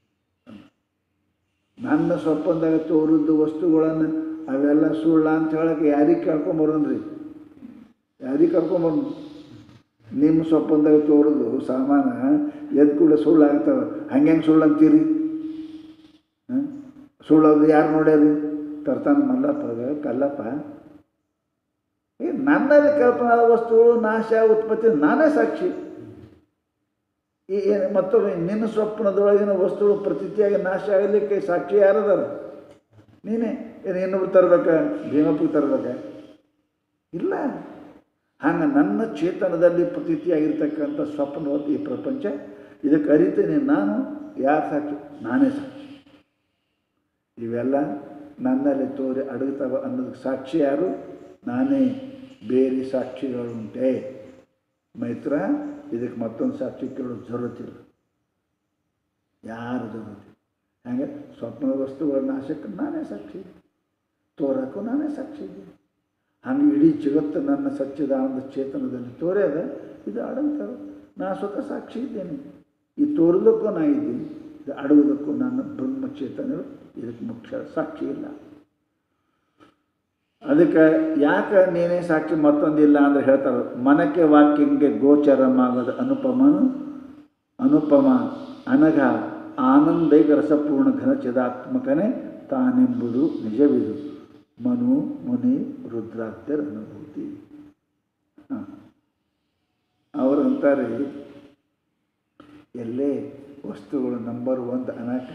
S1: ನನ್ನ ಸ್ವಪ್ನದಾಗ ತೋರಿದ್ದು ವಸ್ತುಗಳನ್ನು ಅವೆಲ್ಲ ಸುಳ್ಳ ಅಂತ ಹೇಳಕ್ಕೆ ಯಾರಿಗೆ ಕೇಳ್ಕೊಂಬರೋನ್ರಿ ಯಾರಿಗೆ ಕರ್ಕೊಂಬಂದು ನಿಮ್ಮ ಸ್ವಪ್ನದಾಗ ತೋರಿದು ಸಾಮಾನ ಎದ್ದು ಕೂಡ ಸುಳ್ಳು ಆಗ್ತವೆ ಹಂಗೆ ಸುಳ್ಳು ಅಂತೀರಿ ಹಾಂ ಸುಳ್ಳೋದು ಯಾರು ನೋಡ್ಯಾರಿ ತರ್ತಾನ ಮಲ್ಲಪ್ಪ ಕಲ್ಲಪ್ಪ ಏ ನನ್ನಲ್ಲಿ ಕಲ್ಪನಾ ಆದ ವಸ್ತುಗಳು ನಾಶ ಉತ್ಪತ್ತಿ ನಾನೇ ಸಾಕ್ಷಿ ಈ ಏನ್- ಮತ್ತೊಮ್ಮೆ ನಿನ್ನ ಸ್ವಪ್ನದೊಳಗಿನ ವಸ್ತುಗಳು ಪ್ರತೀತಿಯಾಗಿ ನಾಶ ಆಗಲಿಕ್ಕೆ ಸಾಕ್ಷಿ ಯಾರದಾರ ನೀನೇ ಏನು ಇನ್ನೊಬ್ರು ತರ್ಬೇಕಾ ಭೀಮಪ್ಪಗೆ ತರ್ಬೇಕಾ ಇಲ್ಲ ಹಂಗೆ ನನ್ನ ಚೇತನದಲ್ಲಿ ಪ್ರತೀತಿಯಾಗಿರ್ತಕ್ಕಂಥ ಸ್ವಪ್ನವತ್ತು ಈ ಪ್ರಪಂಚ ಇದಕ್ಕೆ ಅರಿತೇನೆ ನಾನು ಯಾರು ಸಾಕ್ಷಿ ನಾನೇ ಸಾಕ್ಷಿ ಇವೆಲ್ಲ ನನ್ನಲ್ಲಿ ತೋರಿ ಅಡಗ್ತವ ಅನ್ನೋದಕ್ಕೆ ಸಾಕ್ಷಿ ಯಾರು ನಾನೇ ಬೇರೆ ಸಾಕ್ಷಿಗಳುಂಟೆ ಮೈತ್ರ ಇದಕ್ಕೆ ಮತ್ತೊಂದು ಸಾಕ್ಷಿ ಕೇಳೋದು ಜರುತ್ತಿಲ್ಲ ಯಾರು ಜರುತ್ತಿಲ್ಲ ಹಾಗೆ ಸ್ವಪ್ನದ ವಸ್ತುಗಳ ನಾಶಕ್ಕೆ ನಾನೇ ಸಾಕ್ಷಿ ತೋರಕ್ಕೂ ನಾನೇ ಸಾಕ್ಷಿ ಇದ್ದೀನಿ ಹಂಗೆ ಇಡೀ ಜಗತ್ತು ನನ್ನ ಸಚ್ಚಿದಾನಂದ ಚೇತನದಲ್ಲಿ ತೋರ್ಯದ ಇದು ಅಡಗ್ತದೆ ನಾ ಸ್ವತಃ ಸಾಕ್ಷಿ ಇದ್ದೇನೆ ಈ ತೋರೋದಕ್ಕೂ ನಾ ಇದ್ದೀನಿ ಇದು ಅಡಗೋದಕ್ಕೂ ನಾನು ಬ್ರಹ್ಮಚೇತನರು ಇದಕ್ಕೆ ಮುಖ್ಯ ಸಾಕ್ಷಿ ಇಲ್ಲ ಅದಕ್ಕೆ ಯಾಕೆ ನೀನೇ ಸಾಕ್ಷಿ ಮತ್ತೊಂದಿಲ್ಲ ಅಂದರೆ ಹೇಳ್ತಾರೆ ಮನಕ್ಕೆ ವಾಕ್ಯಂಗೆ ಗೋಚರಮಾಗದ ಅನುಪಮನು ಅನುಪಮ ಅನಘ ಆನಂದೈಕ ರಸಪೂರ್ಣ ಘನ ಚಿದಾತ್ಮಕನೇ ತಾನೆಂಬುದು ನಿಜವಿದು ಮನು ಮುನಿ ರುದ್ರಾದ್ಯರ ಅನುಭೂತಿ ಹಾಂ ಅವರು ಅಂತಾರೆ ಎಲ್ಲೇ ವಸ್ತುಗಳು ನಂಬರ್ ಒಂದು ಅನಾಕ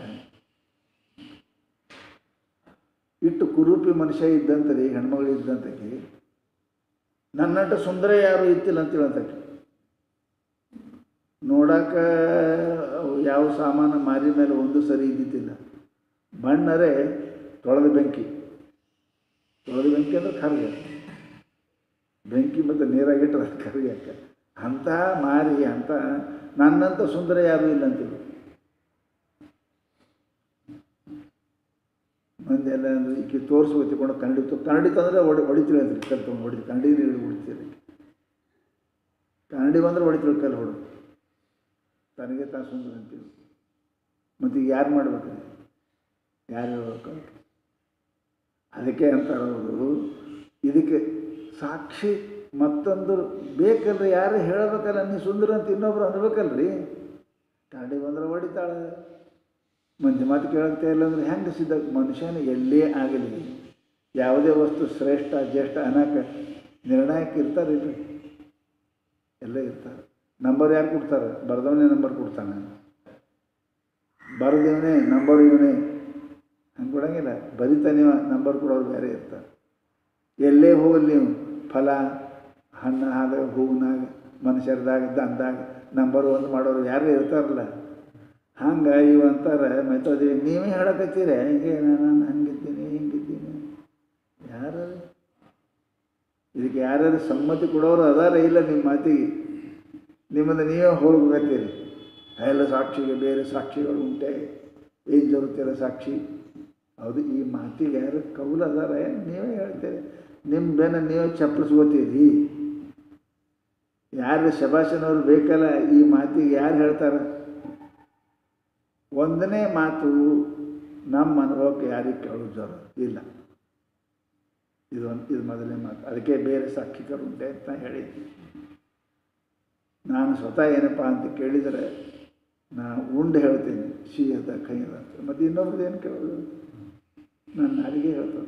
S1: ಇಟ್ಟು ಕುರೂಪಿ ಮನುಷ್ಯ ಇದ್ದಂತರಿ ಹೆಣ್ಮಗಳು ಇದ್ದಂತಕ್ಕೆ ನನ್ನಟ ಸುಂದರ ಯಾರು ಇತ್ತಿಲ್ಲ ಅಂತ ಹೇಳಂತಕ್ಕೆ ನೋಡಾಕ ಅವು ಯಾವ ಸಾಮಾನು ಮಾರಿ ಮೇಲೆ ಒಂದು ಸರಿ ಇದ್ದಿದ್ದಿಲ್ಲ ಬಣ್ಣರೇ ತೊಳೆದ ಬೆಂಕಿ ತೊಳೆದ ಬೆಂಕಿ ಅಂದ್ರೆ ಕರ್ಗೆ ಬೆಂಕಿ ಮತ್ತು ನೀರಾಗಿಟ್ಟರೆ ಕರಿಯಾಕ ಅಂಥ ಮಾರಿ ಅಂತ ನನ್ನಂಥ ಸುಂದರ ಯಾರೂ ಇಲ್ಲ ಅಂತೀವಿ ಮಂದಿ ಎಲ್ಲ ಅಂದ್ರೆ ಈಕೆ ತೋರಿಸಿ ಹೊತ್ತಿಕೊಂಡು ಕನ್ನಡಿ ತು ಕನ್ನಡಿ ತಂದರೆ ಹೊಡಿ ಹೊಡಿತೀವಿ ಅಂದ್ರಿ ಕಲ್ ತೊಗೊಂಡು ಹೊಡಿತೀವಿ ಕನ್ನಡಿ ನೀರು ಹೊಡಿತೀರಿ ಕನ್ನಡಿ ಬಂದ್ರೆ ಹೊಡಿತೀವಿ ಕಲ್ಲು ಹೊಡು ತನಗೆ ತಾ ಸುಂದರ ಅಂತೀವಿ ಮತ್ತು ಈಗ ಯಾರು ಮಾಡ್ಬೇಕು ಯಾರು ಹೇಳ್ಬೇಕು ಅದಕ್ಕೆ ಅಂತಾರೆ ಅವರು ಇದಕ್ಕೆ ಸಾಕ್ಷಿ ಮತ್ತೊಂದು ಬೇಕಲ್ರಿ ಯಾರು ಹೇಳಬೇಕಲ್ಲ ನೀ ಸುಂದರ ಅಂತ ಇನ್ನೊಬ್ರು ಅನ್ಬೇಕಲ್ರಿ ಕನ್ನಡಿ ಬಂದ್ರೆ ಹೊಡಿತಾಳೆ ಮಂದಿ ಮಾತು ಕೇಳಕ್ತಾ ಇಲ್ಲ ಅಂದ್ರೆ ಹೆಂಗೆ ಸಿದ್ಧ ಮನುಷ್ಯನ ಎಲ್ಲೇ ಆಗಲಿ ಯಾವುದೇ ವಸ್ತು ಶ್ರೇಷ್ಠ ಜ್ಯೇಷ್ಠ ಅನ್ನಕ್ಕೆ ನಿರ್ಣಾಯಕ ಇರ್ತಾರೆ ಇಲ್ರಿ ಎಲ್ಲ ಇರ್ತಾರೆ ನಂಬರ್ ಯಾರು ಕೊಡ್ತಾರೆ ಬರ್ದವನೇ ನಂಬರ್ ಕೊಡ್ತಾನೆ ಬರೆದವನೇ ನಂಬರ್ ಇವನೇ ಹಂಗೆ ಕೊಡಂಗಿಲ್ಲ ಬರಿತಾನೆ ನಂಬರ್ ಕೊಡೋರು ಬೇರೆ ಇರ್ತಾರೆ ಎಲ್ಲೇ ಹೋಗಲಿ ನೀವು ಫಲ ಹಣ್ಣು ಆದಾಗ ಹೂವಿನಾಗ ಮನುಷ್ಯರದಾಗ ದಂದಾಗ ನಂಬರ್ ಒಂದು ಮಾಡೋರು ಯಾರು ಇರ್ತಾರಲ್ಲ ಹಂಗೆ ಇವು ಅಂತಾರೆ ಮೈತೋದೇವಿ ನೀವೇ ಹೇಳಕತ್ತೀರ ಹೀಗೆ ನಾನು ಹಂಗಿದ್ದೀನಿ ಹಿಂಗಿದ್ದೀನಿ ಯಾರು ಇದಕ್ಕೆ ಯಾರ್ಯಾರು ಸಮ್ಮತಿ ಕೊಡೋರು ಅದಾರ ಇಲ್ಲ ನಿಮ್ಮ ಮಾತಿಗೆ ನಿಮ್ಮನ್ನು ನೀವೇ ಹೋಗ್ಬೇಕತ್ತೀರಿ ಎಲ್ಲ ಸಾಕ್ಷಿಗೆ ಬೇರೆ ಸಾಕ್ಷಿಗಳು ಉಂಟೆ ಏನು ಜರುತ್ತಿಲ್ಲ ಸಾಕ್ಷಿ ಹೌದು ಈ ಮಾತಿಗೆ ಯಾರು ಕೌಲು ಅದಾರ ನೀವೇ ಹೇಳ್ತೀರಿ ನಿಮ್ಮ ಬೆನ್ನ ನೀವೇ ಚಪ್ಪಲಿಸ್ಕೋತೀರಿ ಯಾರು ಶಭಾಷನವ್ರು ಬೇಕಲ್ಲ ಈ ಮಾತಿಗೆ ಯಾರು ಹೇಳ್ತಾರೆ ಒಂದನೇ ಮಾತು ನಮ್ಮ ಅನುಭವಕ್ಕೆ ಯಾರಿಗೆ ಕೇಳೋದು ಜ್ವರ ಇಲ್ಲ ಇದು ಒಂದು ಇದು ಮೊದಲನೇ ಮಾತು ಅದಕ್ಕೆ ಬೇರೆ ಸಾಕ್ಷಿಕರು ಉಂಟೆ ಅಂತ ಹೇಳಿದ್ದೆ ನಾನು ಸ್ವತಃ ಏನಪ್ಪ ಅಂತ ಕೇಳಿದರೆ ನಾ ಉಂಡು ಹೇಳ್ತೀನಿ ಶಿ ಅದ ಕೈ ಅದ ಅಂತ ಮತ್ತು ಇನ್ನೊಬ್ರದ್ದು ಏನು ಕೇಳೋದು ನನ್ನ ನಾಲಿಗೆ ಹೇಳ್ತದೆ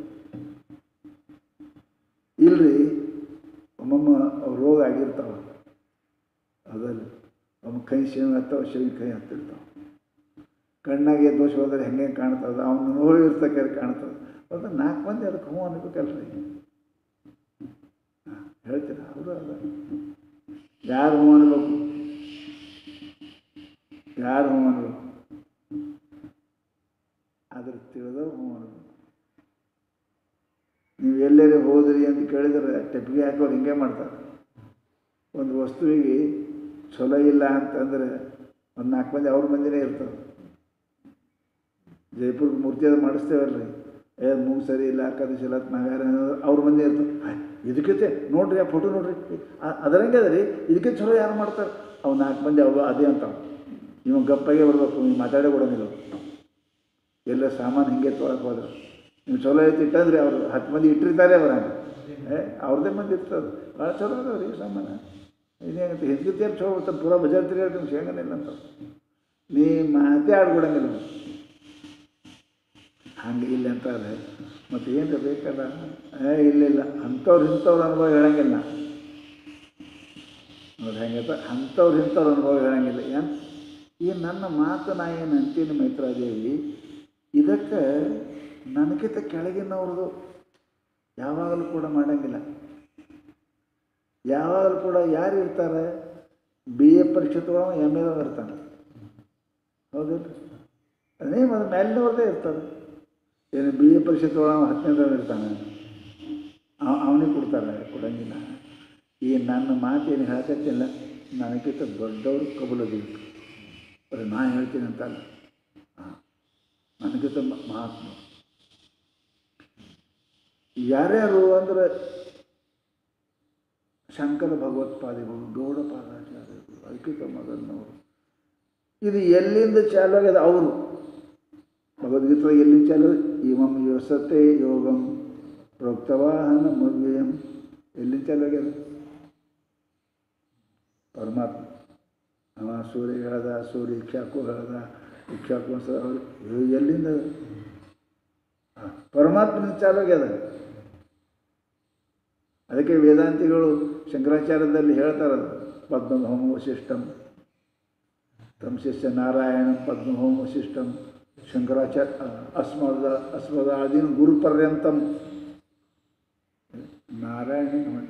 S1: ಇಲ್ರಿ ಒಮ್ಮೊಮ್ಮ ಅವು ರೋಗ ಆಗಿರ್ತಾವ ಅದಲ್ಲ ಒಮ್ಮ ಕೈ ಶೇವ್ ಹತ್ತಾವ ಶೇವಿನ ಕೈ ಹತ್ತಿರ್ತಾವ ಕಣ್ಣಾಗೆ ದೋಷ ಹೋದರೆ ಹೆಂಗೆ ಕಾಣ್ತದೆ ಅವನು ನೋವು ಇರ್ತಕ್ಕೆ ಕಾಣ್ತದೆ ಒಂದು ನಾಲ್ಕು ಮಂದಿ ಅದಕ್ಕೆ ಹ್ಞೂ ಅನ್ಬೇಕಲ್ರಿ ಹಾಂ ಹೇಳ್ತೀರ ಅವರು ಅದ ಯಾರು ಹ್ಞೂ ಅನ್ಬೇಕು ಯಾರು ಹ್ಞೂ ಅನ್ಬೇಕು ಅದ್ರ ತಿಳಿದವ್ರು ಹ್ಞೂ ಅನ್ಬೇಕು ನೀವು ಎಲ್ಲೇರಿ ಹೋದ್ರಿ ಅಂತ ಕೇಳಿದ್ರೆ ಟೆಪ್ಪಿಗೆ ಹಾಕೋರು ಹಿಂಗೆ ಮಾಡ್ತಾರೆ ಒಂದು ವಸ್ತುವಿಗೆ ಚಲೋ ಇಲ್ಲ ಅಂತಂದರೆ ಒಂದು ನಾಲ್ಕು ಮಂದಿ ಅವ್ರ ಮಂದಿನೇ ಇರ್ತದೆ ಜೈಪುರ್ಗೆ ಮೂರ್ತಿ ಅದು ಮಾಡಿಸ್ತೇವಲ್ರಿ ಏ ಮೂಗು ಸರಿ ಇಲ್ಲ ಕದಿಸಿಲ್ಲ ನಾವ್ಯಾರ ಅವ್ರ ಮಂದಿ ಇರ್ತದೆ ಹಾಯ್, ಇದಕ್ಕಿಂತೆ ನೋಡ್ರಿ ಆ ಫೋಟೋ ನೋಡ್ರಿ ಅ- ಅದರಂಗೆ ಅದ ರೀ ಇದಕ್ಕೆ ಚಲೋ ಯಾರು ಮಾಡ್ತಾರೆ ಅವು ನಾಲ್ಕು ಮಂದಿ ಅವು ಅದೇ ಅಂತಾವ ಇವ ಗಪ್ಪಾಗೆ ಬರ್ಬೇಕು ನೀವು ಮಾತಾಡೇ ಕೊಡೋಂಗಿಲ್ಲ ಅವ್ರು. ಎಲ್ಲ ಸಾಮಾನು ಹಿಂಗೆ ತೊಳಕ್ಕೆ ಹೋದ್ರೆ ನೀವು ಚಲೋ ಐತಿ ಇಟ್ಟಂದ್ರೆ ಅವರು ಹತ್ತು ಮಂದಿ ಇಟ್ಟಿರ್ತಾರೆ ಅವ್ರ ಏ ಅವ್ರದ್ದೇ ಮಂದಿ ಇರ್ತದೆ ಭಾಳ ಚಲೋ ಅದಾವ ರೀ ಸಾಮಾನು ಇದೇನಂತ ಹಿಂದ್ಕಿತ್ತೇನು ಚಲೋ ಬರ್ತಾರೆ ಪೂರಾ ಬಜಾರ್ ತಿರುಗಾಡಿ ನಿಮ್ಗೆ ಶೇಂಗನಿಲ್ಲ ಅಂತ ನೀ ಮಾತೇ ಆಡ್ಕೊಡಂಗಿಲ್ಲ ಅವ್ರು. ಹಂಗೆ ಇಲ್ಲ ಅಂತಾರೆ ಮತ್ತು ಏನು ಬೇಕಲ್ಲ ಏ ಇಲ್ಲ ಇಲ್ಲ ಅಂಥವ್ರು ಇಂಥವ್ರು ಅನುಭವ ಹೇಳಂಗಿಲ್ಲ ನೋಡಿ ಹೆಂಗೈತ ಅಂಥವ್ರು ಇಂಥವ್ರು ಅನುಭವ ಹೇಳಂಗಿಲ್ಲ ಏನು ಈ ನನ್ನ ಮಾತು ನಾ ಏನು ಅಂತೀನಿ ಮೈತ್ರಾದೇವಿ ಇದಕ್ಕೆ ನನಗಿಂತ ಕೆಳಗಿನವ್ರದ್ದು ಯಾವಾಗಲೂ ಕೂಡ ಮಾಡಂಗಿಲ್ಲ ಯಾವಾಗಲೂ ಕೂಡ ಯಾರು ಇರ್ತಾರೆ ಬಿ ಎ ಪರೀಕ್ಷೆ ತೊಗೊಳೋ ಎಮ್ ಎ ಇರ್ತಾನೆ ಹೌದಿಲ್ಲ ಅದೇ ಮತ್ತು ಮೇಲಿನವ್ರದ್ದೇ ಇರ್ತಾರೆ ಏನು ಬಿ ಎ ಪರೀಕ್ಷೆ ತೊಗೊಳೋ ಹತ್ತನೇದವ ಇರ್ತಾನೆ ಅವನಿಗೆ ಕೊಡ್ತಾರೆ ಕೊಡಂಗಿಲ್ಲ ಈ ನನ್ನ ಮಾತೇನು ಹೇಳಕತ್ತಿಲ್ಲ ನನಗಿಂತ ದೊಡ್ಡವರು ಕಬಲಬೇಕು ಬರೀ ನಾ ಹೇಳ್ತೀನಿ ಅಂತಲ್ಲ ಹಾಂ ನನಗಿಂತ ಮ- ಮಹಾತ್ಮ ಯಾರ್ಯಾರು ಅಂದ್ರೆ ಶಂಕರ ಭಗವತ್ಪಾದಿಗಳು ಗೌಡಪಾದಾಚಾರ್ಯರು ಐಕಿಕ ಮದನ್ನವರು ಇದು ಎಲ್ಲಿಂದ ಚಾಲು ಆಗ್ಯದ ಅವರು ಭಗವದ್ಗೀತೆ ಎಲ್ಲಿಂದ ಚಾಲು ಇವಂ ಯೋಸತೆ ಯೋಗಂ ಪ್ರೋಕ್ತವಾಹನ ಮವ್ಯಯಂ ಎಲ್ಲಿಂದ ಚಾಲು ಆಗ್ಯದ ಪರಮಾತ್ಮ ಅವ ಸೂರ್ಯ ಹೇಳ್ದ ಸೂರ್ಯ ಇಕ್ಷಾಕು ಹೇಳ್ದ ಇಕ್ಷಾಕು ಅಂತ ಅವ್ರು ಇವು ಎಲ್ಲಿಂದ ಆ, ಪರಮಾತ್ಮನಿಂದ ಚಾಲು ಆಗ್ಯದ ಅದಕ್ಕೆ ವೇದಾಂತಿಗಳು ಶಂಕರಾಚಾರ್ಯದಲ್ಲಿ ಹೇಳ್ತಾರೆ ಪದ್ಮಭೌಮ ವಶಿಷ್ಠಂ ತಮ್ಮ ಶಿಷ್ಯ ನಾರಾಯಣ ಪದ್ಮಭೌಮ ವಶಿಷ್ಠಂ ಶಂಕರಾಚಾರ್ಯ ಅಸ್ಮದ ಅಸ್ಮದಾದೀನ ಗುರುಪರ್ಯಂತಂ ನಾರಾಯಣ ಹೊಂಟ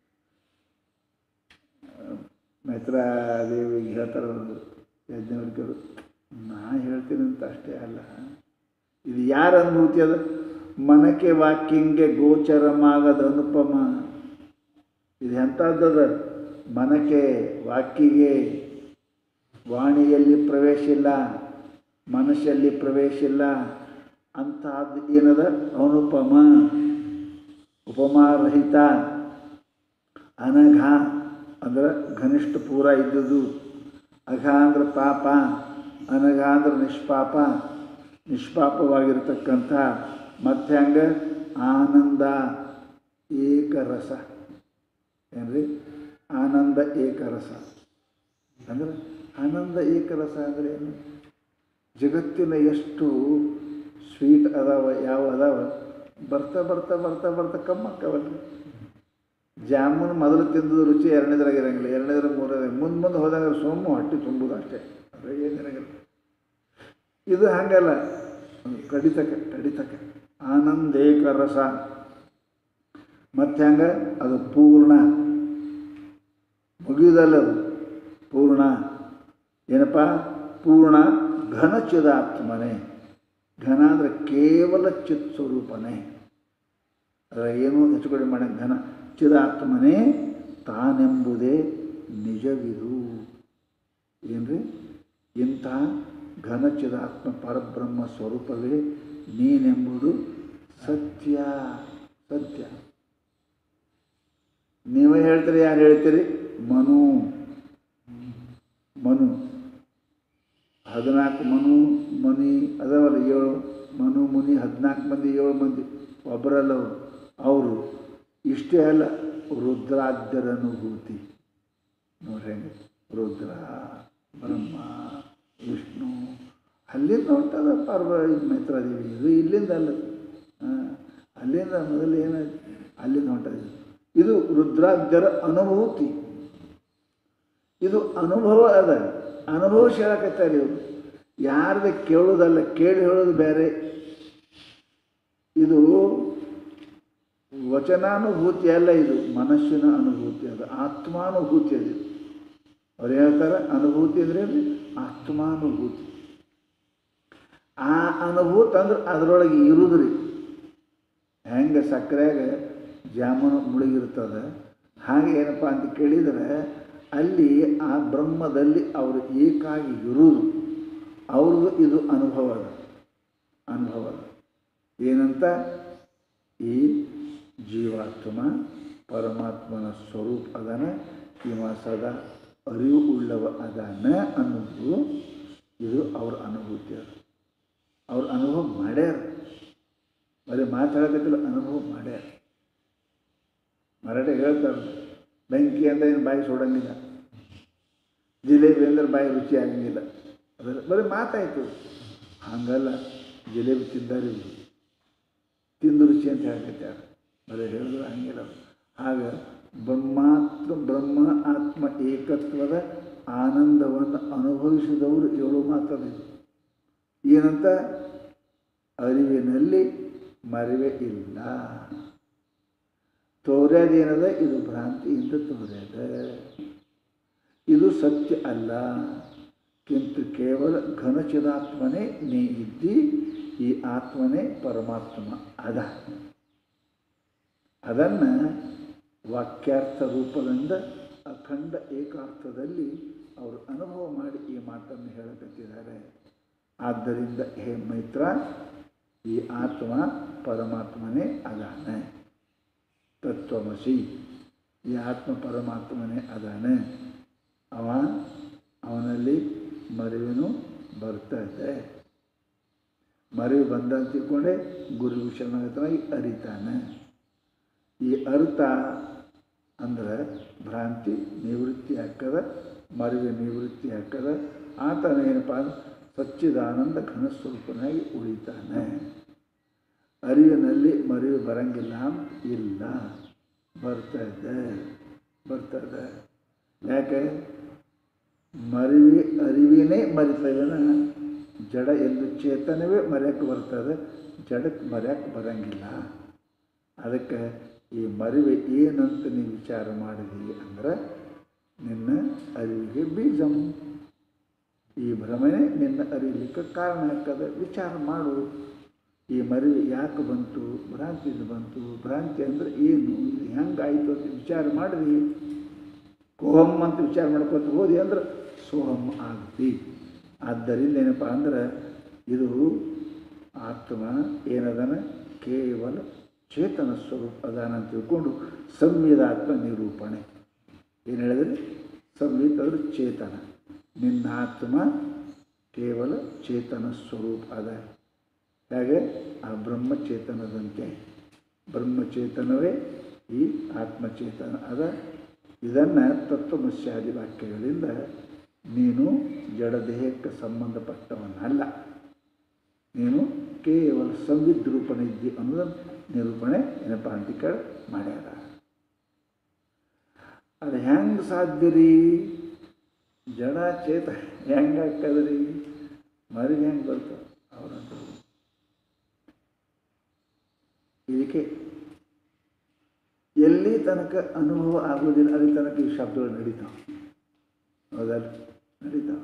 S1: ಮೈತ್ರಾದೇವಿಗೆ ಹೇಳ್ತಾರೆ ಅವರು ಯಜ್ಞವರ್ಗರು ನಾ ಹೇಳ್ತೀನಿ ಅಂತ ಅಷ್ಟೇ ಅಲ್ಲ ಇದು ಯಾರ ಅನುಭೂತಿ ಅದ ಮನಕ್ಕೆ ವಾಕ್ಯಂಗೆ ಗೋಚರಮಾಗದ ಅನುಪಮ ಇದು ಎಂಥದ್ದದ ಮನಕ್ಕೆ ವಾಕ್ಯಿಗೆ ವಾಣಿಯಲ್ಲಿ ಪ್ರವೇಶ ಇಲ್ಲ ಮನಸ್ಸಲ್ಲಿ ಪ್ರವೇಶ ಇಲ್ಲ ಅಂತಹದ್ದು ಏನದ ಅನುಪಮ ಉಪಮಾರಹಿತ ಅನಘ ಅಂದ್ರೆ ಘನಿಷ್ಠ ಪೂರ ಇದ್ದುದು ಅಘ ಅಂದ್ರೆ ಪಾಪ ಅನಘ ಅಂದ್ರೆ ನಿಷ್ಪಾಪ ನಿಷ್ಪಾಪವಾಗಿರ್ತಕ್ಕಂಥ ಮತ್ತೆ ಹಂಗೆ ಆನಂದ ಏಕರಸ ಏನ್ರಿ ಆನಂದ ಏಕರಸ ಅಂದ್ರೆ ಆನಂದ ಏಕರಸ ಅಂದರೆ ಏನು ಜಗತ್ತಿನ ಎಷ್ಟು ಸ್ವೀಟ್ ಅದಾವ ಯಾವ ಅದಾವ ಬರ್ತಾ ಬರ್ತಾ ಬರ್ತಾ ಬರ್ತಾ ಕಮ್ಮಕ್ಕವಲ್ರಿ ಜಾಮೂನ್ ಮೊದಲು ತಿಂದದ್ದು ರುಚಿ ಎರಡನೇದ್ರಾಗ ಇರಂಗಿಲ್ಲ ಎರಡನೇದ್ರಾಗ ಮೂರನೇ ಮುಂದೆ ಮುಂದೆ ಹೋದಾಗ ಸೊಮ್ಮು ಹೊಟ್ಟೆ ತುಂಬುದು ಅಷ್ಟೇ ಅದ್ರಾಗ ಏನಿರಂಗಿಲ್ಲ ಇದು ಹಾಗಲ್ಲ ಕಡಿತಕ ಕಡಿತಕ ಆನಂದೇಕ ರಸ ಮತ್ತೆ ಹಂಗೆ ಅದು ಪೂರ್ಣ ಮುಗಿಯುವುದಲ್ಲ ಅದು ಪೂರ್ಣ ಏನಪ್ಪ ಪೂರ್ಣ ಘನ ಚಿದಾತ್ಮನೆ ಘನ ಅಂದರೆ ಕೇವಲ ಚಿತ್ ಸ್ವರೂಪನೇ ಅದರ ಏನೂ ಹೆಚ್ಚು ಕಡಿಮೆ ಮಾಡಿ ಘನ ಚಿದಾತ್ಮನೇ ತಾನೆಂಬುದೇ ನಿಜವಿದು ಏನ್ರಿ ಇಂಥ ಘನ ಚಿದಾತ್ಮ ಪರಬ್ರಹ್ಮ ಸ್ವರೂಪವೇ ನೀನೆಂಬುದು ಸತ್ಯ ಸತ್ಯ ನೀವೇ ಹೇಳ್ತೀರಿ ಯಾರು ಹೇಳ್ತೀರಿ ಮನು ಮನು ಹದಿನಾಲ್ಕು ಮನು ಮನಿ ಅದಾವಲ್ಲ ಏಳು ಮನು ಮುನಿ ಹದಿನಾಲ್ಕು ಮಂದಿ ಏಳು ಮಂದಿ ಒಬ್ಬರಲ್ಲ ಅವರು ಅವರು ಇಷ್ಟೇ ಅಲ್ಲ ರುದ್ರಾದ್ಯರ ಅನುಭೂತಿ ನೋಡ್ರಿ ಹೆಂಗೆ ರುದ್ರ ಬ್ರಹ್ಮ ವಿಷ್ಣು ಅಲ್ಲಿಂದ ಹೊಂಟದ ಪಾರ್ವ ಇದು ಮೈತ್ರಾದೇವಿ ಇದು ಇಲ್ಲಿಂದ ಅಲ್ಲ ಹಾಂ ಅಲ್ಲಿಂದ ಮೊದಲು ಏನಾಯ್ತು ಅಲ್ಲಿಂದ ಹೊಂಟದ ಇದು. ಇದು ರುದ್ರಾದ್ಯರ ಅನುಭೂತಿ ಇದು ಅನುಭವ ಅದ ಅನುಭವ ಹೇಳಕತ್ತಾರೆ ಇವರು ಯಾರ್ದ ಕೇಳೋದಲ್ಲ ಕೇಳಿ ಹೇಳೋದು ಬೇರೆ ಇದು ವಚನಾನುಭೂತಿ ಅಲ್ಲ ಇದು ಮನಸ್ಸಿನ ಅನುಭೂತಿ ಅದು ಆತ್ಮಾನುಭೂತಿ ಅದು ಅವ್ರು ಹೇಳ್ತಾರೆ ಅನುಭೂತಿ ಅಂದ್ರೆ ಏನು? ಆತ್ಮಾನುಭೂತಿ ಆ ಅನುಭೂತಿ ಅಂದ್ರೆ ಅದರೊಳಗೆ ಇರುದ್ರಿ ಹೆಂಗೆ ಸಕ್ಕರೆಯಾಗ ಜಾಮೂನು ಮುಳುಗಿರ್ತದೆ ಹಾಗೆ ಏನಪ್ಪ ಅಂತ ಕೇಳಿದರೆ ಅಲ್ಲಿ ಆ ಬ್ರಹ್ಮದಲ್ಲಿ ಅವರು ಏಕಾಗಿ ಇರುವುದು ಅವ್ರದ್ದು ಇದು ಅನುಭವ ಅದ ಅನುಭವ ಅದ ಏನಂತ ಈ ಜೀವಾತ್ಮ ಪರಮಾತ್ಮನ ಸ್ವರೂಪ ಅದನ ಇವ ಸದಾ ಅರಿವು ಉಳ್ಳವ ಅದಾನ ಅನ್ನೋದು ಇದು ಅವ್ರ ಅನುಭೂತಿ ಅದು ಅವ್ರ ಅನುಭವ ಮಾಡ್ಯಾರ ಬರೀ ಮಾತಾಡೋದಕ್ಕೆಲ್ಲ ಅನುಭವ ಮಾಡ್ಯಾರ ಮರಾಠಿ ಹೇಳ್ತಾರೆ ಬೆಂಕಿ ಅಂದ್ರೆ ಏನು ಬಾಯಿ ಸುಡಂಗಿಲ್ಲ ಜಿಲೇಬಿ ಅಂದ್ರೆ ಬಾಯಿ ರುಚಿ ಆಗಂಗಿಲ್ಲ ಅದರ ಬರೀ ಮಾತಾಯಿತು ಹಂಗಲ್ಲ ಜಿಲೇಬಿ ತಿಂದಾರೆ ಇವ್ರು. ತಿಂದು ರುಚಿ ಅಂತ ಹೇಳ್ತಿದ್ದಾರೆ ಬರೀ ಹೇಳಿದ್ರೆ ಹಂಗಿಲ್ಲ ಆಗ ಬ್ರಹ್ಮಾತ್ಮ ಬ್ರಹ್ಮ ಆತ್ಮ ಏಕತ್ವದ ಆನಂದವನ್ನು ಅನುಭವಿಸಿದವರು ಏಳು ಮಾತದಿದೆ ಏನಂತ ಅರಿವಿನಲ್ಲಿ ಮರಿವೆ ಇಲ್ಲ ತೋರ್ಯದೇನದ ಇದು ಭ್ರಾಂತಿಯಿಂದ ತೋರ್ಯದ ಇದು ಸತ್ಯ ಅಲ್ಲ ಕಿಂತು ಕೇವಲ ಘನಚಿದಾತ್ಮನೇ ನೀ ಇದ್ದಿ ಈ ಆತ್ಮನೇ ಪರಮಾತ್ಮ ಅದ ಅದನ್ನು ವಾಕ್ಯಾರ್ಥ ರೂಪದಿಂದ ಅಖಂಡ ಏಕಾರ್ಥದಲ್ಲಿ ಅವರು ಅನುಭವ ಮಾಡಿ ಈ ಮಾತನ್ನು ಹೇಳಕತ್ತಿದ್ದಾರೆ ಆದ್ದರಿಂದ ಹೇ ಮೈತ್ರ ಈ ಆತ್ಮ ಪರಮಾತ್ಮನೇ ಅದಾನೆ ತತ್ವಮಸಿ ಈ ಆತ್ಮ ಪರಮಾತ್ಮನೇ ಅದಾನೆ ಅವ ಅವನಲ್ಲಿ ಮರಿವಿನೂ ಬರ್ತಾ ಇದೆ ಮರಿವು ಬಂದ ಅಂತ ತಿಳ್ಕೊಂಡೆ ಗುರು ಶರಣಾಗತನಾಗಿ ಅರಿತಾನೆ ಈ ಅರ್ಥ ಅಂದ್ರೆ ಭ್ರಾಂತಿ ನಿವೃತ್ತಿ ಹಾಕದ ಮರಿವೆ ನಿವೃತ್ತಿ ಹಾಕದ ಆತನ ಏನಪ್ಪ ಅಂದ್ರೆ ಸಚ್ಚಿದಾನಂದ ಘನಸ್ವರೂಪನಾಗಿ ಉಳಿತಾನೆ ಅರಿವಿನಲ್ಲಿ ಮರಿವು ಬರಂಗಿಲ್ಲ ಅಂತ ಇಲ್ಲ ಬರ್ತಾ ಇದೆ ಬರ್ತಾ ಇದೆ ಯಾಕೆ ಮರಿವಿ ಅರಿವಿನೇ ಮರಿತವನ ಜಡ ಎಂದು ಚೇತನವೇ ಮರೆಯಕ್ಕೆ ಬರ್ತದೆ ಜಡಕ್ಕೆ ಮರೆಯಕ್ಕೆ ಬರಂಗಿಲ್ಲ ಅದಕ್ಕೆ ಈ ಮರಿವೆ ಏನಂತ ನೀವು ವಿಚಾರ ಮಾಡಿದಿ ಅಂದ್ರೆ ನಿನ್ನ ಅರಿವಿಗೆ ಬೀಜಂ ಈ ಭ್ರಮಣೆ ನಿನ್ನ ಅರಿಲಿಕ್ಕೆ ಕಾರಣ ಆಗ್ತದೆ ವಿಚಾರ ಮಾಡು ಈ ಮರಿವೆ ಯಾಕೆ ಬಂತು ಭ್ರಾಂತಿದು ಬಂತು ಭ್ರಾಂತಿ ಅಂದರೆ ಏನು ಇದು ಹೆಂಗಾಯಿತು ಅಂತ ವಿಚಾರ ಮಾಡಿದ್ವಿ ಕೋಹಂ ಅಂತ ವಿಚಾರ ಮಾಡ್ಕೊತ ಹೋದಿ ಅಂದ್ರೆ ಸೋಹಂ ಆಗ್ತಿ ಆದ್ದರಿಂದ ಏನಪ್ಪ ಅಂದ್ರೆ ಇದು ಆತ್ಮ ಏನದನ ಕೇವಲ ಚೇತನ ಸ್ವರೂಪ ಅದಾನ ಅಂತ ತಿಳ್ಕೊಂಡು ಸಂವಿಧಾತ್ಮ ನಿರೂಪಣೆ ಏನು ಹೇಳಿದ್ರೆ ಸಂವಿತ್ ಅಂದ್ರೆ ಚೇತನ ನಿನ್ನ ಆತ್ಮ ಕೇವಲ ಚೇತನ ಸ್ವರೂಪ ಅದ ಹಾಗೆ ಆ ಬ್ರಹ್ಮಚೇತನದಂತೆ ಬ್ರಹ್ಮಚೇತನವೇ ಈ ಆತ್ಮಚೇತನ ಅದ ಇದನ್ನು ತತ್ವಮಸ್ಯಾದಿ ವಾಕ್ಯಗಳಿಂದ ನೀನು ಜಡದೇಹಕ್ಕೆ ಸಂಬಂಧಪಟ್ಟವನಲ್ಲ ನೀನು ಕೇವಲ ಸಂವಿದ್ರೂಪಣ ಇದ್ದಿ ಅನ್ನೋದನ್ನು ನಿರೂಪಣೆ ಏನಪ್ಪ ಅಂತ ಕೇಳಿ ಮಾಡ್ಯಾರ ಅದು ಹೆಂಗೆ ಸಾಧ್ಯ ರೀ ಜಡ ಚೇತ ಹೆಂಗೆ ಆಗ್ತದ್ರಿ ಮರಿಗೆ ಹೆಂಗೆ ಬರ್ತದೆ ಅವರಂತ ಇದಕ್ಕೆ ಎಲ್ಲಿ ತನಕ ಅನುಭವ ಆಗೋದಿಲ್ಲ ಅಲ್ಲಿ ತನಕ ಈ ಶಬ್ದಗಳು ನಡೀತಾವೆ ಹೌದಲ್ಲ ನಡೀತಾವೆ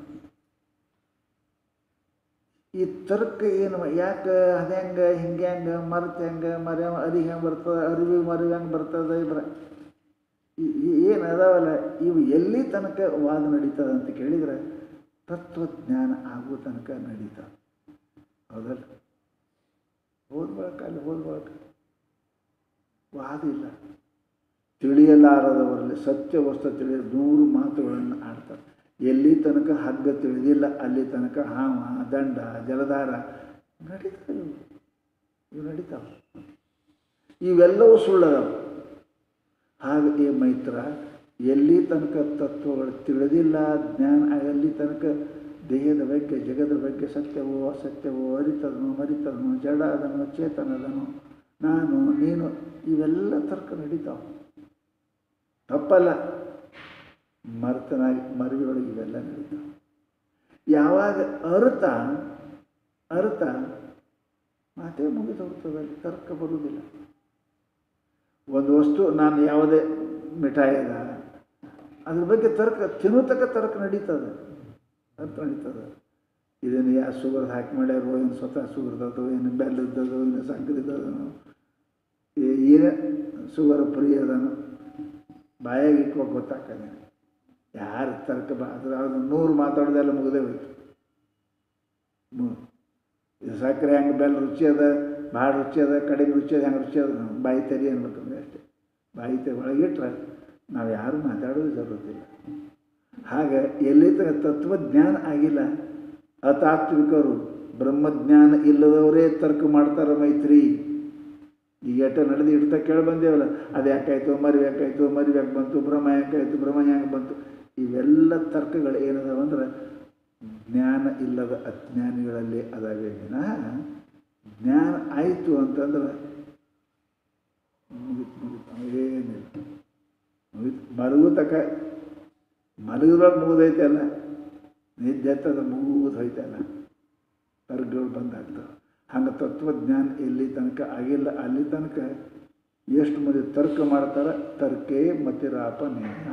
S1: ಈ ತರ್ಕ ಏನು ಯಾಕೆ ಅದು ಹೆಂಗೆ ಹಿಂಗೆ ಹೆಂಗೆ ಮರ್ತು ಹೆಂಗೆ ಮರ ಅರಿ ಹೆಂಗೆ ಬರ್ತದೆ ಅರಿವಿ ಮರಿ ಹೆಂಗೆ ಬರ್ತದೆ ಇಬ್ರ ಏನು ಅದಾವಲ್ಲ ಇವು ಎಲ್ಲಿ ತನಕ ವಾದ ನಡೀತದೆ ಅಂತ ಕೇಳಿದರೆ ತತ್ವಜ್ಞಾನ ಆಗೋ ತನಕ ನಡೀತದೆ ಹೌದಲ್ಲ ಹೋದ ಬಳಕ ಅಲ್ಲಿ ಹೋದ ಬಳಕ ವಾದ ಇಲ್ಲ ತಿಳಿಯಲಾರದವರಲ್ಲಿ ಸತ್ಯ ವಸ್ತು ತಿಳಿಯ ನೂರು ಮಾತುಗಳನ್ನು ಆಡ್ತಾರೆ ಎಲ್ಲಿ ತನಕ ಹಗ್ಗ ತಿಳಿದಿಲ್ಲ ಅಲ್ಲಿ ತನಕ ಹಾವ ದಂಡ ಜಲಧಾರ ನಡೀತಾವೆ ಇವು ಇವು ನಡೀತಾವೆ ಇವೆಲ್ಲವೂ ಸುಳ್ಳದವು ಹಾಗೆ ಈ ಮೈತ್ರ ಎಲ್ಲಿ ತನಕ ತತ್ವಗಳು ತಿಳಿದಿಲ್ಲ ಜ್ಞಾನ ಎಲ್ಲಿ ತನಕ ದೇಹದ ಬಗ್ಗೆ ಜಗದ ಬಗ್ಗೆ ಸತ್ಯವೋ ಅಸತ್ಯವೋ ಅರಿತದನು ಮರಿತದನು ಜಡ ಅದನು ಚೇತನದನು ನಾನು ನೀನು ಇವೆಲ್ಲ ತರ್ಕ ನಡೀತಾವೆ ತಪ್ಪಲ್ಲ ಮರ್ತನಾಗಿ ಮರವಿಯೊಳಗೆ ಇವೆಲ್ಲ ನಡೀತಾವೆ ಯಾವಾಗ ಅರ್ಥ ಅರ್ಥ ಮಾತೇ ಮುಗಿದು ಹೋಗ್ತದಲ್ಲಿ ತರ್ಕ ಬರುವುದಿಲ್ಲ ಒಂದು ವಸ್ತು ನಾನು ಯಾವುದೇ ಮಿಠಾಯಿ ಅದ ಅದ್ರ ಬಗ್ಗೆ ತರ್ಕ ತಿನ್ನೋತಕ್ಕ ತರ್ಕ ನಡೀತದೆ ತರ್ಕ ನಡೀತದೆ ಇದನ್ನು ಯಾ ಶುಗರ್ ಹಾಕಿ ಮಾಡ್ಯಾರೋ ಏನು ಸ್ವತಃ ಶುಗರ್ದದು ಏನು ಬೆಲ್ಲದ್ದದು ಏನು ಸಕ್ಕರೆದದನು ಏನೇ ಶುಗರ್ ಫ್ರೀ ಅದನು ಬಾಯಾಗಿ ಇಟ್ಕೊಂಡು ಗೊತ್ತಾಗ್ತದೆ ಯಾರು ತರ್ಕ ಬಾ ಅದ್ರ ಅದು ನೂರು ಮಾತಾಡೋದೆಲ್ಲ ಮುಗದೇ ಹೋಯ್ತು ಮೂರು ಇದು ಸಕ್ಕರೆ ಹೆಂಗೆ ಬೆಲ್ಲ ರುಚಿ ಅದ ಭಾಳ ರುಚಿ ಅದ ಕಡಿಮೆ ರುಚಿ ಅದ ಹೆಂಗೆ ರುಚಿ ಅದ ನಾವು ಬಾಯಿ ತೆರಿ ಅನ್ಬೇಕಂದ್ರೆ ಅಷ್ಟೇ ಬಾಯಿ ತೆರಿ ಒಳಗಿಟ್ರೆ ನಾವು ಯಾರು ಮಾತಾಡೋದು ಜರುತ್ತಿಲ್ಲ ಹಾಗೆ ಎಲ್ಲಿ ತನಕ ತತ್ವಜ್ಞಾನ ಆಗಿಲ್ಲ ಅತಾತ್ವಿಕರು ಬ್ರಹ್ಮಜ್ಞಾನ ಇಲ್ಲದವರೇ ತರ್ಕ ಮಾಡ್ತಾರೆ ಮೈತ್ರಿ ಈಗ ಎಟ್ಟ ನಡೆದು ಇಡ್ತಾ ಕೇಳಿ ಬಂದೇವಲ್ಲ ಅದು ಯಾಕಾಯ್ತು ಮರಿ ಯಾಕಾಯ್ತು ಮರಿ ಯಾಕೆ ಬಂತು ಬ್ರಹ್ಮ ಯಾಕಾಯ್ತು ಬ್ರಹ್ಮ ಯಾಕೆ ಬಂತು ಇವೆಲ್ಲ ತರ್ಕಗಳು ಏನದಾವ ಅಂದ್ರೆ ಜ್ಞಾನ ಇಲ್ಲದ ಅಜ್ಞಾನಿಗಳಲ್ಲಿ ಅದಾವೆ ವಿನಃ ಜ್ಞಾನ ಆಯಿತು ಅಂತಂದ್ರೆ ಮುಗಿತು ಮುಗಿತು ಏನಿಲ್ಲ ಮುಗಿತು ಮಲಗು ತಕ ಮಲಗಿದ್ರೊಳಗೆ ಮುಗಿದೈತೆ ಅಲ್ಲ ನಿದ್ದೆ ಎತ್ತದ ಮುಗಿದು ಹೋಯ್ತಲ್ಲ ತರ್ಕಗಳು ಬಂದಾಗ್ತವೆ ಹಂಗೆ ತತ್ವಜ್ಞಾನ ಎಲ್ಲಿ ತನಕ ಆಗಿಲ್ಲ ಅಲ್ಲಿ ತನಕ ಎಷ್ಟು ಮಂದಿ ತರ್ಕ ಮಾಡ್ತಾರೆ ತರ್ಕೇ ಮತಿರಾಪ ನೇಹ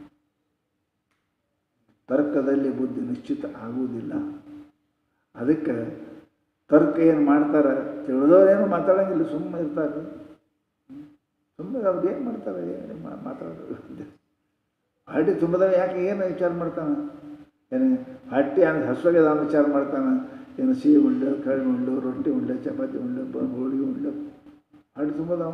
S1: ತರ್ಕದಲ್ಲಿ ಬುದ್ಧಿ ನಿಶ್ಚಿತ ಆಗುವುದಿಲ್ಲ ಅದಕ್ಕೆ ತರ್ಕ ಏನು ಮಾಡ್ತಾರೆ ತಿಳಿದವ್ರೇನು ಮಾತಾಡೋಂಗಿಲ್ಲ ಸುಮ್ಮನೆ ಇರ್ತಾರೆ ಸುಮ್ಮನೆ ಅವ್ರು ಏನು ಮಾಡ್ತಾರೆ ಏನು ಮಾತಾಡೋದು ಹಟ್ಟಿ ತುಂಬದವ ಯಾಕೆ ಏನು ವಿಚಾರ ಮಾಡ್ತಾನೆ ಏನು ಹಟ್ಟಿ ಅಂದ್ರೆ ಹಸುವಾಗ್ಯದ ಅವನು ವಿಚಾರ ಮಾಡ್ತಾನೆ ಏನು ಸಿಹಿ ಉಂಡೆ ಕಳ್ಳಿ ಉಂಡು ರೊಟ್ಟಿ ಉಂಡೆ ಚಪಾತಿ ಉಂಡೆ ಬ- ಹೋಳಿಗೆ ಉಂಡೆ ಹಟ್ಟಿ ತುಂಬದವ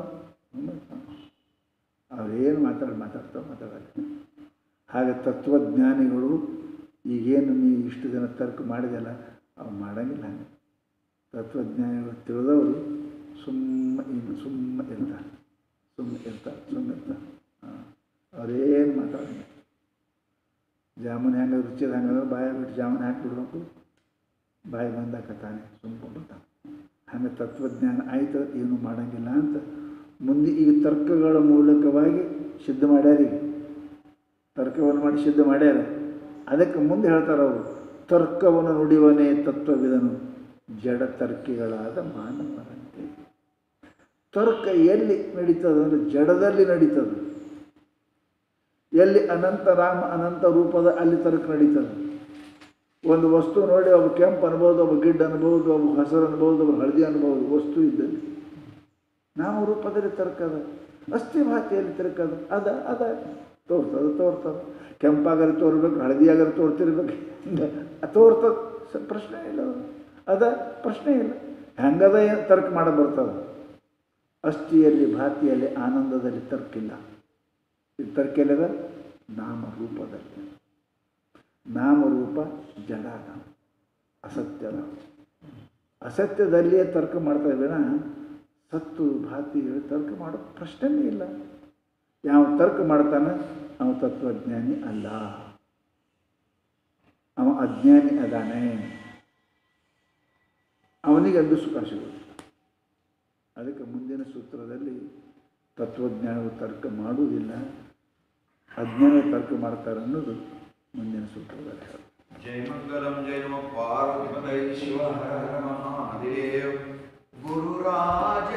S1: ಅವ್ರೇನು ಮಾತಾಡಿ ಮಾತಾಡ್ತಾವೆ ಮಾತಾಡಲ್ಲ ಹಾಗೆ ತತ್ವಜ್ಞಾನಿಗಳು ಈಗೇನು ನೀ ಇಷ್ಟು ದಿನ ತರ್ಕ ಮಾಡಿದೆಲ್ಲ ಅವ್ರು ಮಾಡಂಗಿಲ್ಲ ಹಂಗೆ ತತ್ವಜ್ಞಾನಿಗಳು ತಿಳಿದವರು ಸುಮ್ಮ ಇನ್ನು ಸುಮ್ಮ ಇರ್ತಾರೆ ಸುಮ್ಮ ಇರ್ತಾರೆ ಸುಮ್ಮ ಇರ್ತಾರೆ ಹಾಂ ಅವ್ರೇನು ಮಾತಾಡಂಗಿಲ್ಲ ಜಾಮೂನ್ ಹೆಂಗೆ ರುಚಿದ ಹಂಗಂದ್ರೆ ಬಾಯ ಬಿಟ್ಟು ಜಾಮೂನ್ ಹಾಕಿಬಿಡ್ಬೇಕು ಬಾಯಿ ಬಂದಾಕತ್ತಾನೆ ಸುಮ್ಕೊಂಡ್ಬಿಡ್ತಾನೆ ಹಂಗೆ ತತ್ವಜ್ಞಾನ ಆಯ್ತು ಏನು ಮಾಡಂಗಿಲ್ಲ ಅಂತ ಮುಂದೆ ಈಗ ತರ್ಕಗಳ ಮೂಲಕವಾಗಿ ಸಿದ್ಧ ಮಾಡ್ಯಾರ ಈಗ ತರ್ಕವನ್ನು ಮಾಡಿ ಸಿದ್ಧ ಮಾಡ್ಯಾರ ಅದಕ್ಕೆ ಮುಂದೆ ಹೇಳ್ತಾರೆ ಅವರು ತರ್ಕವನ್ನು ನುಡಿವನೇ ತತ್ವವಿದನು ಜಡ ತರ್ಕಿಗಳಾದ ಮಾನವರಂತೆ ತರ್ಕ ಎಲ್ಲಿ ನಡೀತದೆ ಅಂದರೆ ಜಡದಲ್ಲಿ ನಡೀತದೆ ಎಲ್ಲಿ ಅನಂತ ರಾಮ ಅನಂತ ರೂಪದ ಅಲ್ಲಿ ತರ್ಕ ನಡೀತದೆ ಒಂದು ವಸ್ತು ನೋಡಿ ಒಬ್ಬ ಕೆಂಪು ಅನ್ಬೋದು ಒಬ್ಬ ಗಿಡ್ಡ ಅನ್ಬೋದು ಒಬ್ಬ ಹಸಿರು ಅನ್ಬೋದು ಒಬ್ಬ ಹಳದಿ ಅನ್ಬೋದು ವಸ್ತು ಇದ್ದಲ್ಲಿ ನಾವು ರೂಪದಲ್ಲಿ ತರ್ಕ ಅದ ಅಸ್ಥಿ ಭಾಷೆಯಲ್ಲಿ ತರ್ಕ ಅದ ಅದ ಅದ ತೋರ್ತದ ತೋರ್ತದ ಕೆಂಪಾಗರೆ ತೋರ್ಬೇಕು ಹಳದಿಯಾಗರೆ ತೋರ್ತಿರ್ಬೇಕು ತೋರ್ತದ ಸ- ಪ್ರಶ್ನೆ ಇಲ್ಲ ಅದು. ಅದ ಪ್ರಶ್ನೆ ಇಲ್ಲ ಹೆಂಗದ ಏನು ತರ್ಕ ಮಾಡ ಬರ್ತದ ಅಸ್ಥಿಯಲ್ಲಿ ಭಾತಿಯಲ್ಲಿ ಆನಂದದಲ್ಲಿ ತರ್ಕಿಲ್ಲ ಇದು ತರ್ಕ ಎಲ್ಲಿದ ನಾಮರೂಪದಲ್ಲಿ ನಾಮರೂಪ ಜಡಾದ ಅಸತ್ಯದ ಅಸತ್ಯದಲ್ಲಿಯೇ ತರ್ಕ ಮಾಡ್ತಾ ವಿನ ಸತ್ತು ಭಾತಿ ಹೇಳಿ ತರ್ಕ ಮಾಡೋ ಪ್ರಶ್ನೆನೇ ಇಲ್ಲ ಯಾವ ತರ್ಕ ಮಾಡ್ತಾನೆ ಅವ ತತ್ವಜ್ಞಾನಿ ಅಲ್ಲ ಅವ ಅಜ್ಞಾನಿ ಅದಾನೆ ಅವನಿಗೆ ಅದು ಸುಖ ಸಿಗುತ್ತೆ ಅದಕ್ಕೆ ಮುಂದಿನ ಸೂತ್ರದಲ್ಲಿ ತತ್ವಜ್ಞಾನವು ತರ್ಕ ಮಾಡುವುದಿಲ್ಲ ಅಜ್ಞಾನ ತರ್ಕ ಮಾಡ್ತಾರೆ ಅನ್ನೋದು ಮುಂದಿನ ಸೂತ್ರದಲ್ಲಿ ಹೇಳ್ತಾರೆ
S2: जय मंगलम जय नम पार्वती शिव हर हर महादेव गुरुराज